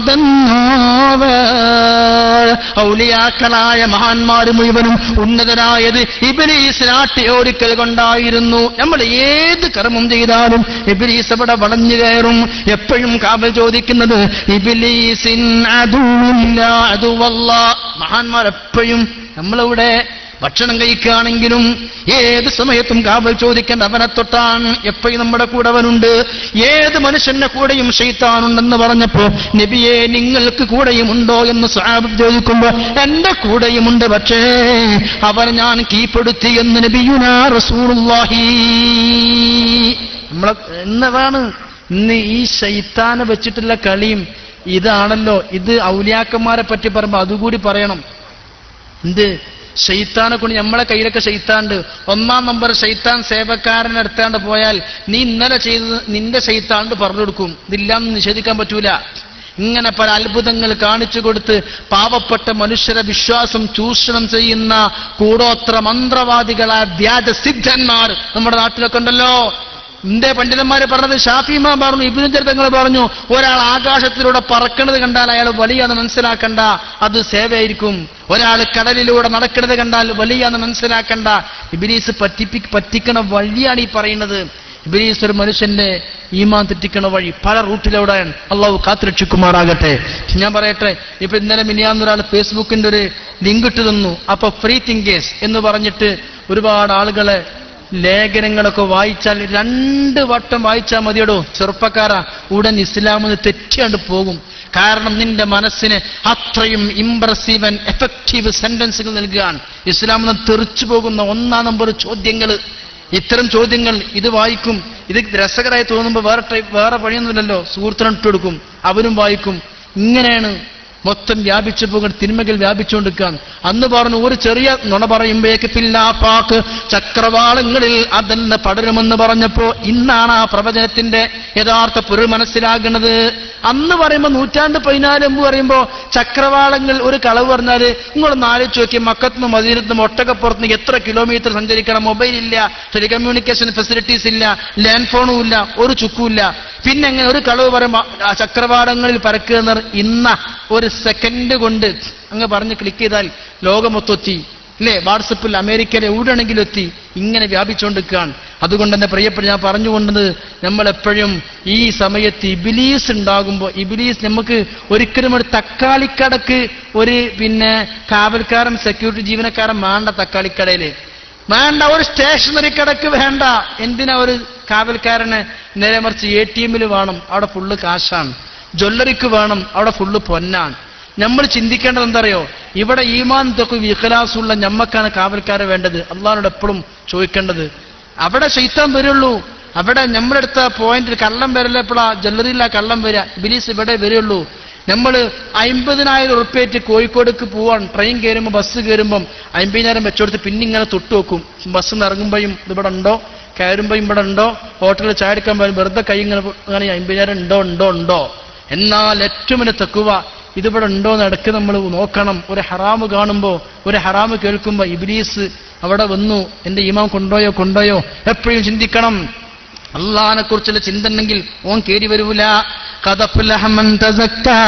മാതന്നോവർ ഔലിയാക്കളായ മഹാന്മാർ മുഴുവനും ഉന്നതരായത് ഇബിലീസ് നാട്ടിയോടിക്കൽ കൊണ്ടായിരുന്നു നമ്മൾ ഏത് കർമ്മം ചെയ്താലും ഇബിലീസ് അവിടെ വളഞ്ഞു കയറും എപ്പോഴും കാവൽ ചോദിക്കുന്നത് ഇബിലീസിൻ അതുമില്ല അതുവല്ല മഹാന്മാർ എപ്പോഴും നമ്മളിവിടെ ഭക്ഷണം കഴിക്കുകയാണെങ്കിലും ഏത് സമയത്തും കാവൽ ചോദിക്കേണ്ട അവനെ തൊട്ടാണ് എപ്പോഴും നമ്മുടെ കൂടെ അവനുണ്ട് ഏത് മനുഷ്യന്റെ കൂടെയും ഷെയ്ത്താനുണ്ടെന്ന് പറഞ്ഞപ്പോ നബിയെ നിങ്ങൾക്ക് കൂടെയും ഉണ്ടോ എന്ന് സാബ് ചോദിക്കുമ്പോ എന്റെ കൂടെയുമുണ്ട് പക്ഷേ അവൻ ഞാൻ കീഴ്പ്പെടുത്തി എന്ന് നബിയുനാ റസൂലുള്ളാഹി നമ്മളെ എന്നതാണ് ഇന്ന് ഈ ശൈത്താനെ വെച്ചിട്ടുള്ള കളിയും ഇതാണല്ലോ ഇത് ഔലിയാക്കന്മാരെ പറ്റി പറയുമ്പോ അതുകൂടി പറയണം എന്ത് ഷെയ്ത്താനെ കൊണ്ട് നമ്മളെ കയ്യിലൊക്കെ ഷെയ്ത്താണ്ട് ഒന്നാം നമ്പർ ഷെയ്ത്താൻ സേവക്കാരനെ എടുത്താണ്ട് പോയാൽ നീ ഇന്നലെ ചെയ്തത് നിന്റെ ഷെയ്ത്താണ്ട് പറഞ്ഞു കൊടുക്കും ഇതില്ലാന്ന് നിഷേധിക്കാൻ പറ്റൂല ഇങ്ങനെ പല അത്ഭുതങ്ങൾ കാണിച്ചു കൊടുത്ത് പാവപ്പെട്ട മനുഷ്യരെ വിശ്വാസം ചൂഷണം ചെയ്യുന്ന കൂടോത്ര മന്ത്രവാദികളായ വ്യാജ സിദ്ധന്മാർ നമ്മുടെ നാട്ടിലൊക്കെ ഉണ്ടല്ലോ ഇന്ത്യ പണ്ഡിതന്മാര് പറഞ്ഞത് ഷാഫിമ പറഞ്ഞു ഇബിനു ചരിതങ്ങൾ പറഞ്ഞു ഒരാൾ ആകാശത്തിലൂടെ പറക്കണത് കണ്ടാൽ അയാൾ വലിയാന്ന് മനസ്സിലാക്കണ്ട അത് സേവയായിരിക്കും ഒരാൾ കടലിലൂടെ നടക്കുന്നത് കണ്ടാൽ വലിയാന്ന് മനസ്സിലാക്കണ്ട ഇബിലീസ് പറ്റിപ്പി പറ്റിക്കണ വഴിയാണ് ഈ പറയുന്നത് ഇബിലീസ് ഒരു മനുഷ്യന്റെ ഈമാൻ തെറ്റിക്കണ വഴി പല റൂട്ടിലൂടെയാണ് അള്ളാഹു കാത്തുരക്ഷിക്കുമാറാകട്ടെ ഞാൻ പറയട്ടെ ഇപ്പൊ ഇന്നലെ മിനിയാന്നൊരാൾ ഫേസ്ബുക്കിന്റെ ഒരു ലിങ്ക് ഇട്ട് തന്നു അപ്പൊ ഫ്രീ തിങ്കേഴ്സ് എന്ന് പറഞ്ഞിട്ട് ഒരുപാട് ആളുകളെ ലേഖനങ്ങളൊക്കെ വായിച്ചാൽ രണ്ട് വട്ടം വായിച്ചാൽ മതിയടോ ചെറുപ്പക്കാരാ ഉടൻ ഇസ്ലാമെന്ന് തെറ്റിയാണ്ട് പോകും കാരണം നിന്റെ മനസ്സിന് അത്രയും ഇംപ്രസീവ് ആൻഡ് എഫക്റ്റീവ് സെന്റൻസുകൾ നൽകുകയാണ് ഇസ്ലാമെന്ന് തെറിച്ചു പോകുന്ന ഒന്നാം നമ്പർ ചോദ്യങ്ങൾ ഇത്തരം ചോദ്യങ്ങൾ ഇത് വായിക്കും ഇത് രസകരമായി തോന്നുമ്പോൾ വേറെ ടൈപ്പ് വേറെ വഴിയൊന്നുമില്ലല്ലോ സുഹൃത്തിനെ ഇട്ടുകൊടുക്കും അവരും വായിക്കും ഇങ്ങനെയാണ് മൊത്തം വ്യാപിച്ചു പോകുന്ന തിന്മകൾ വ്യാപിച്ചുകൊണ്ടിരിക്കുകയാണ് അന്ന് പറഞ്ഞു ഒരു ചെറിയ നുണ പറയുമ്പോഴേക്ക് പില്ലാപ്പാക്ക് ചക്രവാളങ്ങളിൽ അതെന്ന് പടരുമെന്ന് പറഞ്ഞപ്പോ ഇന്നാണ് ആ പ്രവചനത്തിന്റെ യഥാർത്ഥ പൊരുൾ മനസ്സിലാകുന്നത് അന്ന് പറയുമ്പോൾ നൂറ്റാണ്ട് പതിനാല് മുമ്പ് പറയുമ്പോൾ ചക്രവാളങ്ങൾ ഒരു കളവ് പറഞ്ഞാല് നിങ്ങളൊന്ന് ആലോചിച്ച് നോക്കി മക്കത്തുനിന്ന് മദീനത്തുനിന്ന് ഒട്ടകപ്പുറത്തുനിന്ന് എത്ര കിലോമീറ്റർ സഞ്ചരിക്കണം മൊബൈൽ ഇല്ല ടെലികമ്മ്യൂണിക്കേഷൻ ഫെസിലിറ്റീസ് ഇല്ല ലാൻഡ് ഫോണും ഇല്ല ഒരു ചുക്കുമില്ല പിന്നെ എങ്ങനെ ഒരു കളവ് പറയുമ്പോൾ ആ ചക്രവാളങ്ങളിൽ പരക്കുക ഇന്ന ഒരു സെക്കൻഡ് കൊണ്ട് അങ്ങ് പറഞ്ഞ് ക്ലിക്ക് ചെയ്താൽ ലോകമൊത്തെത്തി അല്ലേ വാട്സപ്പിൽ അമേരിക്കയിൽ എവിടെയാണെങ്കിലും എത്തി ഇങ്ങനെ വ്യാപിച്ചുകൊണ്ടിരിക്കുകയാണ് അതുകൊണ്ട് തന്നെ പ്രിയപ്പെട്ട ഞാൻ പറഞ്ഞുകൊണ്ടത് നമ്മൾ എപ്പോഴും ഈ സമയത്ത് ഇബിലീസ് ഉണ്ടാകുമ്പോൾ ഇബിലീസ് നമുക്ക് ഒരിക്കലും ഒരു തക്കാളിക്കടക്ക് ഒരു പിന്നെ കാവൽക്കാരൻ സെക്യൂരിറ്റി ജീവനക്കാരൻ വേണ്ട തക്കാളിക്കടയില് വേണ്ട ഒരു സ്റ്റേഷനറി കടക്ക് വേണ്ട എന്തിനാ ഒരു കാവൽക്കാരന് നേരെ മറിച്ച് എ ടി എമ്മിൽ വേണം അവിടെ ഫുള്ള് കാശാണ് ജ്വല്ലറിക്ക് വേണം അവിടെ ഫുള്ള് പൊന്നാണ് നമ്മൾ ചിന്തിക്കേണ്ടത് എന്തറിയോ ഇവിടെ ഈമാൻ തൊക്കെ വിഖലാസുള്ള ഞമ്മക്കാണ് കാവൽക്കാരെ വേണ്ടത് അള്ളാഹിനോട് എപ്പോഴും ചോദിക്കേണ്ടത് അവിടെ ശൈത്താൻ വരുള്ളൂ അവിടെ നമ്മളെടുത്ത പോയിന്റിൽ കള്ളം വരല്ല എപ്പോഴാ ജ്വല്ലറിയില്ല കള്ളം വരിക ബിലീസ് ഇവിടെ വരുള്ളൂ നമ്മൾ അമ്പതിനായിരം ഉറുപ്പേറ്റ് കോഴിക്കോടേക്ക് പോവാൻ ട്രെയിൻ കയറുമ്പോൾ ബസ് കയറുമ്പം അമ്പതിനായിരം വെച്ചെടുത്ത് പിന്നെ ഇങ്ങനെ തൊട്ട് വെക്കും ബസ് നിന്ന് ഇറങ്ങുമ്പോഴും ഇതിവിടെ ഉണ്ടോ കയറുമ്പോഴും ഇവിടെ ഉണ്ടോ ഹോട്ടലിൽ ചായ എടുക്കാൻ പോയാൽ വെറുതെ കൈ ഇങ്ങനെ അങ്ങനെ അമ്പതിനായിരം ഉണ്ടോ ഉണ്ടോ ഉണ്ടോ എന്നാൽ ഏറ്റവും വലിയ തെക്കുവ ഇതിവിടെ ഉണ്ടോ എന്ന് ഇടയ്ക്ക് നമ്മൾ നോക്കണം ഒരു ഹറാമ് കാണുമ്പോൾ ഒരു ഹറാമ് കേൾക്കുമ്പോൾ ഇബിലീസ് അവിടെ വന്നു എന്റെ ഇമാം കൊണ്ടോയോ കൊണ്ടോയോ എപ്പോഴും ചിന്തിക്കണം അള്ളഹാനെ കുറിച്ചുള്ള ചിന്ത ഉണ്ടെങ്കിൽ ഓൻ കേറി വരൂല قد أفلح من تزكى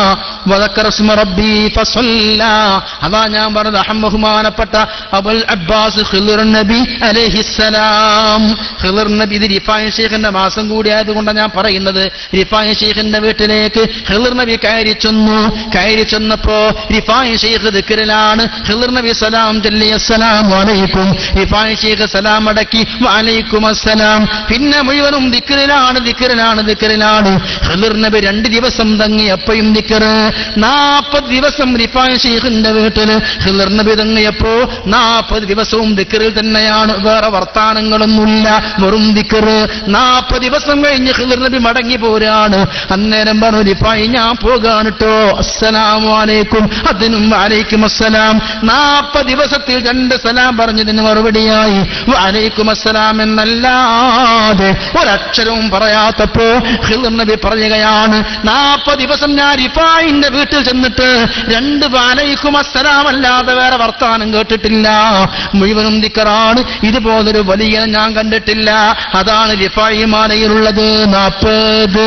وذكر اسم ربي فصلى അതാ ഞാൻ പറഞ്ഞത് അഹം ബഹുമാനപ്പെട്ട അബുൽ അബ്ബാസ് ഖിളിർ നബി അലൈഹിസ്സലാം ഖിളിർ നബി ഇത് റിഫായ് ഷെയ്ഖിന്റെ മാസം കൂടി ആയതുകൊണ്ടാണ് ഞാൻ പറയുന്നത് റിഫായ് ഷെയ്ഖിന്റെ വീട്ടിലേക്ക് ഖിളിർ നബി കയറി ചെന്നു കയറി ചെന്നപ്പോ റിഫായ് ഷെയ്ഖ് ദിക്റിലാണ് ഖിളിർ നബി സലാം ചൊല്ലി അസ്സലാമു അലൈക്കും റിഫായ് ഷെയ്ഖ് സലാം അടക്കി വലൈക്കും അസ്സലാം പിന്നെ മുഴുവനും ദിക്റിലാണ് ദിക്റിലാണ് ദിക്റിലാണ് ഹിളിർ നബി രണ്ട് ദിവസം തങ്ങിയപ്പോഴും ദിക്കറ് നാൽപ്പത് ദിവസം റിഫായ ഷെയ്ഖിന്റെ വീട്ടില് ഹിളിർ നബി തങ്ങിയപ്പോ നാൽപ്പത് ദിവസവും ദിക്കറിൽ തന്നെയാണ് വേറെ വർത്താനങ്ങളൊന്നുമില്ല വെറും ദിക്കറ് നാൽപ്പത് ദിവസം കഴിഞ്ഞ് ഹിളിർ നബി മടങ്ങി പോരാണ് അന്നേരം പറഞ്ഞു റിഫായി ഞാൻ പോകാണ് കേട്ടോ അസ്സലാമു അലൈക്കും അതിനും അലൈക്കും അസ്സലാം നാൽപ്പത് ദിവസത്തിൽ രണ്ട് സലാം പറഞ്ഞതിന് മറുപടിയായി വലൈക്കും അസ്സലാം എന്നല്ലാതെ ഒരക്ഷരവും പറയാത്തപ്പോ ഹിളർ നബി പറയുകയാണ് നാൽപ്പത് ദിവസം ഞാൻ റിഫായിന്റെ വീട്ടിൽ ചെന്നിട്ട് രണ്ട് വലൈക്കും അസ്സലാം അല്ലാതെ വേറെ വർത്താനം കേട്ടിട്ടില്ല മുഴുവനും ദിക്കറാണ് ഇതുപോലൊരു വലിയ ഞാൻ കണ്ടിട്ടില്ല അതാണ് റിഫായി മാലയിലുള്ളത് നാൽപ്പത്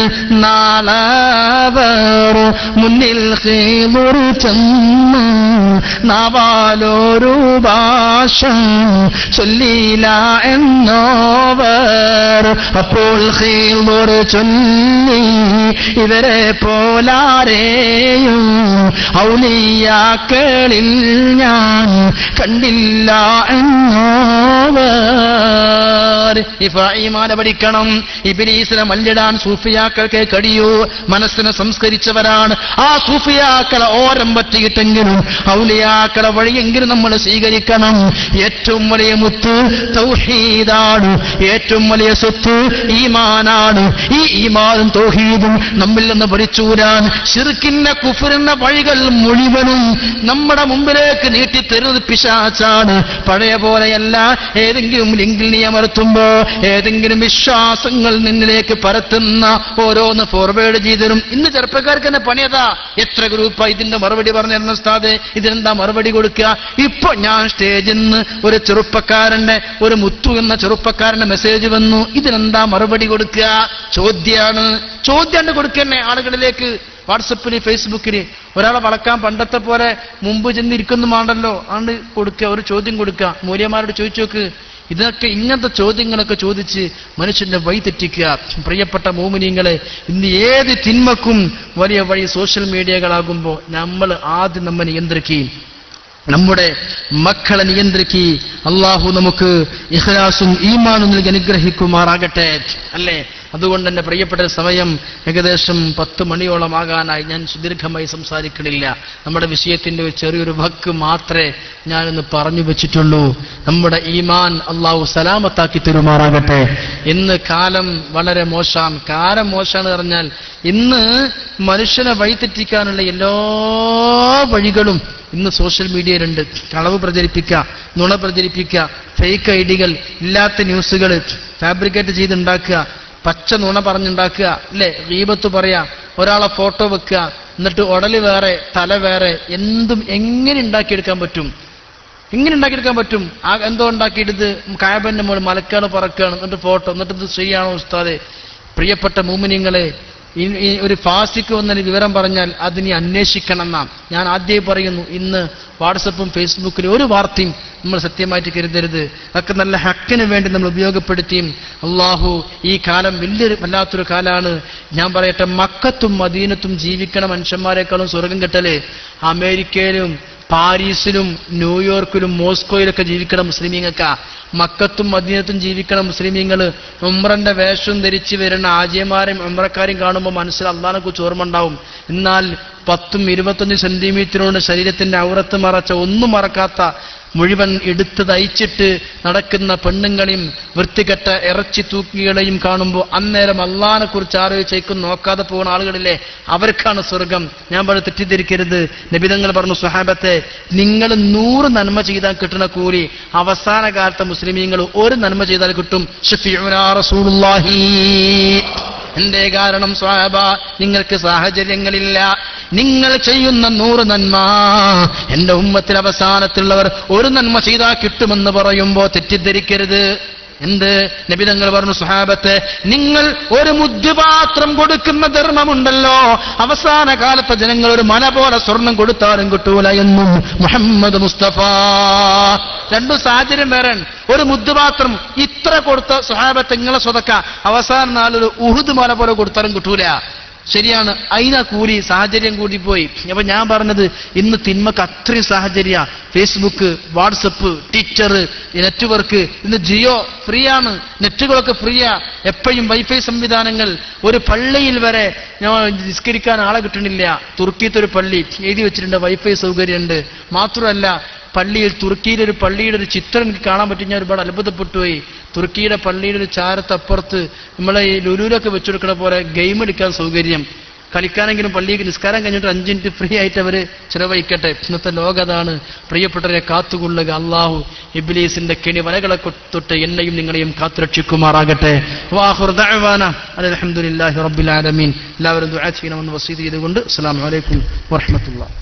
നാളവർ മുന്നിൽ ഖീദുർ ചെന്ന് നാവാലോരു ഭാഷ ചൊല്ലിയില്ല എന്നോവർ അപ്പോൾ ഖീദുർ ചൊല്ലി ഇവരെ പോലാരെയും ഔലിയാക്കളിൽ ഞാൻ കണ്ടില്ല എന്നോവർ ഇഫായിമാന പഠിക്കണം ഇബിലീസിനെ മല്ലിടാൻ സൂഫിയാക്കൾക്ക് കഴിയൂ മനസ്സിനെ സംസ്കരിച്ചവരാണ് ആ സൂഫിയാക്കളെ ഓരം പറ്റിയിട്ടെങ്കിലും ഔലിയാക്കളെ വഴിയെങ്കിലും നമ്മൾ സ്വീകരിക്കണം ഏറ്റവും വലിയ മുത്ത് തൗഹീദാണ് ഏറ്റവും വലിയ സ്വത്ത് ഈമാനാണ് ഈ ഈമാനും തൗഹീദും നമ്മിൽ നിന്ന് പഠിച്ചൂരാൻ ഷിർക്കിന്റെ കുഫറിന്റെ വഴികൾ മുഴുവനും നമ്മുടെ മുമ്പിലേക്ക് നീട്ടിത്തരുന്നത് പിശാച്ചാണ് പഴയ പോലെയല്ല ഏതെങ്കിലും ലിങ്കിൽ നീ അമർത്തുമ്പോ ഏതെങ്കിലും വിശ്വാസങ്ങൾ നിന്നിലേക്ക് പരത്തുന്ന ഓരോന്ന് ഫോർവേഡ് ചെയ്തരും ഇന്ന് ചെറുപ്പക്കാർക്ക് തന്നെ പണിയതാ എത്ര ഗ്രൂപ്പാ ഇതിന്റെ മറുപടി പറഞ്ഞിരുന്ന സ്ഥാതെ ഇതിനെന്താ മറുപടി കൊടുക്കുക ഇപ്പൊ ഞാൻ സ്റ്റേജിൽ നിന്ന് ഒരു ചെറുപ്പക്കാരന്റെ ഒരു മുത്തു എന്ന ചെറുപ്പക്കാരന്റെ മെസ്സേജ് വന്നു ഇതിനെന്താ മറുപടി കൊടുക്കുക ചോദ്യാണ് ചോദ്യമാണ് കൊടുക്കന്നെ ആളുകളിലേക്ക് വാട്സപ്പിൽ ഫേസ്ബുക്കിൽ ഒരാളെ വളക്കാൻ പണ്ടത്തെ പോലെ മുമ്പ് ചെന്നിരിക്കുന്നുമാണ്ടല്ലോ ആണ്ട് കൊടുക്കുക ഒരു ചോദ്യം കൊടുക്കുക മൂല്യന്മാരോട് ചോദിച്ചു നോക്ക് ഇതൊക്കെ ഇങ്ങനത്തെ ചോദ്യങ്ങളൊക്കെ ചോദിച്ച് മനുഷ്യന്റെ വഴി തെറ്റിക്കുക പ്രിയപ്പെട്ട മോമിനിയങ്ങളെ ഇന്ന് ഏത് തിന്മക്കും വലിയ വഴി സോഷ്യൽ മീഡിയകളാകുമ്പോൾ നമ്മൾ ആദ്യം നമ്മെ നിയന്ത്രിക്കുകയും നമ്മുടെ മക്കളെ നിയന്ത്രിക്കി അള്ളാഹു നമുക്ക് ഇഖ്ലാസും ഈമാനും നൽകി അനുഗ്രഹിക്കുമാറാകട്ടെ അല്ലേ അതുകൊണ്ട് എൻ്റെ പ്രിയപ്പെട്ട സമയം ഏകദേശം പത്ത് മണിയോളമാകാനായി ഞാൻ സുദീർഘമായി സംസാരിക്കണില്ല നമ്മുടെ വിഷയത്തിന്റെ ഒരു ചെറിയൊരു വക്ക് മാത്രമേ ഞാനൊന്ന് പറഞ്ഞു വെച്ചിട്ടുള്ളൂ നമ്മുടെ ഈമാൻ അള്ളാഹു സലാമത്താക്കി തരുമാറാകട്ടെ ഇന്ന് കാലം വളരെ മോശം കാലം മോശാന്ന് പറഞ്ഞാൽ ഇന്ന് മനുഷ്യനെ വഴിതെറ്റിക്കാനുള്ള എല്ലാ വഴികളും ഇന്ന് സോഷ്യൽ മീഡിയയിലുണ്ട് കളവ് പ്രചരിപ്പിക്കുക നുണ പ്രചരിപ്പിക്കുക ഫേക്ക് ഐഡികൾ ഇല്ലാത്ത ന്യൂസുകൾ ഫാബ്രിക്കേറ്റ് ചെയ്തുണ്ടാക്കുക പച്ച നുണ പറഞ്ഞുണ്ടാക്കുക അല്ലേ റീബത്ത് പറയാ ഒരാളെ ഫോട്ടോ വെക്കുക എന്നിട്ട് ഉടല് വേറെ തല വേറെ എന്തും എങ്ങനെ ഉണ്ടാക്കിയെടുക്കാൻ പറ്റും എങ്ങനെ ഉണ്ടാക്കിയെടുക്കാൻ പറ്റും ആ എന്തോ ഉണ്ടാക്കിയിട്ട് കായബന്റെ മുകളിൽ മലക്കാണ് പറക്കുകയാണ് എന്നിട്ട് ഫോട്ടോ എന്നിട്ട് ഇത് ശരിയാണോ ഉസ്താദെ പ്രിയപ്പെട്ട മൂമിനിങ്ങളെ ഈ- ഈ ഒരു ഫാസിക്ക് വന്നൊരു വിവരം പറഞ്ഞാൽ അതിനി അന്വേഷിക്കണം നാം ഞാൻ ആദ്യമേ പറയുന്നു ഇന്ന് വാട്സപ്പും ഫേസ്ബുക്കിലും ഒരു വാർത്തയും നമ്മൾ സത്യമായിട്ട് കരുതരുത് അതൊക്കെ നല്ല ഹക്കിന് വേണ്ടി നമ്മൾ ഉപയോഗപ്പെടുത്തിയും അള്ളാഹു ഈ കാലം വലിയൊരു വല്ലാത്തൊരു കാലാണ് ഞാൻ പറയട്ടെ മക്കത്തും മദീനത്തും ജീവിക്കണ മനുഷ്യന്മാരെക്കാളും സ്വർഗം കെട്ടല് അമേരിക്കയിലും പാരീസിലും ന്യൂയോർക്കിലും മോസ്കോയിലൊക്കെ ജീവിക്കണ മുസ്ലിമീങ്ങൾക്കാ മക്കത്തും മദീനത്തും ജീവിക്കണ മുസ്ലിമീങ്ങൾ ഉമ്രന്റെ വേഷം ധരിച്ച് വരുന്ന ആജിയമാരെയും ഉമ്രക്കാരെയും കാണുമ്പോൾ മനസ്സിൽ അള്ളാനെ കുറിച്ച് ഓർമ്മ ഉണ്ടാവും എന്നാൽ പത്തും ഇരുപത്തൊന്ന് സെന്റിമീറ്ററോട് ശരീരത്തിന്റെ ഔറത്ത് മറച്ച ഒന്നും മറക്കാത്ത മുഴുവൻ എടുത്ത് തയ്ച്ചിട്ട് നടക്കുന്ന പെണ്ണുങ്ങളെയും വൃത്തികെട്ട ഇറച്ചി തൂക്കികളെയും കാണുമ്പോൾ അന്നേരം അള്ളാനെ കുറിച്ച് ആലോചിച്ചേക്കും നോക്കാതെ പോകുന്ന ആളുകളില്ലേ അവർക്കാണ് സ്വർഗം ഞാൻ പറഞ്ഞു തെറ്റിദ്ധരിക്കരുത് നബിതങ്ങൾ പറഞ്ഞു സുഹാബത്തെ നിങ്ങൾ നൂറ് നന്മ ചെയ്താൽ കിട്ടുന്ന കൂലി അവസാന കാലത്തെ മുസ്ലിമീങ്ങൾ ഒരു നന്മ ചെയ്താൽ കിട്ടും ഷഫീഉനാ റസൂലുള്ളാഹി എന്തേ കാരണം സ്വാബ നിങ്ങൾക്ക് സാഹചര്യങ്ങളില്ല നിങ്ങൾ ചെയ്യുന്ന നൂറ് നന്മ എന്റെ ഉമ്മത്തിൽ അവസാനത്തുള്ളവർ ഒരു നന്മ ചെയ്താൽ കിട്ടുമെന്ന് പറയുമ്പോ തെറ്റിദ്ധരിക്കരുത് എന്ത് നബിതങ്ങൾ പറഞ്ഞു സുഹാബത്തെ നിങ്ങൾ ഒരു മുദ്യപാത്രം കൊടുക്കുന്ന ധർമ്മമുണ്ടല്ലോ അവസാന കാലത്തെ ജനങ്ങൾ ഒരു മല പോലെ സ്വർണം കൊടുത്താലും കിട്ടൂല എന്നും മുഹമ്മദ് മുസ്തഫ രണ്ടു സാഹചര്യം വേറെ ഒരു മുദ്യപാത്രം ഇത്ര കൊടുത്ത സുഹാബത്തെ നിങ്ങളെ സ്വതക്ക അവസാന നാളൊരു ഉഹുദ് മല പോലെ കൊടുത്താലും കിട്ടൂല ശരിയാണ് അതിനാ കൂലി സാഹചര്യം കൂടി പോയി അപ്പൊ ഞാൻ പറഞ്ഞത് ഇന്ന് തിന്മക്ക് അത്രയും സാഹചര്യ ഫേസ്ബുക്ക് വാട്സപ്പ് ട്വിറ്റർ നെറ്റ്വർക്ക് ഇന്ന് ജിയോ ഫ്രീ ആണ് നെറ്റുകളൊക്കെ ഫ്രീയാ എപ്പോഴും വൈഫൈ സംവിധാനങ്ങൾ ഒരു പള്ളിയിൽ വരെ ഞാൻ നിസ്കരിക്കാൻ ആളെ കിട്ടണില്ല തുർക്കിയത്തെ ഒരു പള്ളി എഴുതി വെച്ചിട്ടുണ്ട് വൈഫൈ സൗകര്യമുണ്ട് മാത്രമല്ല പള്ളിയിൽ തുർക്കിയിലെ ഒരു പള്ളിയുടെ ഒരു ചിത്രം എനിക്ക് കാണാൻ പറ്റി ഞാൻ ഒരുപാട് അത്ഭുതപ്പെട്ടു പോയി തുർക്കിയുടെ പള്ളിയുടെ ഒരു ചാരത്തപ്പുറത്ത് നമ്മളെ ഈ ലുലുലൊക്കെ വെച്ചെടുക്കണ പോലെ ഗെയിം എടുക്കാൻ സൗകര്യം കളിക്കാനെങ്കിലും പള്ളിക്ക് നിസ്കാരം കഴിഞ്ഞിട്ട് അഞ്ച് മിനിറ്റ് ഫ്രീ ആയിട്ട് അവർ ചിലവഴിക്കട്ടെ ഇന്നത്തെ ലോകം അതാണ് പ്രിയപ്പെട്ടവരെ കാത്തുകൊള്ളുക അള്ളാഹു ഇബ്ലീസിന്റെ കെണി വലകളെ കൊ- തൊട്ട് എന്നെയും നിങ്ങളെയും കാത്തുരക്ഷിക്കുമാറാകട്ടെ വാഹുർ ദഅവാന അൽഹംദുലില്ലാഹി റബ്ബിൽ ആലമീൻ എല്ലാവരും ദുആ ചെയ്യണമെന്ന് വസീത് ചെയ്തുകൊണ്ട് അസ്സലാമു അലൈക്കും വറഹ്മത്തുള്ളാഹി